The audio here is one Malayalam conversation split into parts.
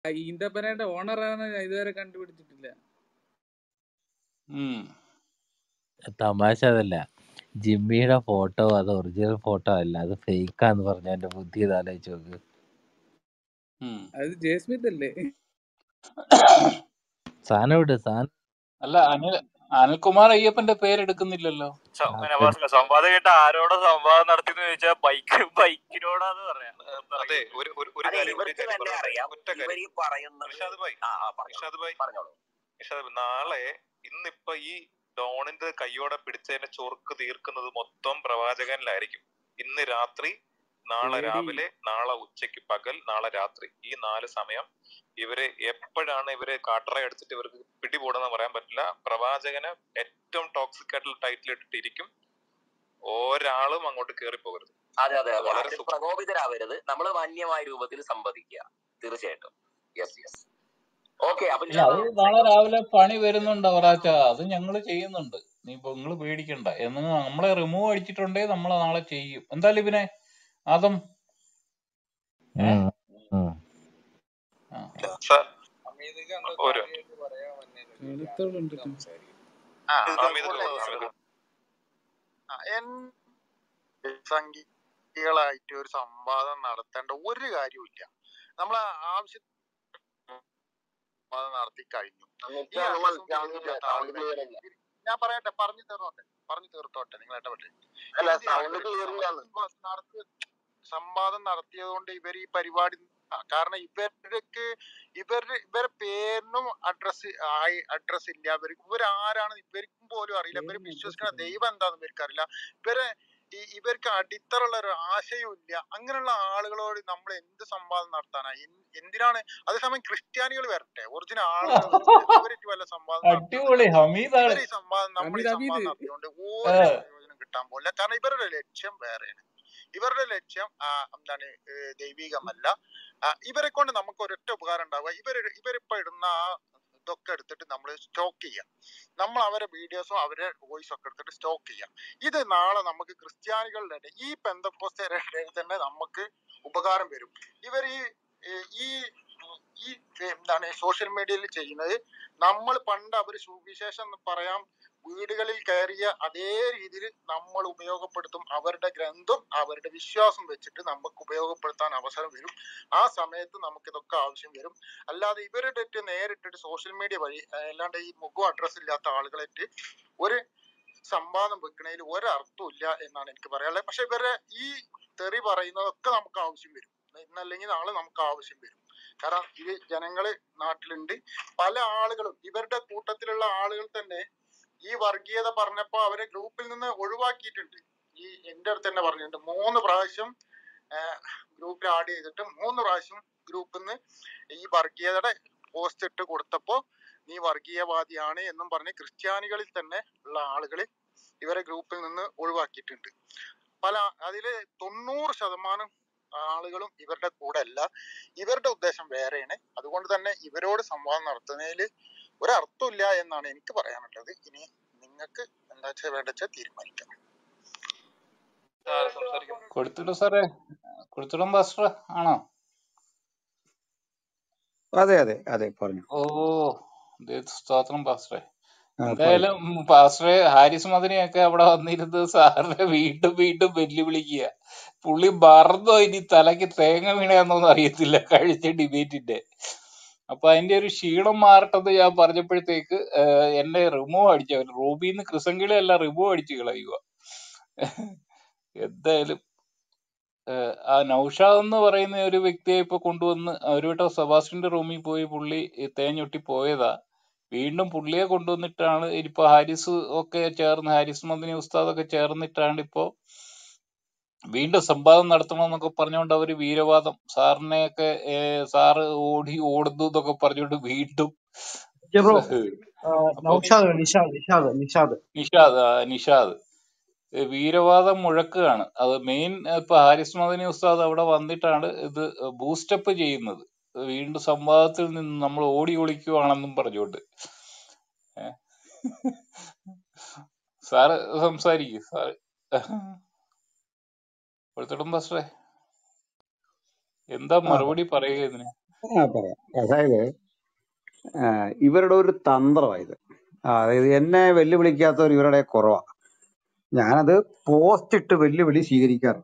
ഈന്തപ്പനയുടെ ഓണറാണ് ഇതുവരെ കണ്ടുപിടിച്ചിട്ടില്ല ഉം. തമാശ അതല്ല ജിമ്മിയുടെ ഫോട്ടോ അത് ഒറിജിനൽ ഫോട്ടോ അല്ല അത് ഫേക്കാന്ന് പറഞ്ഞ എന്റെ ബുദ്ധി ഇത് ആലോചിച്ച് നോക്ക് ഉം. അത് ജേസ്മിത്ത് അല്ലേ സാധനം വിട് സാധനം അല്ല അനിൽ അനിൽകുമാർ അയ്യപ്പന്റെ പേരെടുക്കുന്നില്ലല്ലോ സ- ആ, പിന്നെ പെ- ഭാസ്കർ സംവാദം കേട്ട ആരോടെ സംവാദം നടത്തിയെന്ന് ചോദിച്ചാൽ ബൈക്ക് ബൈക്കിനോടാന്ന് പറയാം എന്താ അതെ അറിയില്ല ഒരു ഒരു ഒരു അതെ കാര്യം ഒരു ഇവർക്ക് കാര്യം തന്നെ പറയട്ടെ അറിയാം ഒറ്റ ഇവർ കാര്യം ഈ പറയുന്നത് നിഷാദ് ഭായ് ആ ആ പറഞ്ഞോളൂ നിഷാദ് ഭായ് പറഞ്ഞോളൂ നിഷാദ് ഭായ് നാളെ ഇന്നിപ്പൊ ഈ ഡോണിന്റെ കൈയോടെ പിടിച്ചതിന്റെ ചൊറുക്ക് തീർക്കുന്നത് മൊത്തം പ്രവാചകനിലായിരിക്കും ഇന്ന് രാത്രി നാളെ പേടി രാവിലെ നാളെ ഉച്ചയ്ക്ക് പകൽ നാളെ രാത്രി ഈ നാല് സമയം ഇവര് എപ്പോഴാണ് ഇവര് കാട്ടറ അടിച്ചിട്ട് ഇവർക്ക് പിടികൂടുന്ന പറയാൻ പറ്റില്ല പ്രവാചകന് ഏറ്റവും ടോക്സിക് ആയിട്ടുള്ള ടൈറ്റിൽ ഇട്ടിട്ടിരിക്കും ഒരാളും അങ്ങോട്ട് കേറി പോകരുത് അതെ അതെ അത് അതെ വളരെ അതിൽ സൂക്ഷ്മം പ്രകോപിതരാവരുത് നമ്മൾ മാന്യമായ രൂപത്തിൽ സംവദിക്കുക തീർച്ചയായിട്ടും യെസ് യെസ് ഓക്കെ അപ്പൊ ഇല്ല ഞാൻ അത് നാളെ രാവിലെ പണി വരുന്നുണ്ട് അവറാച്ച അത് ഞങ്ങൾ ചെയ്യുന്നുണ്ട് നീ ഇപ്പൊ നിങ്ങൾ പേടിക്കണ്ട എന്ന് നമ്മളെ റിമൂവ് അടിച്ചിട്ടുണ്ടെങ്കിൽ നമ്മൾ നാളെ ചെയ്യും എന്തായാലും ഇവനെ അതും ഏ ഉം, ഉം. ആ സ- അമീതിക്ക് എന്തോ ഒരു കാര്യമായിട്ട് പറയാൻ വന്നേലും വെളുത്തോളുണ്ട് ട്ടോ. സംസാരിക്കും ആ അമിത് അതുപോലെ അമിത് ആ, എൻ- സംഘികളായിട്ട് ഒരു സംവാദം നടത്തേണ്ട ഒരു കാര്യമില്ല നമ്മൾ ആവശ്യം സംവാദം നടത്തി കഴിഞ്ഞു ഈ ആവശ്യം തിരിഞ്ഞില്ലാത്ത ആളുകൾ ഇവര് ഞാൻ പറയട്ടെ പറഞ്ഞു തീർന്നോട്ടെ പറഞ്ഞു തീർത്തോട്ടെ നിങ്ങൾ ഇടപെട്ടെ എന്തിനാണ് ഇവര് സംവാദം നടത്തി സംവാദം നടത്തിയത് കൊണ്ട് ഇവർ ഈ പരിപാടി ആ, കാരണം ഇവർക്ക് ഇവരുടെ ഇവരെ പേരിനും അഡ്രസ് ആയി അഡ്രസ് ഇല്ല ഇവർക്ക് ഇവരാരാണ് ഇവർക്കും പോലും അറിയില്ല ഇവർ പേരിന് അഡ്രസ് വിശ്വസിക്കുന്ന ഇല്ല ദൈവം എന്താന്ന് ഇവർക്ക് അറിയില്ല ഇവരെ ഈ ഇവർക്ക് അടിത്തറുള്ള ഒരു ആശയവും ഇല്ല അങ്ങനെയുള്ള ആളുകളോട് നമ്മൾ എന്ത് സംവാദം നടത്താനാ എന്ത് എന്തിനാണ് അതേസമയം ക്രിസ്ത്യാനികൾ വരട്ടെ ഒറിജിനൽ ആളുകൾ വരട്ടെ അവർക്ക് വല്ല സംവാദം നടത്താൻ അടിപൊളി പറ്റും ഹമീദാണ് ഇവർ ഈ സംവാദം നമ്മൾ ഈ അമീത് അമീത് സംവാദം നടത്തിയോണ്ട് ഏ, ഒരു പ്രയോജനം കിട്ടാൻ പോകില്ല കാരണം ഇവരുടെ ലക്ഷ്യം വേറെയാണ് ഇവരുടെ ലക്ഷ്യം ആ, എന്താണ് ഏ, ദൈവികമല്ല ആ, ഇവരെ കൊണ്ട് നമുക്ക് ഒരൊറ്റ ഉപകാരം ഉണ്ടാവുക ഇവർ ഇവരിപ്പോ ഇടുന്ന ആ ഇതൊക്കെ എടുത്തിട്ട് നമ്മൾ സ്റ്റോക്ക് ചെയ്യാം നമ്മൾ അവരെ വീഡിയോസും അവരെ വോയിസും ഒക്കെ എടുത്തിട്ട് സ്റ്റോക്ക് ചെയ്യാം ഇത് നാളെ നമുക്ക് ക്രിസ്ത്യാനികളുടെ ഇടയിൽ, ഈ പെന്തക്കോസ്തരുടെ ഇടയിൽ തന്നെ നമുക്ക് ഉപകാരം വരും ഇവർ ഈ ഈ- ഈ ഈ എന്താണ് സോഷ്യൽ മീഡിയയിൽ ചെയ്യുന്നത് നമ്മൾ പണ്ട് അവർ സുവിശേഷം എന്ന് പറയാം വീടുകളിൽ കയറിയ അതേ രീതിയിൽ നമ്മൾ ഉപയോഗപ്പെടുത്തും അവരുടെ ഗ്രന്ഥം അവരുടെ വിശ്വാസം വെച്ചിട്ട് നമുക്ക് ഉപയോഗപ്പെടുത്താൻ അവസരം വരും ആ സമയത്ത് നമുക്ക് ഇതൊക്കെ ആവശ്യം വരും അല്ലാതെ ഇവരുടെ അടുത്ത് നേരിട്ടിട്ട് സോഷ്യൽ മീഡിയ വഴി അഹ് അല്ലാണ്ട് ഈ മുഖം അഡ്രസ് ഇല്ലാത്ത ആളുകളായിട്ട് ഒരു സംവാദം വെക്കണതിൽ ഒരർത്ഥവും ഇല്ല എന്നാണ് എനിക്ക് പറയാനുള്ളത് പക്ഷെ ഇവരെ ഈ തെറി പറയുന്നതൊക്കെ നമുക്ക് ആവശ്യം വരും ഇന്നല്ലെങ്കിൽ നാളെ നമുക്ക് ആവശ്യം വരും കാരണം ഇത് ജനങ്ങള് നാട്ടിലുണ്ട് പല ആളുകളും ഇവരുടെ കൂട്ടത്തിലുള്ള ആളുകൾ തന്നെ ഈ വർഗീയത പറഞ്ഞപ്പോ അവരെ ഗ്രൂപ്പിൽ നിന്ന് ഒഴിവാക്കിയിട്ടുണ്ട് ഈ എന്റെ അടുത്ത് തന്നെ പറഞ്ഞിട്ടുണ്ട് മൂന്ന് പ്രാവശ്യം ഗ്രൂപ്പിൽ ആഡ് ചെയ്തിട്ട് മൂന്ന് പ്രാവശ്യം ഗ്രൂപ്പിൽ നിന്ന് ഈ വർഗീയതയുടെ പോസ്റ്റ് ഇട്ട് കൊടുത്തപ്പോ നീ വർഗീയവാദിയാണ് എന്നും പറഞ്ഞ് ക്രിസ്ത്യാനികളിൽ തന്നെ ഉള്ള ആളുകൾ ഇവരെ ഗ്രൂപ്പിൽ നിന്ന് ഒഴിവാക്കിയിട്ടുണ്ട് പല അതില് തൊണ്ണൂറ് ശതമാനം ആളുകളും ഇവരുടെ കൂടെ അല്ല ഇവരുടെ ഉദ്ദേശം വേറെയാണ് അതുകൊണ്ട് തന്നെ ഇവരോട് സംവാദം നടത്തുന്നതിൽ ഒരർത്ഥമില്ല എന്നാണ് എനിക്ക് പറയാനുള്ളത് ഇനി നിങ്ങൾക്ക് എന്താ വെച്ചാൽ വേണ്ട വെച്ചാൽ തീരുമാനിക്കാം ആരാ സംസാരിക്കുന്നത് കൊടുത്തിടും സാറേ കൊടുത്തിടും പാസ്റ്റർ ആണോ അതെ അതെ അതെ പറഞ്ഞു ഓ ദൈവത്തിന് സ്തോത്രം പാസ്റ്ററെ ആ പറഞ്ഞു എന്തായാലും ഉം, പാസ്റ്ററെ ഹാരിസ് മദനിയൊക്കെ അവിടെ വന്നിരുന്ന് സാറിനെ വീണ്ടും വീണ്ടും വെല്ലുവിളിക്കുക പുള്ളി മറന്നോ ഇനി തലയ്ക്ക് തേങ്ങ വീണയാന്നോന്ന് അറിയത്തില്ല കഴിഞ്ഞ ഡിബേറ്റിന്റെ അപ്പൊ അതിന്റെ ഒരു ക്ഷീണം മാറട്ടെന്ന് ഞാൻ പറഞ്ഞപ്പോഴത്തേക്ക് ഏഹ്, എന്നെ റിമൂവ് അടിച്ചു റൂബിന്ന് ക്രിസങ്കിളി അല്ല റിമൂവ് അടിച്ചു കളയുക എന്തായാലും ഏഹ്, ആ നൗഷാദ് എന്ന് പറയുന്ന ഒരു വ്യക്തിയെ ഇപ്പൊ കൊണ്ടുവന്ന് ഒരു വട്ടം സെബാസ്റ്റിന്റെ റൂമിൽ പോയി പുള്ളി തേഞ്ഞൊട്ടി പോയതാ വീണ്ടും പുള്ളിയെ കൊണ്ടുവന്നിട്ടാണ് ഇപ്പൊ ഹാരിസ് ഒക്കെ ചേർന്ന് ഹാരിസ് മദനി ഉസ്താദ് ഒക്കെ ചേർന്നിട്ടാണ് ഇപ്പോ വീണ്ടും സംവാദം നടത്തണമെന്നൊക്കെ പറഞ്ഞുകൊണ്ട് അവര് വീരവാദം സാറിനെയൊക്കെ ഏഹ്, സാറ് ഓടി ഓടുന്നു എന്നൊക്കെ പറഞ്ഞുകൊണ്ട് വീണ്ടും ബ്രോ അപ്പൊ നൗഷാദ് നിഷാദ് നിഷാദ് നിഷാദ് നിഷാദ് ആ, നിഷാദ് ഏഹ് വീരവാദം മുഴക്കുകയാണ് അത് മെയിൻ ഇപ്പൊ ഹാരിസ് മദനി ഉസ്താദ് അവിടെ വന്നിട്ടാണ് ഇത് ബൂസ്റ്റപ്പ് ചെയ്യുന്നത് വീണ്ടും സംവാദത്തിൽ നിന്ന് നമ്മൾ ഓടി ഒളിക്കുവാണെന്നും പറഞ്ഞുകൊണ്ട് ഏഹ്. സാറ് സംസാരിക്കും സാറ് കൊടുത്തിടും പാസ്റ്ററെ എന്താ ആ മറുപടി പറയുക ഇതിന് ആ പറയാം അതായത് ആ, ഇവരുടെ ഒരു തന്ത്രമായത് അതായത് എന്നെ വെല്ലുവിളിക്കാത്തവർ ഇവരുടെ കുറവാ ഞാനത് പോസ്റ്റ് ഇട്ട് വെല്ലുവിളി സ്വീകരിക്കാറുണ്ട്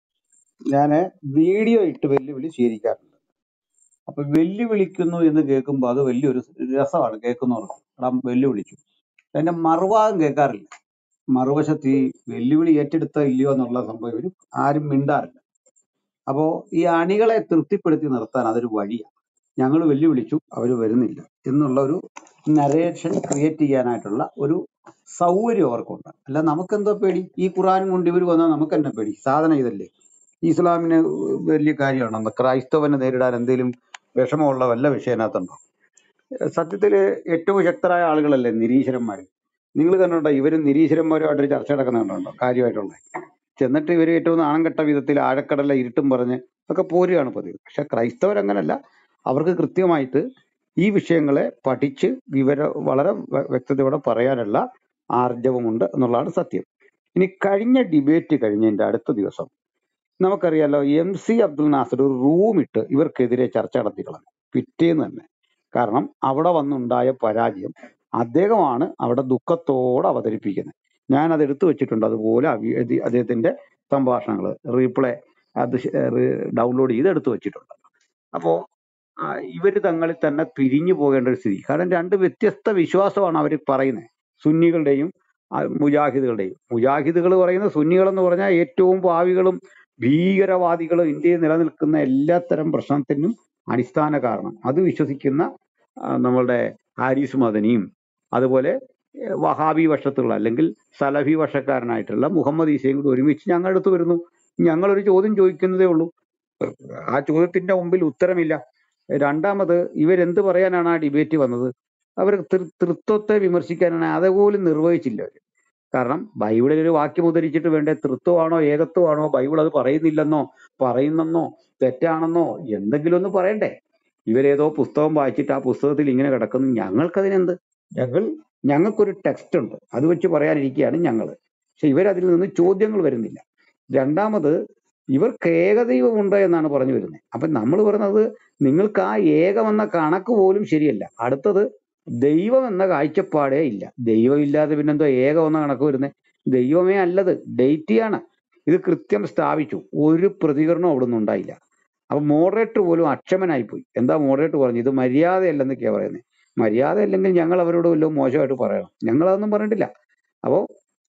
ഞാൻ വീഡിയോ ഇട്ട് വെല്ലുവിളി സ്വീകരിക്കാറുണ്ട് അപ്പൊ വെല്ലുവിളിക്കുന്നു എന്ന് കേൾക്കുമ്പോൾ അത് വലിയൊരു രസമാണ് കേൾക്കുന്നവർക്ക് എടാ വെല്ലുവിളിച്ചു അതിന്റെ മറുഭാഗം കേൾക്കാറില്ല മറുവശത്ത് ഈ വെല്ലുവിളി ഏറ്റെടുത്ത ഇല്ലയോ എന്നുള്ള സംഭവം ഇവര് ആരും മിണ്ടാറില്ല അപ്പോ ഈ അണികളെ തൃപ്തിപ്പെടുത്തി നിർത്താൻ അതൊരു വഴിയാണ് ഞങ്ങൾ വെല്ലുവിളിച്ചു അവർ വരുന്നില്ല എന്നുള്ള ഒരു നരേഷൻ ക്രിയേറ്റ് ചെയ്യാനായിട്ടുള്ള ഒരു സൗകര്യം അവർക്കുണ്ട് അല്ല നമുക്കെന്തോ പേടി ഈ ഖുറാനും കൊണ്ട് ഇവർ വന്നാൽ നമുക്ക് തന്നെ പേടി സാധനം ഇതല്ലേ ഇസ്ലാമിന് വലിയ കാര്യമാണ് അന്ന് ക്രൈസ്തവനെ നേരിടാൻ എന്തെങ്കിലും വിഷമമുള്ള വല്ല വിഷയം അതിനകത്തുണ്ടോ സത്യത്തില് ഏറ്റവും ശക്തരായ ആളുകളല്ലേ നിരീശ്വരന്മാർ നിങ്ങൾ കണ്ടുണ്ടോ ഇവരും നിരീശ്വരന്മാരുമായിട്ടൊരു ചർച്ച നടക്കുന്ന കണ്ടുണ്ടോ കാര്യമായിട്ടുള്ള ചെന്നിട്ട് ഇവർ ഏറ്റവും നാണം കെട്ട വിധത്തിൽ ആഴക്കടല ഇരുട്ടും പറഞ്ഞ് ഒക്കെ പോരുകയാണ് പതിവ് പക്ഷെ ക്രൈസ്തവരങ്ങനല്ല അവർക്ക് കൃത്യമായിട്ട് ഈ വിഷയങ്ങളെ പഠിച്ച് വിവര വളരെ വ്യ- വ്യക്തതയോടെ പറയാനുള്ള ആർജവമുണ്ട് എന്നുള്ളതാണ് സത്യം ഇനി കഴിഞ്ഞ ഡിബേറ്റ് കഴിഞ്ഞതിന്റെ അടുത്ത ദിവസം നമുക്കറിയാലോ എം സി അബ്ദുൽ നാസർ ഒരു റൂം ഇട്ട് ഇവർക്കെതിരെ ചർച്ച നടത്തി കളഞ്ഞു പിറ്റേന്ന് തന്നെ കാരണം അവിടെ വന്നുണ്ടായ പരാജയം അദ്ദേഹമാണ് അവിടെ ദുഃഖത്തോടെ അവതരിപ്പിക്കുന്നത് ഞാൻ അത് എടുത്തു വെച്ചിട്ടുണ്ട് അതുപോലെ അവി- ഇത് അദ്ദേഹത്തിന്റെ സംഭാഷണങ്ങൾ റീപ്ലേ അത് ഡൗൺലോഡ് ചെയ്ത് എടുത്തു വെച്ചിട്ടുണ്ട് അപ്പോ ആ, ഇവര് തങ്ങളിൽ തന്നെ പിരിഞ്ഞു പോകേണ്ട ഒരു സ്ഥിതി കാരണം രണ്ട് വ്യത്യസ്ത വിശ്വാസമാണ് അവർ പറയുന്നത് സുന്നികളുടെയും ആ, മുജാഹിദുകളുടെയും മുജാഹിദുകൾ പറയുന്ന സുന്നികൾ എന്ന് പറഞ്ഞാൽ ഏറ്റവും പാവികളും ഭീകരവാദികളും ഇന്ത്യയിൽ നിലനിൽക്കുന്ന എല്ലാത്തരം പ്രശ്നത്തിനും അടിസ്ഥാന കാരണം അത് വിശ്വസിക്കുന്ന ആ, നമ്മളുടെ ഹാരിസ് മദനിയും അതുപോലെ ഏ, വഹാബി പക്ഷത്തുള്ള അല്ലെങ്കിൽ സലഫി പക്ഷക്കാരനായിട്ടുള്ള മുഹമ്മദ് ഈസയും കൂടി ഒരുമിച്ച് ഞങ്ങളുടെ അടുത്ത് വരുന്നു ഞങ്ങളൊരു ചോദ്യം ചോദിക്കുന്നതേ ഉള്ളൂ ആ ചോദ്യത്തിന്റെ മുമ്പിൽ ഉത്തരമില്ല രണ്ടാമത് ഇവരെന്ത് പറയാനാണ് ആ ഡിബേറ്റ് വന്നത് അവർ തൃ- തൃത്വത്തെ വിമർശിക്കാനാണ് അതുപോലും നിർവഹിച്ചില്ല അവര് കാരണം ബൈബിളിൽ ഒരു വാക്യം ഉദ്ധരിച്ചിട്ട് വേണ്ടേ തൃത്വമാണോ ഏകത്വമാണോ ബൈബിൾ അത് പറയുന്നില്ലെന്നോ പറയുന്നെന്നോ തെറ്റാണെന്നോ എന്തെങ്കിലും ഒന്ന് പറയണ്ടേ ഇവരേതോ പുസ്തകം വായിച്ചിട്ട് ആ പുസ്തകത്തിൽ ഇങ്ങനെ കിടക്കുന്നു ഞങ്ങൾക്കതിനെന്ത് ഞങ്ങൾ ഞങ്ങൾക്കൊരു ടെക്സ്റ്റ് ഉണ്ട് അത് വെച്ച് പറയാനിരിക്കുകയാണ് ഞങ്ങൾ പക്ഷെ ഇവരതിൽ നിന്ന് ചോദ്യങ്ങൾ വരുന്നില്ല രണ്ടാമത് ഇവർക്ക് ഏകദൈവമുണ്ട് എന്നാണ് പറഞ്ഞു വരുന്നത് അപ്പൊ നമ്മൾ പറയുന്നത് നിങ്ങൾക്ക് ആ ഏകമെന്ന കണക്ക് പോലും ശരിയല്ല അടുത്തത് ദൈവം എന്ന കാഴ്ചപ്പാടേ ഇല്ല ദൈവം ഇല്ലാതെ പിന്നെന്തോ ഏകം എന്ന കണക്ക് വരുന്നത് ദൈവമേ അല്ലത് ഡേറ്റിയാണ് ഇത് കൃത്യം സ്ഥാപിച്ചു ഒരു പ്രതികരണവും അവിടെ നിന്ന് ഉണ്ടായില്ല അപ്പൊ മോഡറേറ്റർ പോലും അക്ഷമനായി പോയി എന്താ മോഡറേറ്റർ പറഞ്ഞു ഇത് മര്യാദയല്ലെന്നൊക്കെയാ പറയുന്നത് മര്യാദ അല്ലെങ്കിൽ ഞങ്ങൾ അവരോട് വല്ലതും മോശമായിട്ട് പറയണം ഞങ്ങൾ അതൊന്നും പറഞ്ഞിട്ടില്ല അപ്പോ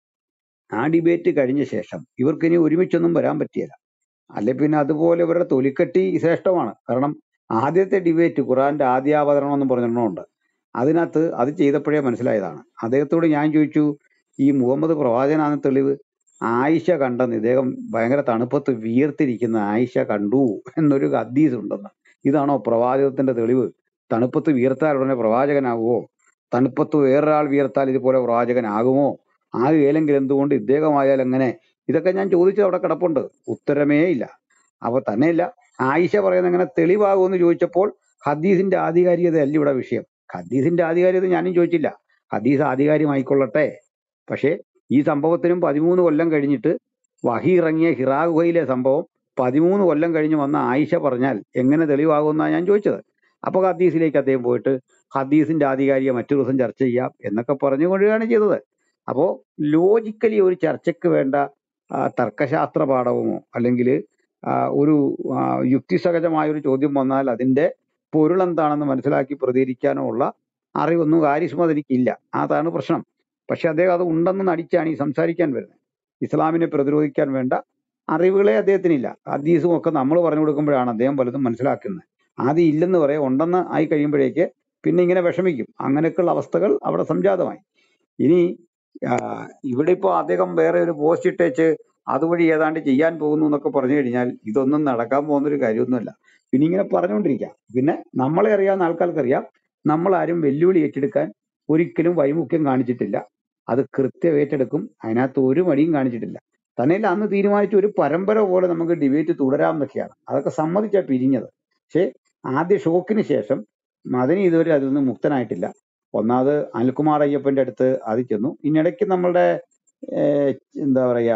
ആ ഡിബേറ്റ് കഴിഞ്ഞ ശേഷം ഇവർക്ക് ഇനി ഒരുമിച്ചൊന്നും വരാൻ പറ്റിയല്ല അല്ലെ പിന്നെ അതുപോലെ ഇവരുടെ തൊലിക്കട്ടി ശ്രേഷ്ഠമാണ് കാരണം ആദ്യത്തെ ഡിബേറ്റ് ഖുറാന്റെ ആദ്യാവതരണം എന്ന് പറഞ്ഞിട്ടുണ്ട് അതിനകത്ത് അത് ചെയ്തപ്പോഴേ മനസ്സിലായതാണ് അദ്ദേഹത്തോട് ഞാൻ ചോദിച്ചു ഈ മുഹമ്മദ് പ്രവാചകനാണ് തെളിവ് ആയിഷ കണ്ടെന്ന് ഇദ്ദേഹം ഭയങ്കര തണുപ്പത്ത് വിയർത്തിരിക്കുന്ന ആയിഷ കണ്ടു എന്നൊരു ഹദീസ് ഉണ്ടെന്ന് ഇതാണോ പ്രവാചകത്തിന്റെ തെളിവ് തണുപ്പത്ത് വിയർത്താൽ ഉടനെ പ്രവാചകനാകുമോ തണുപ്പത്ത് വേറൊരാൾ വിയർത്താൽ ഇതുപോലെ പ്രവാചകനാകുമോ ആകുകയില്ലെങ്കിൽ എന്തുകൊണ്ട് ഇദ്ദേഹമായാൽ എങ്ങനെ ഇതൊക്കെ ഞാൻ ചോദിച്ചത് അവിടെ കിടപ്പുണ്ട് ഉത്തരമേ ഇല്ല അപ്പൊ തന്നെയില്ല ആയിഷ പറയുന്നത് എങ്ങനെ തെളിവാകുമെന്ന് ചോദിച്ചപ്പോൾ ഹദീസിന്റെ ആധികാരികത അല്ല ഇവിടെ വിഷയം ഹദീസിന്റെ ആധികാരികത ഞാനും ചോദിച്ചില്ല ഹദീസ് ആധികാരികമായിക്കൊള്ളട്ടെ പക്ഷേ ഈ സംഭവത്തിനും പതിമൂന്ന് കൊല്ലം കഴിഞ്ഞിട്ട് വഹി ഇറങ്ങിയ ഹിറാ ഗുഹയിലെ സംഭവം പതിമൂന്ന് കൊല്ലം കഴിഞ്ഞ് വന്ന ആയിഷ പറഞ്ഞാൽ എങ്ങനെ തെളിവാകുമെന്നാണ് ഞാൻ ചോദിച്ചത് അപ്പൊ ഹദീസിലേക്ക് അദ്ദേഹം പോയിട്ട് ഹദീസിന്റെ ആധികാരിക മറ്റൊരു ദിവസം ചർച്ച ചെയ്യാം എന്നൊക്കെ പറഞ്ഞുകൊണ്ടിരിക്കുകയാണ് ചെയ്തത് അപ്പോ ലോജിക്കലി ഒരു ചർച്ചയ്ക്ക് വേണ്ട ആ, തർക്കശാസ്ത്ര പാഠവുമോ അല്ലെങ്കിൽ ഒരു ആ, യുക്തിസഹജമായ ഒരു ചോദ്യം വന്നാൽ അതിന്റെ പൊരുൾ എന്താണെന്ന് മനസ്സിലാക്കി പ്രതികരിക്കാനോ ഉള്ള അറിവൊന്നും ഹാരിസ് എനിക്കില്ല അതാണ് പ്രശ്നം പക്ഷെ അദ്ദേഹം അത് ഉണ്ടെന്ന് നടിച്ചാണ് ഈ സംസാരിക്കാൻ വരുന്നത് ഇസ്ലാമിനെ പ്രതിരോധിക്കാൻ വേണ്ട അറിവുകളെ അദ്ദേഹത്തിനില്ല ഹദീസും ഒക്കെ നമ്മൾ പറഞ്ഞു കൊടുക്കുമ്പോഴാണ് അദ്ദേഹം പലതും മനസ്സിലാക്കുന്നത് ആദ്യം ഇല്ലെന്ന് പറയാം ഉണ്ടെന്ന് ആയി കഴിയുമ്പോഴേക്ക് പിന്നെ ഇങ്ങനെ വിഷമിക്കും അങ്ങനെയൊക്കെയുള്ള അവസ്ഥകൾ അവിടെ സംജാതമായി ഇനി ആ, ഇവിടെ ഇപ്പോൾ അദ്ദേഹം വേറെ ഒരു പോസ്റ്റ് ഇട്ടേച്ച് അതുവഴി ഏതാണ്ട് ചെയ്യാൻ പോകുന്നു എന്നൊക്കെ പറഞ്ഞു കഴിഞ്ഞാൽ ഇതൊന്നും നടക്കാൻ പോകുന്ന ഒരു കാര്യമൊന്നുമല്ല പിന്നെ ഇങ്ങനെ പറഞ്ഞുകൊണ്ടിരിക്കാം പിന്നെ നമ്മളെ അറിയാവുന്ന ആൾക്കാർക്കറിയാം നമ്മളാരും വെല്ലുവിളി ഏറ്റെടുക്കാൻ ഒരിക്കലും വൈമുഖ്യം കാണിച്ചിട്ടില്ല അത് കൃത്യം ഏറ്റെടുക്കും അതിനകത്ത് ഒരു മടിയും കാണിച്ചിട്ടില്ല തന്നെയല്ല അന്ന് തീരുമാനിച്ച ഒരു പരമ്പര പോലെ നമുക്ക് ഡിബേറ്റ് തുടരാമെന്നൊക്കെയാണ് അതൊക്കെ സമ്മതിച്ചാ പിരിഞ്ഞത് പക്ഷേ ആദ്യ ഷോക്കിന് ശേഷം മദനി ഇതുവരെ അതിൽ നിന്ന് മുക്തനായിട്ടില്ല ഒന്നാമത് അനിൽകുമാർ അയ്യപ്പന്റെ അടുത്ത് അത് ചെന്നു ഇനിയിടയ്ക്ക് നമ്മളുടെ ഏഹ്, എന്താ പറയാ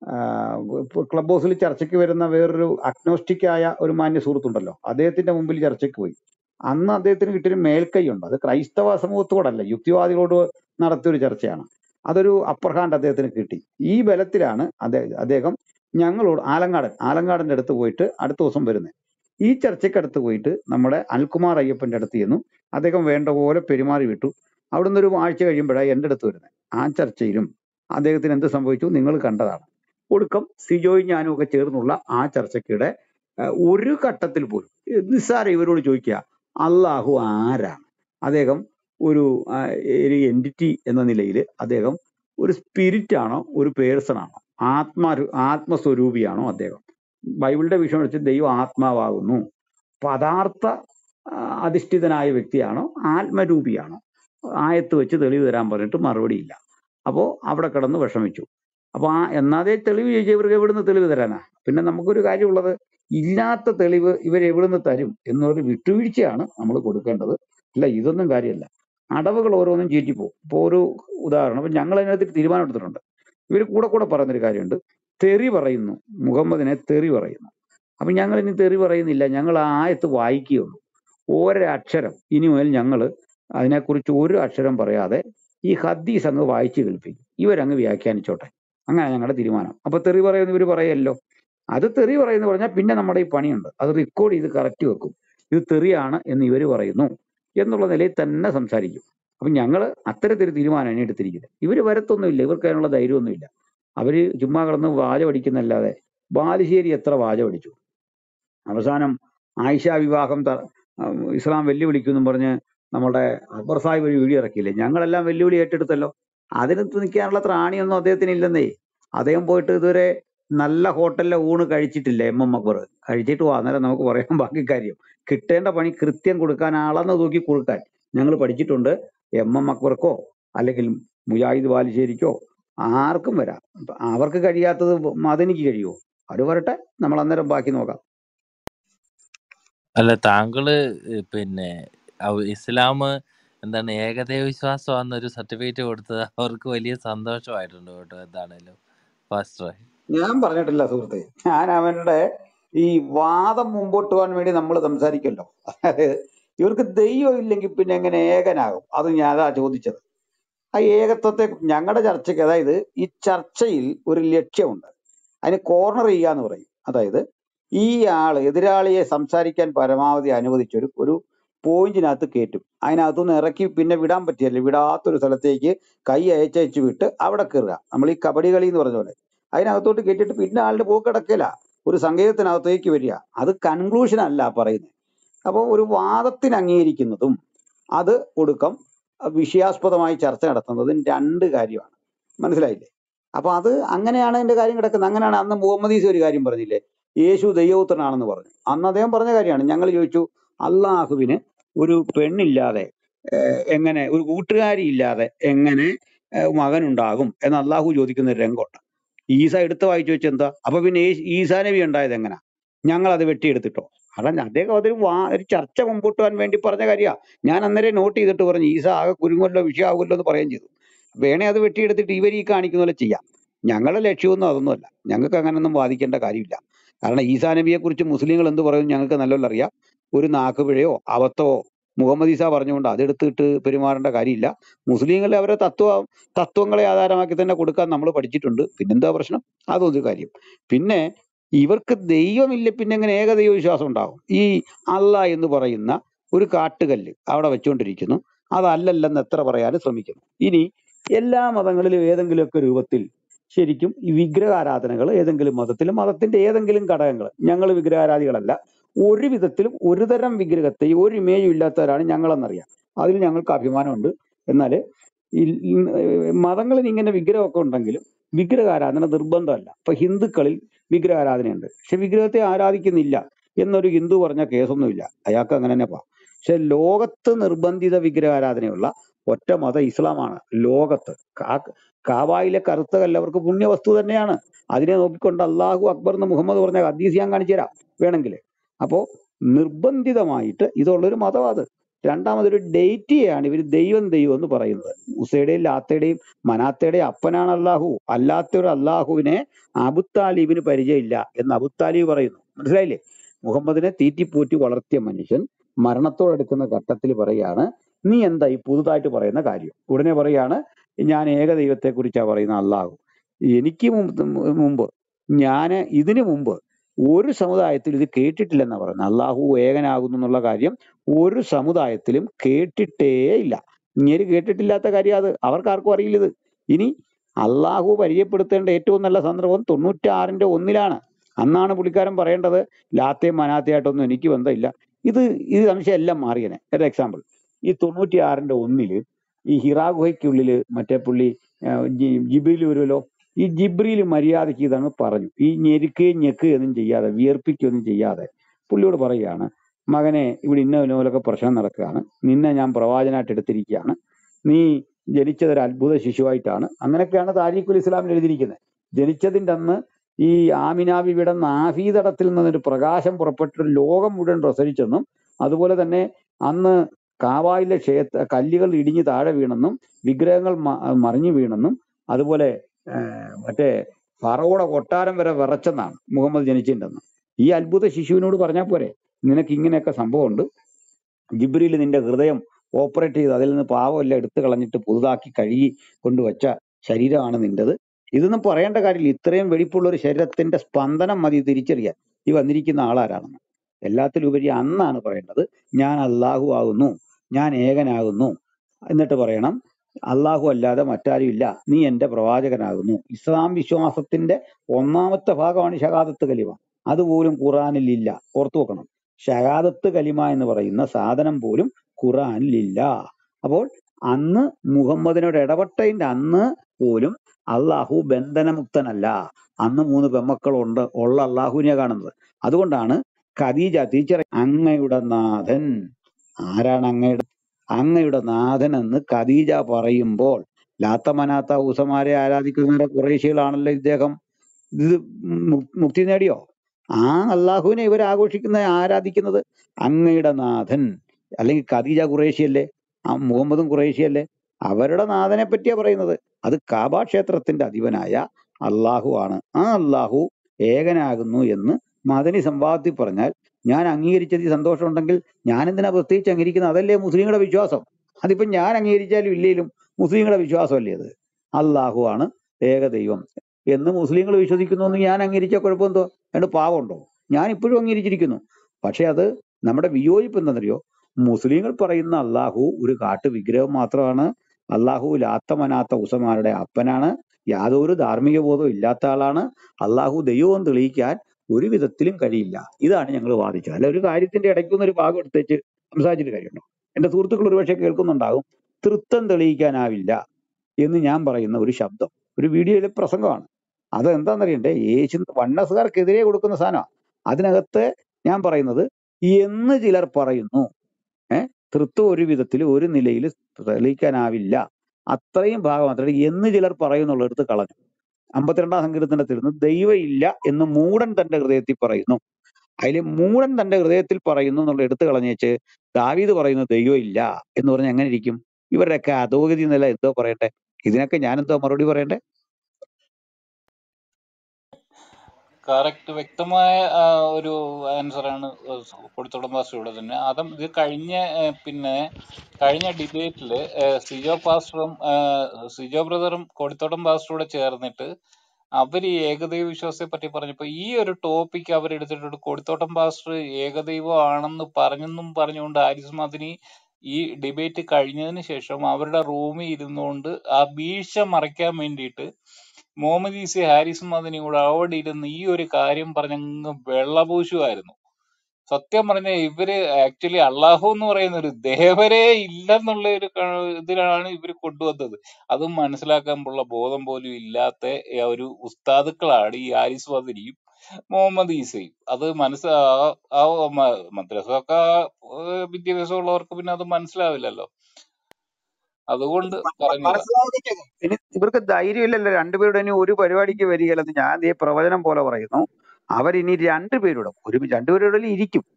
ക്ലബ് ഹൗസിൽ ചർച്ചയ്ക്ക് വരുന്ന വേറൊരു അഗ്നോസ്റ്റിക് ആയ ഒരു മാന്യ സുഹൃത്തുണ്ടല്ലോ അദ്ദേഹത്തിന്റെ മുമ്പിൽ ചർച്ചയ്ക്ക് പോയി അന്ന് അദ്ദേഹത്തിന് കിട്ടിയൊരു മേൽക്കൈയുണ്ട് അത് ക്രൈസ്തവ സമൂഹത്തോടല്ല യുക്തിവാദികളോട് നടത്തിയ ഒരു ചർച്ചയാണ് അതൊരു അപ്പർ ഹാൻഡ് അദ്ദേഹത്തിന് കിട്ടി ഈ ബലത്തിലാണ് അദ്ദേഹം അദ്ദേഹം ഞങ്ങളോട് ആലങ്ങാടൻ ആലങ്ങാടന്റെ അടുത്ത് പോയിട്ട് അടുത്ത ദിവസം വരുന്നത് ഈ ചർച്ചയ്ക്ക് അടുത്ത് പോയിട്ട് നമ്മുടെ അൽകുമാർ അയ്യപ്പന്റെ അടുത്ത് ചെന്നു അദ്ദേഹം വേണ്ട പോലെ പെരുമാറി വിട്ടു അവിടുന്ന് ഒരു ആഴ്ച കഴിയുമ്പോഴാണ് എൻ്റെ അടുത്ത് വരുന്നത് ആ ചർച്ചയിലും അദ്ദേഹത്തിന് എന്ത് സംഭവിച്ചു നിങ്ങൾ കണ്ടതാണ് ഒടുക്കം സിജോയും ഞാനും ഒക്കെ ചേർന്നുള്ള ആ ചർച്ചയ്ക്കിടെ ഏഹ്, ഒരു ഘട്ടത്തിൽ പോലും നിസ്സാരം ഇവരോട് ചോദിക്കുക അള്ളാഹു ആരാണ് അദ്ദേഹം ഒരു ആ, ഒരു എൻറ്റിറ്റി എന്ന നിലയിൽ അദ്ദേഹം ഒരു സ്പിരിറ്റ് ആണോ ഒരു പേഴ്സൺ ആണോ ആത്മാ ആത്മസ്വരൂപിയാണോ അദ്ദേഹം ബൈബിളിന്റെ വിഷയം വെച്ച് ദൈവം ആത്മാവാകുന്നു പദാർത്ഥ ആ, അധിഷ്ഠിതനായ വ്യക്തിയാണോ ആത്മരൂപിയാണോ ആയത്ത് വെച്ച് തെളിവ് തരാൻ പറഞ്ഞിട്ട് മറുപടിയില്ല അപ്പോൾ അവിടെ കിടന്ന് വിഷമിച്ചു അപ്പൊ ആ എന്നാതേ തെളിവ് ചോദിച്ചാൽ ഇവർക്ക് എവിടുന്ന് തെളിവ് തരാനാ പിന്നെ നമുക്കൊരു കാര്യമുള്ളത് ഇല്ലാത്ത തെളിവ് ഇവർ എവിടുന്ന് തരും എന്നൊരു വിട്ടുവീഴ്ചയാണ് നമ്മൾ കൊടുക്കേണ്ടത് അല്ല ഇതൊന്നും കാര്യമല്ല അടവുകൾ ഓരോന്നും ചീറ്റിപ്പോകും ഇപ്പോൾ ഒരു ഉദാഹരണം അപ്പൊ ഞങ്ങൾ അതിനകത്ത് തീരുമാനം എടുത്തിട്ടുണ്ട് ഇവർ കൂടെ കൂടെ പറയുന്നൊരു കാര്യമുണ്ട് തെറി പറയുന്നു മുഹമ്മദിനെ തെറി പറയുന്നു അപ്പൊ ഞങ്ങൾ ഇനി തെറി പറയുന്നില്ല ഞങ്ങൾ ആ ആയത്ത് വായിക്കുകയുള്ളൂ ഒരക്ഷരം ഇനി മുതൽ ഞങ്ങൾ അതിനെക്കുറിച്ച് ഒരു അക്ഷരം പറയാതെ ഈ ഹദീസ് അങ്ങ് വായിച്ചു കേൾപ്പിക്കും ഇവരങ്ങ് വ്യാഖ്യാനിച്ചോട്ടെ അങ്ങനെ ഞങ്ങളുടെ തീരുമാനം അപ്പൊ തെറി പറയുന്ന ഇവർ പറയല്ലോ അത് തെറി പറയുന്നു പറഞ്ഞാൽ പിന്നെ നമ്മുടെ ഈ പണിയുണ്ട് അത് റെക്കോർഡ് ചെയ്ത് കറക്റ്റ് വെക്കും ഇത് തെറിയാണ് എന്ന് ഇവർ പറയുന്നു എന്നുള്ള നിലയിൽ തന്നെ സംസാരിക്കും അപ്പൊ ഞങ്ങൾ അത്തരത്തിലൊരു തീരുമാനമാണ് എടുത്തിരിക്കുന്നത് ഇവർ വരത്തൊന്നുമില്ല ഇവർക്ക് അതിനുള്ള ധൈര്യമൊന്നുമില്ല അവര് ചുമ്മാ കിടന്ന് വാച പഠിക്കുന്നല്ലാതെ ബാലുശ്ശേരി എത്ര വാച പഠിച്ചു അവസാനം ആയിഷ വിവാഹം ത- ഉം, ഇസ്ലാം വെല്ലുവിളിക്കുമെന്നും പറഞ്ഞ് നമ്മുടെ അക്ബർ സാഹിബ് ഒരു വീഡിയോ ഇറക്കിയില്ലേ ഞങ്ങളെല്ലാം വെല്ലുവിളി ഏറ്റെടുത്തല്ലോ അതിനകത്ത് നിൽക്കാനുള്ള ത്രാണിയൊന്നും അദ്ദേഹത്തിന് ഇല്ലെന്നേ അദ്ദേഹം പോയിട്ട് ഇതുവരെ നല്ല ഹോട്ടലിലെ ഊണ് കഴിച്ചിട്ടില്ല എം എം അക്ബർ കഴിച്ചിട്ട് വാ അന്നേരം നമുക്ക് പറയാം ബാക്കി കാര്യം കിട്ടേണ്ട പണി കൃത്യം കൊടുക്കാൻ അളന്ന് തൂക്കി കൊടുക്കാൻ ഞങ്ങൾ പഠിച്ചിട്ടുണ്ട് എം എം അക്ബർക്കോ അല്ലെങ്കിൽ മുജാഹിദ് ബാലുശ്ശേരിക്കോ ആർക്കും വരാം അപ്പൊ അവർക്ക് കഴിയാത്തത് മദനിക്ക് കഴിയുമോ അവർ വരട്ടെ നമ്മൾ അന്നേരം ബാക്കി നോക്കാം അല്ല താങ്കള് ഏഹ് പിന്നെ അവ- ഇസ്ലാം എന്താണ് ഏകദൈവ വിശ്വാസമാണെന്നൊരു സർട്ടിഫിക്കറ്റ് കൊടുത്തത് അവർക്ക് വലിയ സന്തോഷമായിട്ടുണ്ട് കേട്ടോ എന്താണേലും ഫാസ്റ്റർ ഞാൻ പറഞ്ഞിട്ടില്ല സുഹൃത്തെ ഞാൻ അവരുടെ ഈ വാദം മുമ്പോട്ട് പോകാൻ വേണ്ടി നമ്മൾ സംസാരിക്കല്ലോ അതായത് ഇവർക്ക് ദൈവം ഇല്ലെങ്കിൽ പിന്നെ എങ്ങനെ ഏകനാകും അത് ഞാൻ അതാ ചോദിച്ചത് ആ ഏകത്വത്തെ ഞങ്ങളുടെ ചർച്ചയ്ക്ക് അതായത് ഈ ചർച്ചയിൽ ഒരു ലക്ഷ്യമുണ്ട് അതിന് കോർണർ ചെയ്യാന്ന് പറയും അതായത് ഈ ആള് എതിരാളിയെ സംസാരിക്കാൻ പരമാവധി അനുവദിച്ചൊരു ഒരു പോയിന്റിനകത്ത് കയറ്റും അതിനകത്തുനിന്ന് ഇറക്കി പിന്നെ വിടാൻ പറ്റിയല്ലേ വിടാത്തൊരു സ്ഥലത്തേക്ക് കൈ അയച്ചയച്ച് വിട്ട് അവിടെ കയറുക നമ്മൾ ഈ കബഡി കളി എന്ന് പറഞ്ഞ പോലെ അതിനകത്തോട്ട് കയറ്റിട്ട് പിന്നെ ആളുടെ പോക്ക് കിടക്കില്ല ഒരു സങ്കേതത്തിനകത്തേക്ക് വരിക അത് കൺക്ലൂഷൻ അല്ല പറയുന്നത് അപ്പോൾ ഒരു വാദത്തിന് അംഗീകരിക്കുന്നതും അത് ഒടുക്കം വിഷയാസ്പദമായി ചർച്ച നടത്തുന്നതും രണ്ട് കാര്യമാണ് മനസ്സിലായില്ലേ അപ്പൊ അത് അങ്ങനെയാണ് അതിന്റെ കാര്യം കിടക്കുന്നത് അങ്ങനെയാണ് അന്ന് മുഹമ്മദ് ഈസ ഒരു കാര്യം പറഞ്ഞില്ലേ യേശു ദൈവപുത്രനാണെന്ന് പറഞ്ഞു അന്ന് അദ്ദേഹം പറഞ്ഞ കാര്യമാണ് ഞങ്ങൾ ചോദിച്ചു അള്ളാഹുവിന് ഒരു പെണ്ണില്ലാതെ ഏഹ്, എങ്ങനെ ഒരു കൂട്ടുകാരി ഇല്ലാതെ എങ്ങനെ ഏഹ്, മകനുണ്ടാകും എന്ന് അള്ളാഹു ചോദിക്കുന്ന ഒരു രംഗമുണ്ട് ഈസ എടുത്ത് വായിച്ചു വെച്ചെന്താ അപ്പൊ പിന്നെ യേശു- ഈസാ നബി ഉണ്ടായത് എങ്ങനാ ഞങ്ങൾ അത് വെട്ടിയെടുത്തിട്ടോ അതാണ് അദ്ദേഹം അതൊരു വാ ഒരു ചർച്ച മുമ്പോട്ട് പോകാൻ വേണ്ടി പറഞ്ഞ കാര്യമാണ് ഞാൻ അന്നേരം നോട്ട് ചെയ്തിട്ട് പറഞ്ഞു ഈസ ആകെ കുരുങ്ങല്ലോ വിഷയമാകുമല്ലോ എന്ന് പറയുകയും ചെയ്തു വേണേ അത് വെട്ടിയെടുത്തിട്ട് ഇവർ ഈ കാണിക്കുന്ന പോലെ ചെയ്യാം ഞങ്ങളുടെ ലക്ഷ്യമൊന്നും അതൊന്നുമല്ല ഞങ്ങൾക്ക് അങ്ങനെയൊന്നും വാദിക്കേണ്ട കാര്യമില്ല കാരണം ഈസാ നബിയെ കുറിച്ച് മുസ്ലിങ്ങൾ എന്ത് പറയും ഞങ്ങൾക്ക് നല്ലോണം അറിയാം ഒരു നാക്കുപിഴയോ അബദ്ധമോ മുഹമ്മദ് ഈസ പറഞ്ഞുകൊണ്ട് അതെടുത്തിട്ട് പെരുമാറേണ്ട കാര്യമില്ല മുസ്ലിങ്ങൾ അവരെ തത്വ തത്വങ്ങളെ ആധാരമാക്കി തന്നെ കൊടുക്കാൻ നമ്മൾ പഠിച്ചിട്ടുണ്ട് പിന്നെന്താ പ്രശ്നം അതൊരു കാര്യം പിന്നെ ഇവർക്ക് ദൈവമില്ല പിന്നെ എങ്ങനെ ഏകദൈവ വിശ്വാസം ഉണ്ടാവും ഈ അല്ല എന്ന് പറയുന്ന ഒരു കാട്ടുകല്ല് അവിടെ വെച്ചുകൊണ്ടിരിക്കുന്നു അതല്ലല്ലെന്ന് എത്ര പറയാനും ശ്രമിക്കുന്നു ഇനി എല്ലാ മതങ്ങളിലും ഏതെങ്കിലുമൊക്കെ രൂപത്തിൽ ശരിക്കും ഈ വിഗ്രഹാരാധനകൾ ഏതെങ്കിലും മതത്തിൽ മതത്തിന്റെ ഏതെങ്കിലും ഘടകങ്ങൾ ഞങ്ങൾ വിഗ്രഹാരാധികളല്ല ഒരു വിധത്തിലും ഒരു തരം വിഗ്രഹത്തെ ഒരു ഇമേജും ഇല്ലാത്തവരാണ് ഞങ്ങളെന്നറിയാം അതിൽ ഞങ്ങൾക്ക് അഭിമാനമുണ്ട് എന്നാൽ മതങ്ങളിൽ ഇങ്ങനെ വിഗ്രഹമൊക്കെ ഉണ്ടെങ്കിലും വിഗ്രഹാരാധന നിർബന്ധമല്ല ഇപ്പൊ ഹിന്ദുക്കളിൽ വിഗ്രഹാരാധനയുണ്ട് പക്ഷെ വിഗ്രഹത്തെ ആരാധിക്കുന്നില്ല എന്നൊരു ഹിന്ദു പറഞ്ഞ കേസൊന്നുമില്ല അയാൾക്ക് അങ്ങനെ തന്നെ പോവാം പക്ഷെ ലോകത്ത് നിർബന്ധിത വിഗ്രഹാരാധനയുള്ള ഒറ്റ മതം ഇസ്ലാമാണ് ലോകത്ത് കാ- കാബായിലെ കറുത്ത കല്ലവർക്ക് പുണ്യവസ്തു തന്നെയാണ് അതിനെ നോക്കിക്കൊണ്ട് അള്ളാഹു അക്ബർ എന്ന് മുഹമ്മദ് പറഞ്ഞ ഹദീസ് ഞാൻ കാണിച്ചു തരാം വേണമെങ്കിൽ അപ്പോ നിർബന്ധിതമായിട്ട് ഇതുള്ളൊരു മതം അത് രണ്ടാമതൊരു ഡേറ്റിയെയാണ് ഇവർ ദൈവം ദൈവം എന്ന് പറയുന്നത് ഉസയുടെയും ലാത്തയുടെയും മനാത്തയുടെയും അപ്പനാണ് അള്ളാഹു അല്ലാത്തൊരു അള്ളാഹുവിനെ അബുത്താലിബിന് പരിചയമില്ല എന്ന് അബുത്താലിബ് പറയുന്നു മനസ്സിലായില്ലേ മുഹമ്മദിനെ തീറ്റിപ്പോറ്റി വളർത്തിയ മനുഷ്യൻ മരണത്തോടടുക്കുന്ന ഘട്ടത്തിൽ പറയാണ് നീ എന്താ ഈ പുതുതായിട്ട് പറയുന്ന കാര്യം ഉടനെ പറയാണ് ഞാൻ ഏകദൈവത്തെ കുറിച്ചാണ് പറയുന്ന അള്ളാഹു എനിക്ക് മുമ്പ് മുമ്പ് ഞാൻ ഇതിനു മുമ്പ് ഒരു സമുദായത്തിൽ ഇത് കേട്ടിട്ടില്ലെന്നാണ് പറയുന്നത് അള്ളാഹു ഏകനാകുന്നു എന്നുള്ള കാര്യം ഒരു സമുദായത്തിലും കേട്ടിട്ടേ ഇല്ല ഇങ്ങനെ കേട്ടിട്ടില്ലാത്ത കാര്യം അത് അവർക്ക് ആർക്കും അറിയില്ല ഇത് ഇനി അള്ളാഹു പരിചയപ്പെടുത്തേണ്ട ഏറ്റവും നല്ല സന്ദർഭം തൊണ്ണൂറ്റാറിന്റെ ഒന്നിലാണ് അന്നാണ് പുള്ളിക്കാരൻ പറയേണ്ടത് ലാത്തയും മനാത്തയായിട്ടൊന്നും എനിക്ക് ബന്ധമില്ല ഇത് ഇത് സംശയം എല്ലാം മാറിയനെ ഒരു എക്സാമ്പിൾ ഈ തൊണ്ണൂറ്റിയാറിന്റെ ഒന്നില് ഈ ഹിറാ ഗുഹയ്ക്കുള്ളില് മറ്റേ പുള്ളി ജിബിയിൽ വരുമല്ലോ ഈ ജിബ്രിയിൽ മര്യാദയ്ക്ക് ഇതാണ് പറഞ്ഞു ഈ ഞെരുക്കുകയും ഞെക്കുകയൊന്നും ചെയ്യാതെ വിയർപ്പിക്കുകയൊന്നും ചെയ്യാതെ പുള്ളിയോട് പറയുകയാണ് മകനെ ഇവിടെ ഇന്ന ഇന്നപോലൊക്കെ പ്രശ്നം നടക്കുകയാണ് നിന്നെ ഞാൻ പ്രവാചനായിട്ട് എടുത്തിരിക്കുകയാണ് നീ ജനിച്ചത് ഒരു അത്ഭുത ശിശുവായിട്ടാണ് അങ്ങനെയൊക്കെയാണ് താരീഖുൽ ഇസ്ലാമിൽ എഴുതിയിരിക്കുന്നത് ജനിച്ചതിൻ്റെ അന്ന് ഈ ആമിനാബിയുടെ നാഭീതടത്തിൽ നിന്നൊരു പ്രകാശം പുറപ്പെട്ടൊരു ലോകം മുഴുവൻ പ്രസരിച്ചെന്നും അതുപോലെ തന്നെ അന്ന് കാവായിലെ ക്ഷേത്ര കല്ലുകൾ ഇടിഞ്ഞ് താഴെ വീണെന്നും വിഗ്രഹങ്ങൾ മ- മറിഞ്ഞു വീണെന്നും അതുപോലെ ഏർ മറ്റേ ഫറവോടെ കൊട്ടാരം വരെ വിറച്ചെന്നാണ് മുഹമ്മദ് ജനിച്ചിട്ടുണ്ടെന്ന് ഈ അത്ഭുത ശിശുവിനോട് പറഞ്ഞാൽ പോരെ നിനക്ക് ഇങ്ങനെയൊക്കെ സംഭവമുണ്ട് ജിബ്രിയിൽ നിന്റെ ഹൃദയം ഓപ്പറേറ്റ് ചെയ്ത് അതിൽ നിന്ന് പാവമെല്ലാം എടുത്തു കളഞ്ഞിട്ട് പുതുതാക്കി കഴുകി കൊണ്ടുവച്ച ശരീരമാണ് നിന്റേത് ഇതൊന്നും പറയേണ്ട കാര്യമില്ല ഇത്രയും വെടിപ്പുള്ള ഒരു ശരീരത്തിന്റെ സ്പന്ദനം മതി തിരിച്ചറിയാൻ ഈ വന്നിരിക്കുന്ന ആളാരാണെന്ന് എല്ലാത്തിലുപരി അന്നാണ് പറയേണ്ടത് ഞാൻ അള്ളാഹു ആകുന്നു ഞാൻ ഏകനാകുന്നു എന്നിട്ട് പറയണം അള്ളാഹു അല്ലാതെ മറ്റാരും ഇല്ല നീ എന്റെ പ്രവാചകനാകുന്നു ഇസ്ലാം വിശ്വാസത്തിന്റെ ഒന്നാമത്തെ ഭാഗമാണ് ഷഹാദത്ത് കലിമ അതുപോലും ഖുറാനിൽ ഇല്ല ഓർത്തു വെക്കണം ഷഹാദത്ത് കലിമ എന്ന് പറയുന്ന സാധനം പോലും ഖുറാനിലില്ല അപ്പോൾ അന്ന് മുഹമ്മദിനോട് ഇടപെട്ടതിന്റെ അന്ന് പോലും അള്ളാഹു ബന്ധനമുക്തനല്ല അന്ന് മൂന്ന് പെമ്മക്കളുണ്ട് ഉള്ള അള്ളാഹുവിനെ കാണുന്നത് അതുകൊണ്ടാണ് ഖദീജ തിരിച്ചറി അങ്ങയുടെ നാഥൻ ആരാണ് അങ്ങയുടെ അങ്ങയുടെ നാഥൻ എന്ന് ഖദീജ പറയുമ്പോൾ ലാത്തമനാത്ത ഊസമാരെ ആരാധിക്കുന്ന കുറേശികളാണല്ലോ ഇദ്ദേഹം ഇത് മു- മുക്തി നേടിയോ ആ അള്ളാഹുവിനെ ഇവർ ആഘോഷിക്കുന്ന ആരാധിക്കുന്നത് അങ്ങയുടെ നാഥൻ അല്ലെങ്കിൽ ഖദീജ ഖുറേഷിയല്ലേ ആ മുഹമ്മദും ഖുറേഷിയല്ലേ അവരുടെ നാഥനെ പറ്റിയാ പറയുന്നത് അത് കാബ ക്ഷേത്രത്തിന്റെ അധിപനായ അള്ളാഹു ആണ് ആ അള്ളാഹു ഏകനാകുന്നു എന്ന് മദനി സംവാദത്തിൽ പറഞ്ഞാൽ ഞാൻ അംഗീകരിച്ചതിൽ സന്തോഷമുണ്ടെങ്കിൽ ഞാൻ എന്തിനാ പ്രത്യേകിച്ച് അംഗീകരിക്കുന്നത് അതല്ലേ മുസ്ലിങ്ങളുടെ വിശ്വാസം അതിപ്പോ ഞാൻ അംഗീകരിച്ചാലും ഇല്ലേലും മുസ്ലിങ്ങളുടെ വിശ്വാസമല്ലേ അത് അള്ളാഹു ആണ് ഏകദൈവം എന്ന് മുസ്ലിങ്ങൾ വിശ്വസിക്കുന്നു എന്ന് ഞാൻ അംഗീകരിച്ച കുഴപ്പമെന്തോ രണ്ട് പാവമുണ്ടോ ഞാൻ ഇപ്പോഴും അംഗീകരിച്ചിരിക്കുന്നു പക്ഷെ അത് നമ്മുടെ വിയോജിപ്പ് എന്താണെന്നറിയോ മുസ്ലിങ്ങൾ പറയുന്ന അള്ളാഹു ഒരു കാട്ടു വിഗ്രഹം മാത്രമാണ് അള്ളാഹു ലാത്തമനാത്ത ഉസമാരുടെ അപ്പനാണ് യാതൊരു ധാർമ്മിക ബോധവും ഇല്ലാത്ത ആളാണ് അള്ളാഹു ദൈവം തെളിയിക്കാൻ ഒരു വിധത്തിലും കഴിയില്ല ഇതാണ് ഞങ്ങൾ വാദിച്ചത് അല്ല ഒരു കാര്യത്തിന്റെ ഇടയ്ക്കൊന്നും ഒരു ഭാഗം എടുത്തേച്ച് സംസാരിച്ചിട്ട് കാര്യമുണ്ടോ എന്റെ സുഹൃത്തുക്കൾ ഒരുപക്ഷെ കേൾക്കുന്നുണ്ടാകും തൃത്വം തെളിയിക്കാനാവില്ല എന്ന് ഞാൻ പറയുന്ന ഒരു ശബ്ദം ഒരു വീഡിയോയിലെ പ്രസംഗമാണ് അത് എന്താണെന്നറിയണ്ടേ യേശു വണ്ണസുകാർക്കെതിരെ കൊടുക്കുന്ന സാധനമാണ് അതിനകത്ത് ഞാൻ പറയുന്നത് എന്ന് ചിലർ പറയുന്നു ഏഹ് തൃത്വം ഒരു വിധത്തിൽ ഒരു നിലയിൽ തെളിയിക്കാനാവില്ല അത്രയും ഭാഗം മാത്രമേ എന്ന് ചിലർ പറയുന്നുള്ള എടുത്ത് കളഞ്ഞു അമ്പത്തിരണ്ടാം സങ്കീർത്തനത്തിൽ നിന്ന് ദൈവം ഇല്ല എന്ന് മൂടൻ തന്റെ ഹൃദയത്തിൽ പറയുന്നു അതിൽ മൂടൻ തന്റെ ഹൃദയത്തിൽ പറയുന്നു എന്നുള്ള എടുത്തു കളഞ്ഞേച്ച് ദാവീദ് പറയുന്നു ദൈവം ഇല്ല എന്ന് പറഞ്ഞാൽ എങ്ങനെ ഇരിക്കും ഇവരുടെയൊക്കെ അധോഗതി എന്നല്ല എന്തോ പറയട്ടെ ഇതിനൊക്കെ ഞാൻ എന്തോ മറുപടി പറയണ്ടേ കറക്റ്റ് വ്യക്തമായ ആ, ഒരു ആൻസർ ആണ് കൊടുത്തോളം പാസ്റ്റർ ഇവിടെ തന്നെ അതും ഇത് കഴിഞ്ഞ ഏ, പിന്നെ കഴിഞ്ഞ ഡിബേറ്റില് സിജോ പാസ്റ്ററും ആ, സിജോ ബ്രദറും കൊടുത്തോട്ടം പാസ്റ്ററും കൂടെ ചേർന്നിട്ട് അവര് ഈ ഏകദൈവ വിശ്വാസത്തെ പറ്റി പറഞ്ഞപ്പോ ഈ ഒരു ടോപ്പിക് അവർ എടുത്തിട്ടുണ്ട് കൊടുത്തോട്ടം പാസ്റ്റർ ഏകദൈവം ആണെന്ന് പറഞ്ഞെന്നും പറഞ്ഞുകൊണ്ട് ആരിസ് മദിനി ഈ ഡിബേറ്റ് കഴിഞ്ഞതിന് ശേഷം അവരുടെ റൂമിൽ ഇരുന്നുകൊണ്ട് ആ വീഴ്ച മറയ്ക്കാൻ വേണ്ടിയിട്ട് മുഹമ്മദ് ഈസി ഹാരിസ് മദനി കൂടെ അവിടെ ഇരുന്ന് ഈ ഒരു കാര്യം പറഞ്ഞങ്ങ് വെള്ളപൂശുമായിരുന്നു സത്യം പറഞ്ഞ ഇവര് ആക്ച്വലി അള്ളാഹു എന്ന് പറയുന്ന ഒരു ദേവരേ ഇല്ലെന്നുള്ള ഒരു ക- ഇതിലാണ് ഇവര് കൊണ്ടുവന്നത് അതും മനസ്സിലാക്കാൻ ഉള്ള ബോധം പോലും ഇല്ലാത്ത ഏ ഒരു ഉസ്താദുക്കളാണ് ഈ ഹാരിസ് മദനിയും മുഹമ്മദ് ഈസയും അത് മനസ്സ് ആ- ആ മ- മദ്രസയൊക്കെ ഏഹ് വിദ്യാഭ്യാസം ഉള്ളവർക്ക് പിന്നെ അത് മനസ്സിലാവില്ലല്ലോ അതുകൊണ്ട് പറഞ്ഞതാ മനസ്സിലാവുകയും ഇനി ഇവർക്ക് ധൈര്യമില്ലല്ലോ രണ്ടുപേരുടെ ഇനി ഒരു പരിപാടിക്ക് വരികയില്ലെന്ന് ഞാൻ ഈ പ്രവചനം പോലെ പറയുന്നു അവരിനി രണ്ടുപേരുടെ ഒരു രണ്ടുപേരുടെ ഇടയിൽ ഇരിക്കും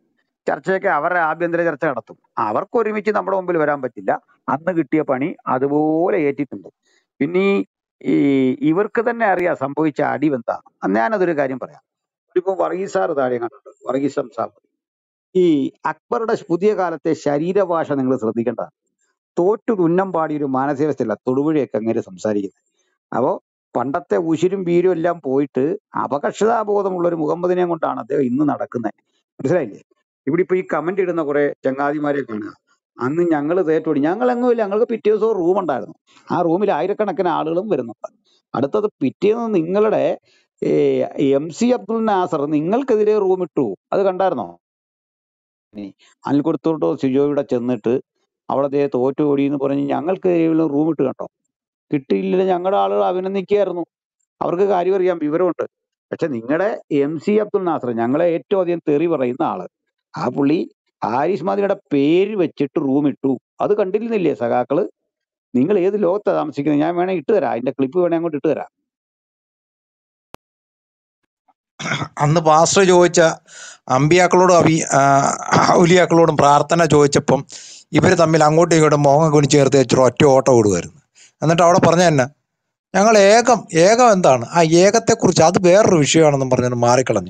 ചർച്ചയൊക്കെ അവരുടെ ആഭ്യന്തര ചർച്ച നടത്തും അവർക്ക് ഒരുമിച്ച് നമ്മുടെ മുമ്പിൽ വരാൻ പറ്റില്ല അന്ന് കിട്ടിയ പണി അതുപോലെ ഏറ്റിട്ടുണ്ട് പിന്നെ ഈ ഈ ഇവർക്ക് തന്നെ അറിയാം സംഭവിച്ച അടി എന്താണ് ഞാനതൊരു കാര്യം പറയാം ഇപ്പൊ വർഗീസ് സാർ താഴെ കണ്ടിട്ടുണ്ട് വർഗീസ് സാർ ഈ അക്ബറുടെ പുതിയ കാലത്തെ ശരീരഭാഷ നിങ്ങൾ ശ്രദ്ധിക്കേണ്ടതാണ് തോറ്റു തുന്നം പാടിയ ഒരു മാനസികാവസ്ഥയല്ല തൊടുപുഴയൊക്കെ അങ്ങനെ സംസാരിക്കുന്നത് അപ്പോ പണ്ടത്തെ ഉശിരും വീരും എല്ലാം പോയിട്ട് അപകർഷതാബോധമുള്ള ഒരു മുഹമ്മദിനെ കൊണ്ടാണ് അദ്ദേഹം ഇന്ന് നടക്കുന്നത് മനസ്സിലായില്ലേ ഇവിടെ ഇപ്പൊ ഈ കമന്റ് ഇടുന്ന കുറെ ചങ്ങാതിമാരെ കാണുക അന്ന് ഞങ്ങൾ തേറ്റോടി ഞങ്ങൾ എങ്ങുമില്ല ഞങ്ങൾക്ക് പിറ്റേ ദിവസവും റൂം ഉണ്ടായിരുന്നു ആ റൂമിൽ ആയിരക്കണക്കിന് ആളുകളും വരുന്നുണ്ട് അടുത്തത് പിറ്റേന്ന് നിങ്ങളുടെ എം സി അബ്ദുൽ നാസർ നിങ്ങൾക്കെതിരെ റൂം ഇട്ടു അത് കണ്ടായിരുന്നോ അനിൽക്കുടത്തോട്ടോ സിജോയുടെ ചെന്നിട്ട് അവിടെ ദേ തോറ്റു ഓടി എന്ന് പറഞ്ഞ് ഞങ്ങൾക്ക് റൂം ഇട്ട് കണ്ടോ കിട്ടിയില്ല ഞങ്ങളുടെ ആളുകൾ അഭിനന്ദിക്കുകയായിരുന്നു അവർക്ക് കാര്യം അറിയാം വിവരമുണ്ട് പക്ഷെ നിങ്ങളുടെ എം സി അബ്ദുൽ നാസർ ഞങ്ങളെ ഏറ്റവും അധികം തെറി പറയുന്ന ആള് ആ പുള്ളി ആരിസ് മദിനയുടെ പേര് വെച്ചിട്ട് റൂം ഇട്ടു അത് കണ്ടിരുന്നില്ലേ സഖാക്കള് നിങ്ങൾ ഏത് ലോകത്താണ് താമസിക്കുന്നത് ഞാൻ വേണേ ഇട്ട് തരാം അതിന്റെ ക്ലിപ്പ് വേണേ അങ്ങോട്ട് ഇട്ട് തരാം അന്ന് പാസ്റ്റർ ചോദിച്ച അമ്പിയാക്കളോടും അബി ആ, ഔലിയാക്കളോടും പ്രാർത്ഥന ചോദിച്ചപ്പം ഇവർ തമ്മിൽ അങ്ങോട്ടും ഇങ്ങോട്ടും മോഹം കുനി ചേർത്ത് വെച്ചിട്ട് ഒറ്റ ഓട്ടം ഓടുമായിരുന്നു എന്നിട്ട് അവിടെ പറഞ്ഞ തന്നെ ഞങ്ങൾ ഏകം ഏകം എന്താണ് ആ ഏകത്തെക്കുറിച്ച് അത് വേറൊരു വിഷയമാണെന്നും പറഞ്ഞിട്ട് മാറിക്കളഞ്ഞു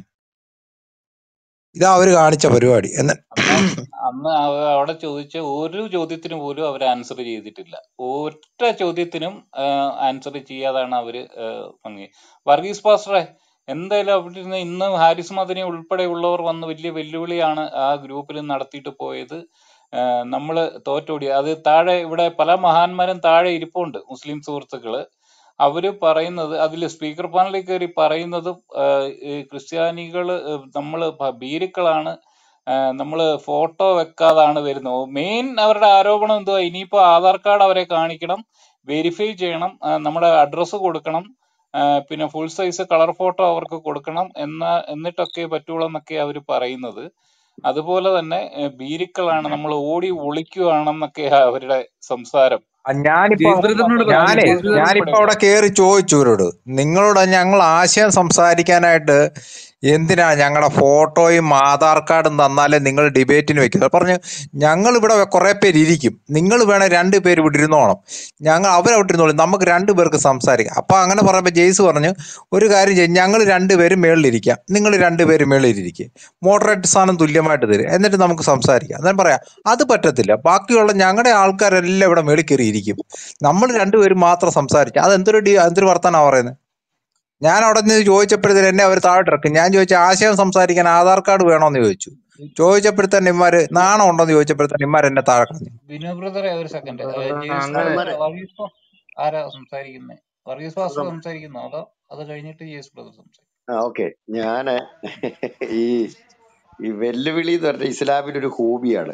ഇതാ അവർ കാണിച്ച പരിപാടി എന്ന് അന്ന് അന്ന് അവ- അവിടെ ചോദിച്ച ഒരു ചോദ്യത്തിന് പോലും അവർ ആൻസർ ചെയ്തിട്ടില്ല ഒറ്റ ചോദ്യത്തിനും ആൻസർ ചെയ്യാതാണ് അവര് ആഹ് ഭംഗി വർഗീസ് പാസ്റ്ററെ എന്തായാലും അവിടെ ഇരുന്ന് ഇന്ന് ഹാരിസ് മദനി ഉൾപ്പെടെയുള്ളവർ വന്ന് വലിയ വെല്ലുവിളിയാണ് ആ ഗ്രൂപ്പിൽ നടത്തിയിട്ട് പോയത് ആഹ് നമ്മള് തോറ്റോടി അത് താഴെ ഇവിടെ പല മഹാന്മാരും താഴെ ഇരിപ്പുണ്ട് മുസ്ലിം സുഹൃത്തുക്കള് അവര് പറയുന്നത് അതിൽ സ്പീക്കർ പാനലിൽ കയറി പറയുന്നത് ആഹ് ഈ ക്രിസ്ത്യാനികള് നമ്മള് ഭ- ഭീരുക്കളാണ് ആഹ് നമ്മള് ഫോട്ടോ വെക്കാതാണ് വരുന്നത് മെയിൻ അവരുടെ ആരോപണം എന്തുവാ ഇനിയിപ്പോ ആധാർ കാർഡ് അവരെ കാണിക്കണം വെരിഫൈ ചെയ്യണം ആഹ് നമ്മുടെ അഡ്രസ്സ് കൊടുക്കണം ആഹ് പിന്നെ ഫുൾ സൈസ് കളർ ഫോട്ടോ അവർക്ക് കൊടുക്കണം എന്ന എന്നിട്ടൊക്കെ പറ്റുള്ളൂ എന്നൊക്കെ അവർ പറയുന്നത് അതുപോലെ തന്നെ ഏഹ് ഭീരുക്കളാണ് നമ്മൾ ഓടി ഒളിക്കുകയാണെന്നൊക്കെയാ അവരുടെ സംസാരം ആ, ഞാനിപ്പോ ജെയ്സ് ബ്രദറിനോട് പറഞ്ഞു ഞാനേ ജെയ്സ് ബ്രദർ ഞാനിപ്പോ അവിടെ കയറി ചോദിച്ചു ഇവരോട് നിങ്ങളോട് ഞങ്ങൾ ആശയം സംസാരിക്കാനായിട്ട് എന്തിനാ ഞങ്ങളുടെ ഫോട്ടോയും ആധാർ കാർഡും തന്നാലേ നിങ്ങൾ ഡിബേറ്റിന് വെക്കുന്നത് പറഞ്ഞു ഞങ്ങൾ ഇവിടെ കുറെ പേര് ഇരിക്കും നിങ്ങൾ വേണേ രണ്ട് പേര് ഇവിടെ ഇരുന്നോണം ഞങ്ങൾ അവരവിടെ ഇരുന്നോളും നമുക്ക് രണ്ട് പേർക്ക് സംസാരിക്കാം അപ്പൊ അങ്ങനെ പറഞ്ഞപ്പോ ജെയ്സ് പറഞ്ഞു ഒരു കാര്യം ചെയ്യും ഞങ്ങൾ രണ്ടുപേരും മേളിലിരിക്കാം നിങ്ങൾ രണ്ടുപേരും മേളിലിരിക്കുക മോഡറേറ്റ് സ്ഥാനം തുല്യമായിട്ട് തരും എന്നിട്ട് നമുക്ക് സംസാരിക്കാം ഞാൻ പറയാം അത് പറ്റത്തില്ല ബാക്കിയുള്ള ഞങ്ങളുടെ ആൾക്കാരെല്ലാം ഇവിടെ മേളിൽ കയറി ഇരിക്കും നമ്മൾ രണ്ടുപേരും മാത്രം സംസാരിക്കാം അത് എന്തൊരു ഡി എന്തൊരു വർത്താനാ പറയുന്നത് ഞാൻ അവിടെ നിന്ന് ചോദിച്ചപ്പോഴത്തേന് എന്നെ അവർ താഴോട്ട് ഇറക്കും ഞാൻ ചോദിച്ച ആശയം സംസാരിക്കാൻ ആധാർ കാർഡ് വേണോന്ന് ചോദിച്ചു ചോദിച്ചപ്പോഴത്തേന് ഇമാര് നാണം ഉണ്ടോന്ന് ചോദിച്ചപ്പോഴത്തേന് ഇമാർ എന്നെ താഴെ കളഞ്ഞു ബിനു ബ്രദറെ ഒരു സെക്കൻഡ് ജെയ്സ് അങ്ങനെ ബ്രദർ വർഗീസ് പാ- ആരാ സംസാരിക്കുന്നത് വർഗീസ് പാസ്റ്റർ സംസാരിക്കുന്നോ അതോ അത് കഴിഞ്ഞിട്ട് ജെയ്സ് ബ്രദർ സംസാരിക്കും ആ ഓക്കെ ഞാന് ഈ ഈ വെല്ലുവിളി എന്ന് പറഞ്ഞ ഇസ്ലാമിന്റെ ഒരു ഹോബിയാണ്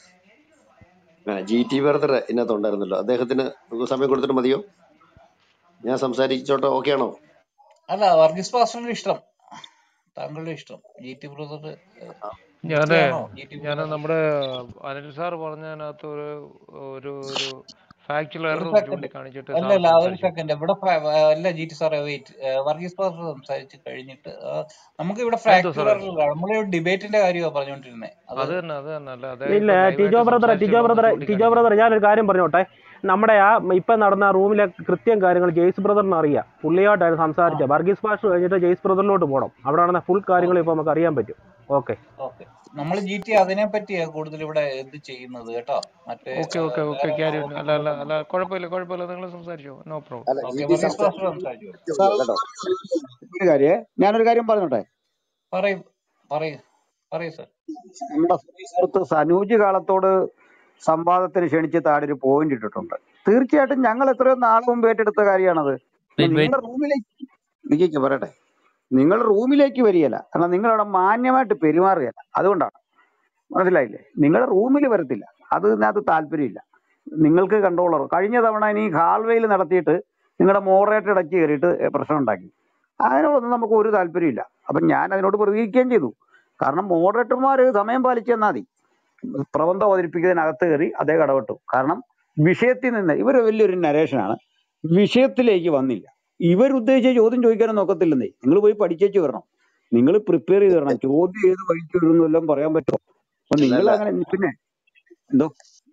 ജി ടി വെറുതെ ഇതിനകത്തുണ്ടായിരുന്നല്ലോ അദ്ദേഹത്തിന് നമുക്ക് സമയം കൊടുത്തിട്ട് മതിയോ ഞാൻ സംസാരിച്ചോട്ടെ ഓക്കെ ആണോ അല്ല വർഗീസ് പാസ്റ്ററിന്റെ ഇഷ്ടം താങ്കളുടെ ഇഷ്ടം ജി ടി ബ്രദർ ഞാന് മുസ്ലിയാണോ ജി ടി ഞാൻ ബ്രദർ നമ്മുടെ അനിൽ സാർ പറഞ്ഞതിനകത്ത് ഒരു ഒരു ഒരു ഫാക്ച്വൽ ഒരു എറർ സെക്കൻഡ് ചൂണ്ടിക്കാണിച്ചിട്ട് അല്ല സാർ അല്ല ഒരു സംസാരിച്ചു സെക്കൻഡ് ഇവിടെ ഫ്രാ- ആ, അല്ല ജി ടി സാറേ വെയിറ്റ് വർഗീസ് പാസ്റ്റർ സംസാരിച്ച് കഴിഞ്ഞിട്ട് ആ, നമുക്ക് ഇവിടെ എന്തോ ഫ്രാക്ചർ സാറേ അല്ല നമ്മൾ ഡിബേറ്റിന്റെ കാര്യമാണ് പറഞ്ഞുകൊണ്ടിരുന്നത് അത് അത് തന്നെ അത് തന്നെ അല്ല അദ്ദേഹം ഇല്ല ഇപ്പൊ ടിജോ ലൈവായിട്ട് ബ്രദറെ ടിജോ സംസാരിച്ചല്ലോ ഒന്ന് ബ്രദറെ ടിജോ ചൂണ്ടിക്കാണിച്ചു ബ്രദറെ ഞാനൊരു കാര്യം പറഞ്ഞോട്ടെ നമ്മുടെ ആ ഇപ്പൊ നടന്ന ആ റൂമിലെ കൃത്യം കാര്യങ്ങൾ ജെയ്സ് ബ്രദറിന് അറിയാം പുള്ളിയായിട്ടാണ് ആ സംസാരിച്ചത് വർഗീസ് പാസ്റ്റർ കഴിഞ്ഞിട്ട് ജെയ്സ് ബ്രദറിലോട്ട് പോകണം അവിടെ നടന്ന ഫുൾ കാര്യങ്ങൾ ഓക്കെ ഇപ്പൊ നമുക്ക് അറിയാൻ പറ്റും ഓക്കെ ഓക്കെ നമ്മൾ ജി ടി അതിനെ പറ്റിയാ കൂടുതൽ ഇവിടെ ഇത് ചെയ്യുന്നത് കേട്ടോ മറ്റേ ഓക്കെ ആ, ഓക്കെ ഓക്കെ വേറെ ക്യാരി ടോപ്പിക് അല്ല അല്ല അല്ല ഒന്നും കുഴപ്പമില്ല കുഴപ്പമില്ല നിങ്ങൾ സംസാരിച്ചോ നോ പ്രോബ്ലം അല്ല G okay T Varghese pastor സംസാരിച്ചു സാർ കേട്ടോ ഒരു കാര്യേ ഞാനൊരു കാര്യം പറഞ്ഞോട്ടെ പറയൂ പറയൂ പറയൂ സർ നമ്മുടെ സുഹൃത്ത് സനൂജ് കാലത്തോട് സംവാദത്തിന് ക്ഷണിച്ച് താഴെ ഒരു പോയിന്റ് ഇട്ടിട്ടുണ്ട് തീർച്ചയായിട്ടും ഞങ്ങൾ എത്രയോ നാൾ മുമ്പ് ഏറ്റെടുത്ത കാര്യമാണത് വെയിറ്റ് വെയിറ്റ് നിങ്ങളുടെ റൂമിലേക്ക് നിൽക്കിക്ക് പറയട്ടെ നിങ്ങൾ റൂമിലേക്ക് വരികയില്ല കാരണം നിങ്ങൾ അവിടെ മാന്യമായിട്ട് പെരുമാറുകയില്ല അതുകൊണ്ടാണ് മനസ്സിലായില്ലേ നിങ്ങളുടെ റൂമിൽ വരത്തില്ല അത് ഇതിനകത്ത് താല്പര്യമില്ല നിങ്ങൾക്ക് കൺട്രോളർ കഴിഞ്ഞ തവണ ഇനി ഹാൾവേയിൽ നടത്തിയിട്ട് നിങ്ങളുടെ മോഡറേറ്റർ ഇടയ്ക്ക് കയറിയിട്ട് പ്രശ്നം ഉണ്ടാക്കി അതിനോടൊന്നും നമുക്ക് ഒരു താല്പര്യമില്ല അപ്പം ഞാൻ അതിനോട് പ്രതികരിക്കുകയും ചെയ്തു കാരണം മോഡറേറ്റർമാർ സമയം പാലിച്ചു തന്നാൽ മതി പ്രബന്ധം അവതരിപ്പിക്കുന്നതിനകത്ത് കയറി അദ്ദേഹം ഇടപെട്ടു കാരണം വിഷയത്തിൽ നിന്ന് ഇവർ വലിയൊരു നരേഷനാണ് വിഷയത്തിലേക്ക് വന്നില്ല ഇവരുദ്ദേശിച്ച ചോദ്യം ചോദിക്കാനും നോക്കത്തില്ലെന്നേ നിങ്ങൾ പോയി പഠിച്ചേച്ച് വരണം നിങ്ങൾ പ്രിപ്പയർ ചെയ്ത് വരണം ചോദ്യം ഏത് വഴിക്ക് വരുമെന്നെല്ലാം പറയാൻ പറ്റുമോ അപ്പൊ അല്ല നിങ്ങൾ അല്ല അങ്ങനെ പിന്നെ എന്തോ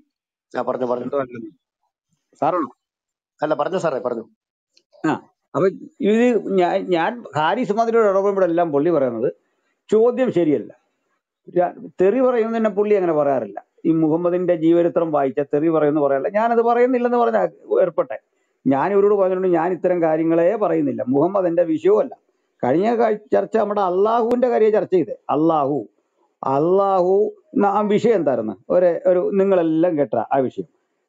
ആ പറഞ്ഞു പറഞ്ഞു എന്തോ അല്ലെന്ന് സാറാണോ അല്ല പറഞ്ഞു സാറേ പറഞ്ഞു ആ അപ്പൊ ഇത് ഞാൻ ഞാൻ ഹാരിസ് മതിലോട് ഇടപെടുമ്പോഴെല്ലാം പുള്ളി പറയുന്നത് ചോദ്യം ശരിയല്ല ര- തെറി പറയുന്നതിനെ പുള്ളി അങ്ങനെ പറയാറില്ല ഈ മുഹമ്മദിന്റെ ജീവചരിത്രം വായിച്ച തെറി പറയുന്നു പറയാറില്ല ഞാനത് പറയുന്നില്ലെന്ന് പറഞ്ഞാൽ ഏർപ്പെട്ടെ ഞാൻ ഇവരോട് പറഞ്ഞിട്ടുണ്ട് ഞാൻ ഇത്തരം കാര്യങ്ങളെ പറയുന്നില്ല മുഹമ്മദ് എന്റെ വിഷയവുമല്ല കഴിഞ്ഞ കാ- ചർച്ച നമ്മുടെ അള്ളാഹുവിന്റെ കാര്യം ചർച്ച ചെയ്തേ അള്ളാഹു അള്ളാഹു ന- ആ വിഷയം എന്തായിരുന്നു ഒരു ഒരു നിങ്ങളെല്ലാം കേട്ട ആ വിഷയം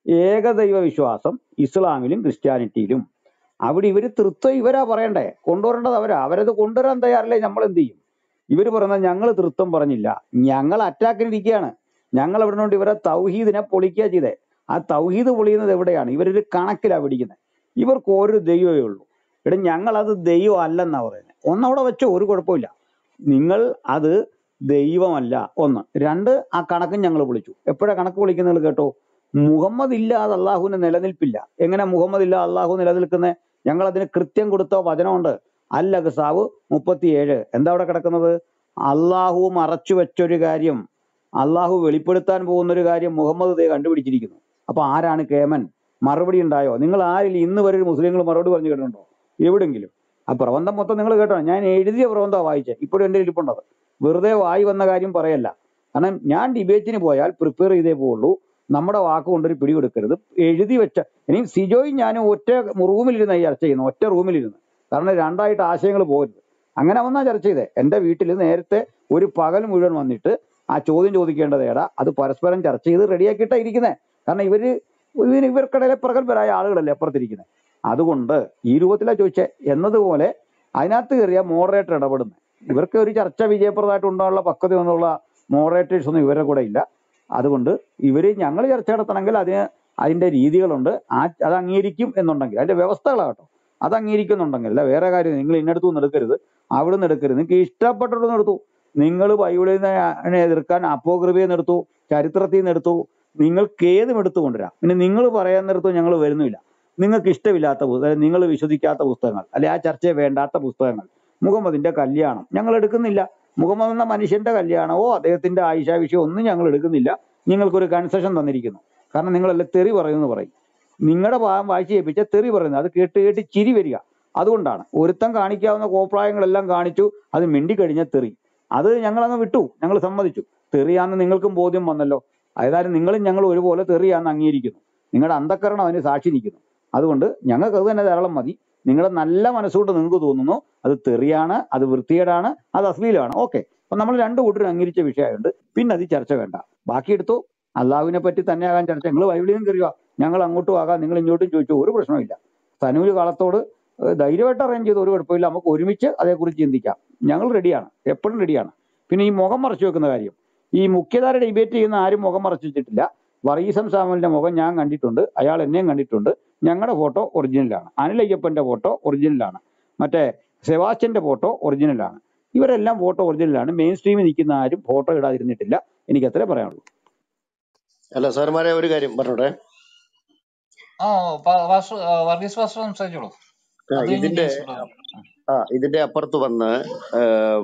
ഏകദൈവ വിശ്വാസം ഇസ്ലാമിലും ക്രിസ്ത്യാനിറ്റിയിലും അവിടെ ഇവര് തൃത്വം ഇവരാ പറയണ്ടേ കൊണ്ടുവരേണ്ടത് അവരാ അവരത് കൊണ്ടുവരാൻ തയ്യാറല്ലേ നമ്മൾ എന്ത് ചെയ്യും ഇവര് പറയുന്നത് ഞങ്ങൾ തൃത്വം പറഞ്ഞില്ല ഞങ്ങൾ അറ്റാക്കിനിരിക്കുകയാണ് ഞങ്ങൾ ഇവിടെ കൊണ്ട് ഇവരെ തൗഹീദിനെ പൊളിക്കുക ചെയ്തേ ആ തൗഹീദ് പൊളിയുന്നത് എവിടെയാണ് ഇവരൊരു കണക്കിലാ പിടിക്കുന്നത് ഇവർക്ക് ഒരു ദൈവമേ ഉള്ളൂ ഇവിടെ ഞങ്ങൾ അത് ദൈവം അല്ലെന്നാ പറയുന്നത് ഒന്നവിടെ വെച്ചോ ഒരു കുഴപ്പമില്ല നിങ്ങൾ അത് ദൈവമല്ല ഒന്ന് രണ്ട് ആ കണക്കും ഞങ്ങൾ വിളിച്ചു എപ്പോഴാ കണക്ക് വിളിക്കുന്നത് കേട്ടോ മുഹമ്മദ് ഇല്ലാതെ അള്ളാഹുവിന് നിലനിൽപ്പില്ല എങ്ങനെ മുഹമ്മദ് ഇല്ലാതെ അള്ളാഹു നിലനിൽക്കുന്നത് ഞങ്ങൾ അതിന് കൃത്യം കൊടുത്ത വചനമുണ്ട് അൽ അഖ്സാവ് മുപ്പത്തിയേഴ് എന്താ അവിടെ കിടക്കുന്നത് അള്ളാഹു മറച്ചു വെച്ചൊരു കാര്യം അള്ളാഹു വെളിപ്പെടുത്താൻ പോകുന്ന ഒരു കാര്യം മുഹമ്മദ് ദേ കണ്ടുപിടിച്ചിരിക്കുന്നു അപ്പൊ ആരാണ് കേമൻ മറുപടി ഉണ്ടായോ നിങ്ങൾ ആരിൽ ഇന്ന് വരെ ഒരു മുസ്ലിങ്ങൾ മറുപടി പറഞ്ഞു കേട്ടിട്ടുണ്ടോ എവിടെങ്കിലും ആ പ്രബന്ധം മൊത്തം നിങ്ങൾ കേട്ടോ ഞാൻ എഴുതിയ പ്രബന്ധമാണ് വായിച്ചത് ഇപ്പോഴും എൻ്റെ ഇരിപ്പുണ്ടത് വെറുതെ വായി വന്ന കാര്യം പറയല്ല കാരണം ഞാൻ ഡിബേറ്റിന് പോയാൽ പ്രിപ്പയർ ചെയ്തേ പോവുള്ളൂ നമ്മുടെ വാക്ക് കൊണ്ടൊരു പിടികൊടുക്കരുത് എഴുതി വെച്ച ഇനി സിജോയും ഞാനും ഒറ്റ റൂമിലിരുന്ന് ചർച്ച ചെയ്യുന്നു ഒറ്റ റൂമിലിരുന്ന് കാരണം രണ്ടായിട്ട് ആശയങ്ങൾ പോകരുത് അങ്ങനെ വന്നാ ചർച്ച ചെയ്തേ എൻ്റെ വീട്ടിൽ നേരത്തെ ഒരു പകൽ മുഴുവൻ വന്നിട്ട് ആ ചോദ്യം ചോദിക്കേണ്ടത് ഏടാ അത് പരസ്പരം ചർച്ച ചെയ്ത് റെഡിയാക്കിയിട്ടാ ഇരിക്കുന്നത് കാരണം ഇവര് ഇവര് ഇവർക്കിടയിലെ പ്രഗത്ഭരായ ആളുകളല്ലേ അപ്പുറത്തിരിക്കുന്നത് അതുകൊണ്ട് ഈ രൂപത്തിലാ ചോദിച്ചേ എന്നതുപോലെ അതിനകത്ത് കയറിയ മോഡറേറ്റർ ഇടപെടുന്നത് ഇവർക്ക് ഒരു ചർച്ച വിജയപ്രദമായിട്ട് ഉണ്ടാകാനുള്ള പക്വത എന്നുള്ള മോഡറേറ്റേഴ്സ് ഒന്നും ഇവരുടെ കൂടെ ഇല്ല അതുകൊണ്ട് ഇവര് ഞങ്ങൾ ചർച്ച നടത്തണമെങ്കിൽ അതിന് അതിന്റെ രീതികളുണ്ട് ആ അത് അംഗീകരിക്കും എന്നുണ്ടെങ്കിൽ അതിന്റെ വ്യവസ്ഥകളാട്ടോ അത് അംഗീകരിക്കുന്നുണ്ടെങ്കിൽ അല്ല വേറെ കാര്യം നിങ്ങൾ ഇന്നടത്തു നിന്ന് എടുക്കരുത് അവിടെ നിന്ന് എടുക്കരുത് നിങ്ങൾക്ക് ഇഷ്ടപ്പെട്ടിടത്ത് എടുത്തു നിങ്ങൾ ബൈബിളിൽ നിന്ന് എതിർക്കാൻ അപ്പോകൃപയിൽ നിന്ന് എടുത്തു ചരിത്രത്തിൽ നിന്ന് എടുത്തു നിങ്ങൾക്ക് ഏതും എടുത്തു കൊണ്ടുവരാം പിന്നെ നിങ്ങൾ പറയാൻ നേരത്തു ഞങ്ങൾ വരുന്നില്ല നിങ്ങൾക്ക് ഇഷ്ടമില്ലാത്ത പുസ്തകം നിങ്ങൾ വിശ്വസിക്കാത്ത പുസ്തകങ്ങൾ അല്ലെ ആ ചർച്ചയെ വേണ്ടാത്ത പുസ്തകങ്ങൾ മുഹമ്മദിന്റെ കല്യാണം ഞങ്ങൾ എടുക്കുന്നില്ല മുഹമ്മദ് എന്ന മനുഷ്യന്റെ കല്യാണമോ അദ്ദേഹത്തിന്റെ ആയിഷ വിഷയം ഒന്നും ഞങ്ങൾ എടുക്കുന്നില്ല നിങ്ങൾക്കൊരു കൺസെഷൻ തന്നിരിക്കുന്നു കാരണം നിങ്ങളെല്ലാം തെറി പറയുമെന്ന് പറയും നിങ്ങളുടെ ഭാഗം വായിച്ച് കേൾപ്പിച്ച തെറി പറയുന്നത് അത് കേട്ട് കേട്ട് ചിരി വരിക അതുകൊണ്ടാണ് ഒരുത്തം കാണിക്കാവുന്ന കോപ്രായങ്ങളെല്ലാം കാണിച്ചു അത് മിണ്ടിക്കഴിഞ്ഞ തെറി അത് ഞങ്ങൾ അങ്ങ് വിട്ടു ഞങ്ങൾ സമ്മതിച്ചു തെറിയാന്ന് നിങ്ങൾക്കും ബോധ്യം വന്നല്ലോ അതായത് നിങ്ങളും ഞങ്ങൾ ഒരുപോലെ തെറിയാന്ന് അംഗീകരിക്കുന്നു നിങ്ങളുടെ അന്ധക്കരണം അതിന് സാക്ഷി നിൽക്കുന്നു അതുകൊണ്ട് ഞങ്ങൾക്ക് അത് തന്നെ ധാരാളം മതി നിങ്ങളുടെ നല്ല മനസ്സുകൊണ്ട് നിങ്ങൾക്ക് തോന്നുന്നു അത് തെറിയാണ് അത് വൃത്തികേടാണ് അത് അശ്ലീലമാണ് ഓക്കെ അപ്പൊ നമ്മൾ രണ്ടു കൂട്ടരും അംഗീകരിച്ച വിഷയമുണ്ട് പിന്നെ അത് ചർച്ച വേണ്ട ബാക്കി എടുത്തു അള്ളാഹുവിനെ പറ്റി തന്നെ ആകാൻ ചർച്ച നിങ്ങൾ ബൈബിളിൽ നിന്ന് കയറുക ഞങ്ങൾ അങ്ങോട്ടും ആകാം നിങ്ങൾ ഇങ്ങോട്ടും ചോദിച്ചു ഒരു പ്രശ്നമില്ല തനൂര് കാലത്തോട് ഏഹ് ധൈര്യമായിട്ട് അറേഞ്ച് ചെയ്ത് ഒരു കുഴപ്പമില്ല നമുക്ക് ഒരുമിച്ച് അതേക്കുറിച്ച് ചിന്തിക്കാം ഞങ്ങൾ റെഡിയാണ് എപ്പോഴും റെഡിയാണ് പിന്നെ ഈ മുഖം മറച്ചു വെക്കുന്ന കാര്യം ഈ മുഖ്യധാര ഡിബേറ്റ് ചെയ്യുന്ന ആരും മുഖം മറച്ചു വെച്ചിട്ടില്ല വർഗീസം സാമുവിന്റെ മുഖം ഞാൻ കണ്ടിട്ടുണ്ട് അയാൾ എന്നെയും കണ്ടിട്ടുണ്ട് ഞങ്ങളുടെ ഫോട്ടോ ഒറിജിനലാണ് അനിൽ അയ്യപ്പന്റെ ഫോട്ടോ ഒറിജിനലാണ് മറ്റേ സെബാസ്റ്റ്യന്റെ ഫോട്ടോ ഒറിജിനലാണ് ഇവരെല്ലാം ഫോട്ടോ ഒറിജിനലാണ് മെയിൻ സ്ട്രീമിൽ നിൽക്കുന്ന ആരും ഫോട്ടോ ഇടാതിരുന്നിട്ടില്ല എനിക്ക് അത്രേ പറയാനുള്ളൂ അല്ല സാറുമാരെ ഒരു കാര്യം പറഞ്ഞോട്ടെ ആ പ- വാസു ആ, വർഗീസ് വാസു സംസാരിച്ചോളൂ ആ, അത് കഴിഞ്ഞ് ഇതിന്റെ ജെയിംസ് ബ്രദർ ആ ഇതിന്റെ അപ്പുറത്ത് വന്ന് ഏം,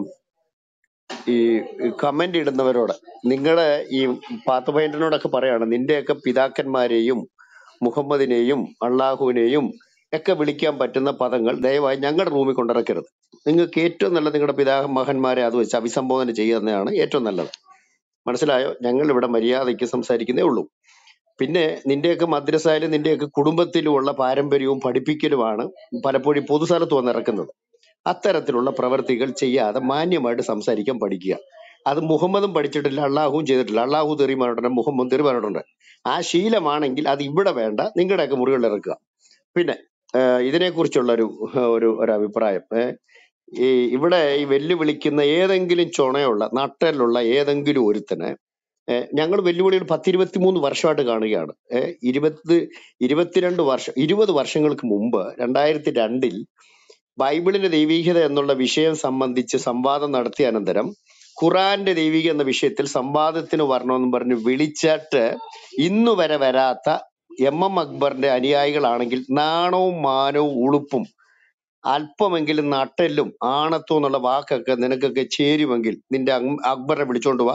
ഈ കമന്റ് ഇടുന്നവരോട് നിങ്ങളുടെ ഈ പാത്ത് പൈൻറ്റിനോടൊക്കെ പറയാണ് നിന്റെയൊക്കെ പിതാക്കന്മാരെയും മുഹമ്മദിനെയും അള്ളാഹുവിനെയും ഒക്കെ വിളിക്കാൻ പറ്റുന്ന പദങ്ങൾ ദയവായി ഞങ്ങളുടെ റൂമിൽ കൊണ്ടിറക്കരുത് നിങ്ങൾക്ക് ഏറ്റവും നല്ല നിങ്ങളുടെ പിതാമഹന്മാരെ അത് വെച്ച് അഭിസംബോധന ചെയ്യുന്നതാണ് ഏറ്റവും നല്ലത് മനസ്സിലായോ ഞങ്ങൾ ഇവിടെ മര്യാദയ്ക്ക് സംസാരിക്കുന്നേ ഉള്ളൂ പിന്നെ നിന്റെയൊക്കെ മദ്രസയിലും നിന്റെയൊക്കെ കുടുംബത്തിലുമുള്ള പാരമ്പര്യവും പഠിപ്പിക്കലുമാണ് പലപ്പോഴും പൊതുസ്ഥലത്ത് വന്നിറക്കുന്നത് അത്തരത്തിലുള്ള പ്രവർത്തികൾ ചെയ്യാതെ മാന്യമായിട്ട് സംസാരിക്കാൻ പഠിക്കുക അത് മുഹമ്മദും പഠിച്ചിട്ടില്ല അള്ളാഹുവും ചെയ്തിട്ടില്ല അള്ളാഹു തെറി പറഞ്ഞിട്ടുണ്ട് മുഹമ്മദ് തെറി പറഞ്ഞിട്ടുണ്ട് ആ ശീലമാണെങ്കിൽ അത് ഇവിടെ വേണ്ട നിങ്ങളുടെയൊക്കെ മുറികളിൽ ഇറക്കുക പിന്നെ ഏഹ് ഇതിനെക്കുറിച്ചുള്ള ഒരു ഒരു ഒരു അഭിപ്രായം ഏഹ് ഈ ഇവിടെ ഈ വെല്ലുവിളിക്കുന്ന ഏതെങ്കിലും ചുണയുള്ള നട്ടലുള്ള ഏതെങ്കിലും ഒരുത്തന് ഞങ്ങൾ വെല്ലുവിളികൾ പത്തിരുപത്തി മൂന്ന് വർഷമായിട്ട് കാണുകയാണ് ഏഹ് ഇരുപത് ഇരുപത്തിരണ്ട് വർഷം ഇരുപത് വർഷങ്ങൾക്ക് മുമ്പ് രണ്ടായിരത്തി രണ്ടിൽ ബൈബിളിന്റെ ദൈവീകത എന്നുള്ള വിഷയം സംബന്ധിച്ച് സംവാദം നടത്തിയ അനന്തരം ഖുറാന്റെ ദൈവിക എന്ന വിഷയത്തിൽ സംവാദത്തിന് വരണമെന്ന് പറഞ്ഞ് വിളിച്ചിട്ട് ഇന്നു വരെ വരാത്ത എം എം അക്ബറിന്റെ അനുയായികളാണെങ്കിൽ നാണവും മാനവും ഉളുപ്പും അല്പമെങ്കിലും നട്ടെല്ലും ആണത്വം എന്നുള്ള വാക്കൊക്കെ നിനക്കൊക്കെ ചേരുമെങ്കിൽ നിന്റെ അങ് അക്ബറിനെ വിളിച്ചോണ്ട് വാ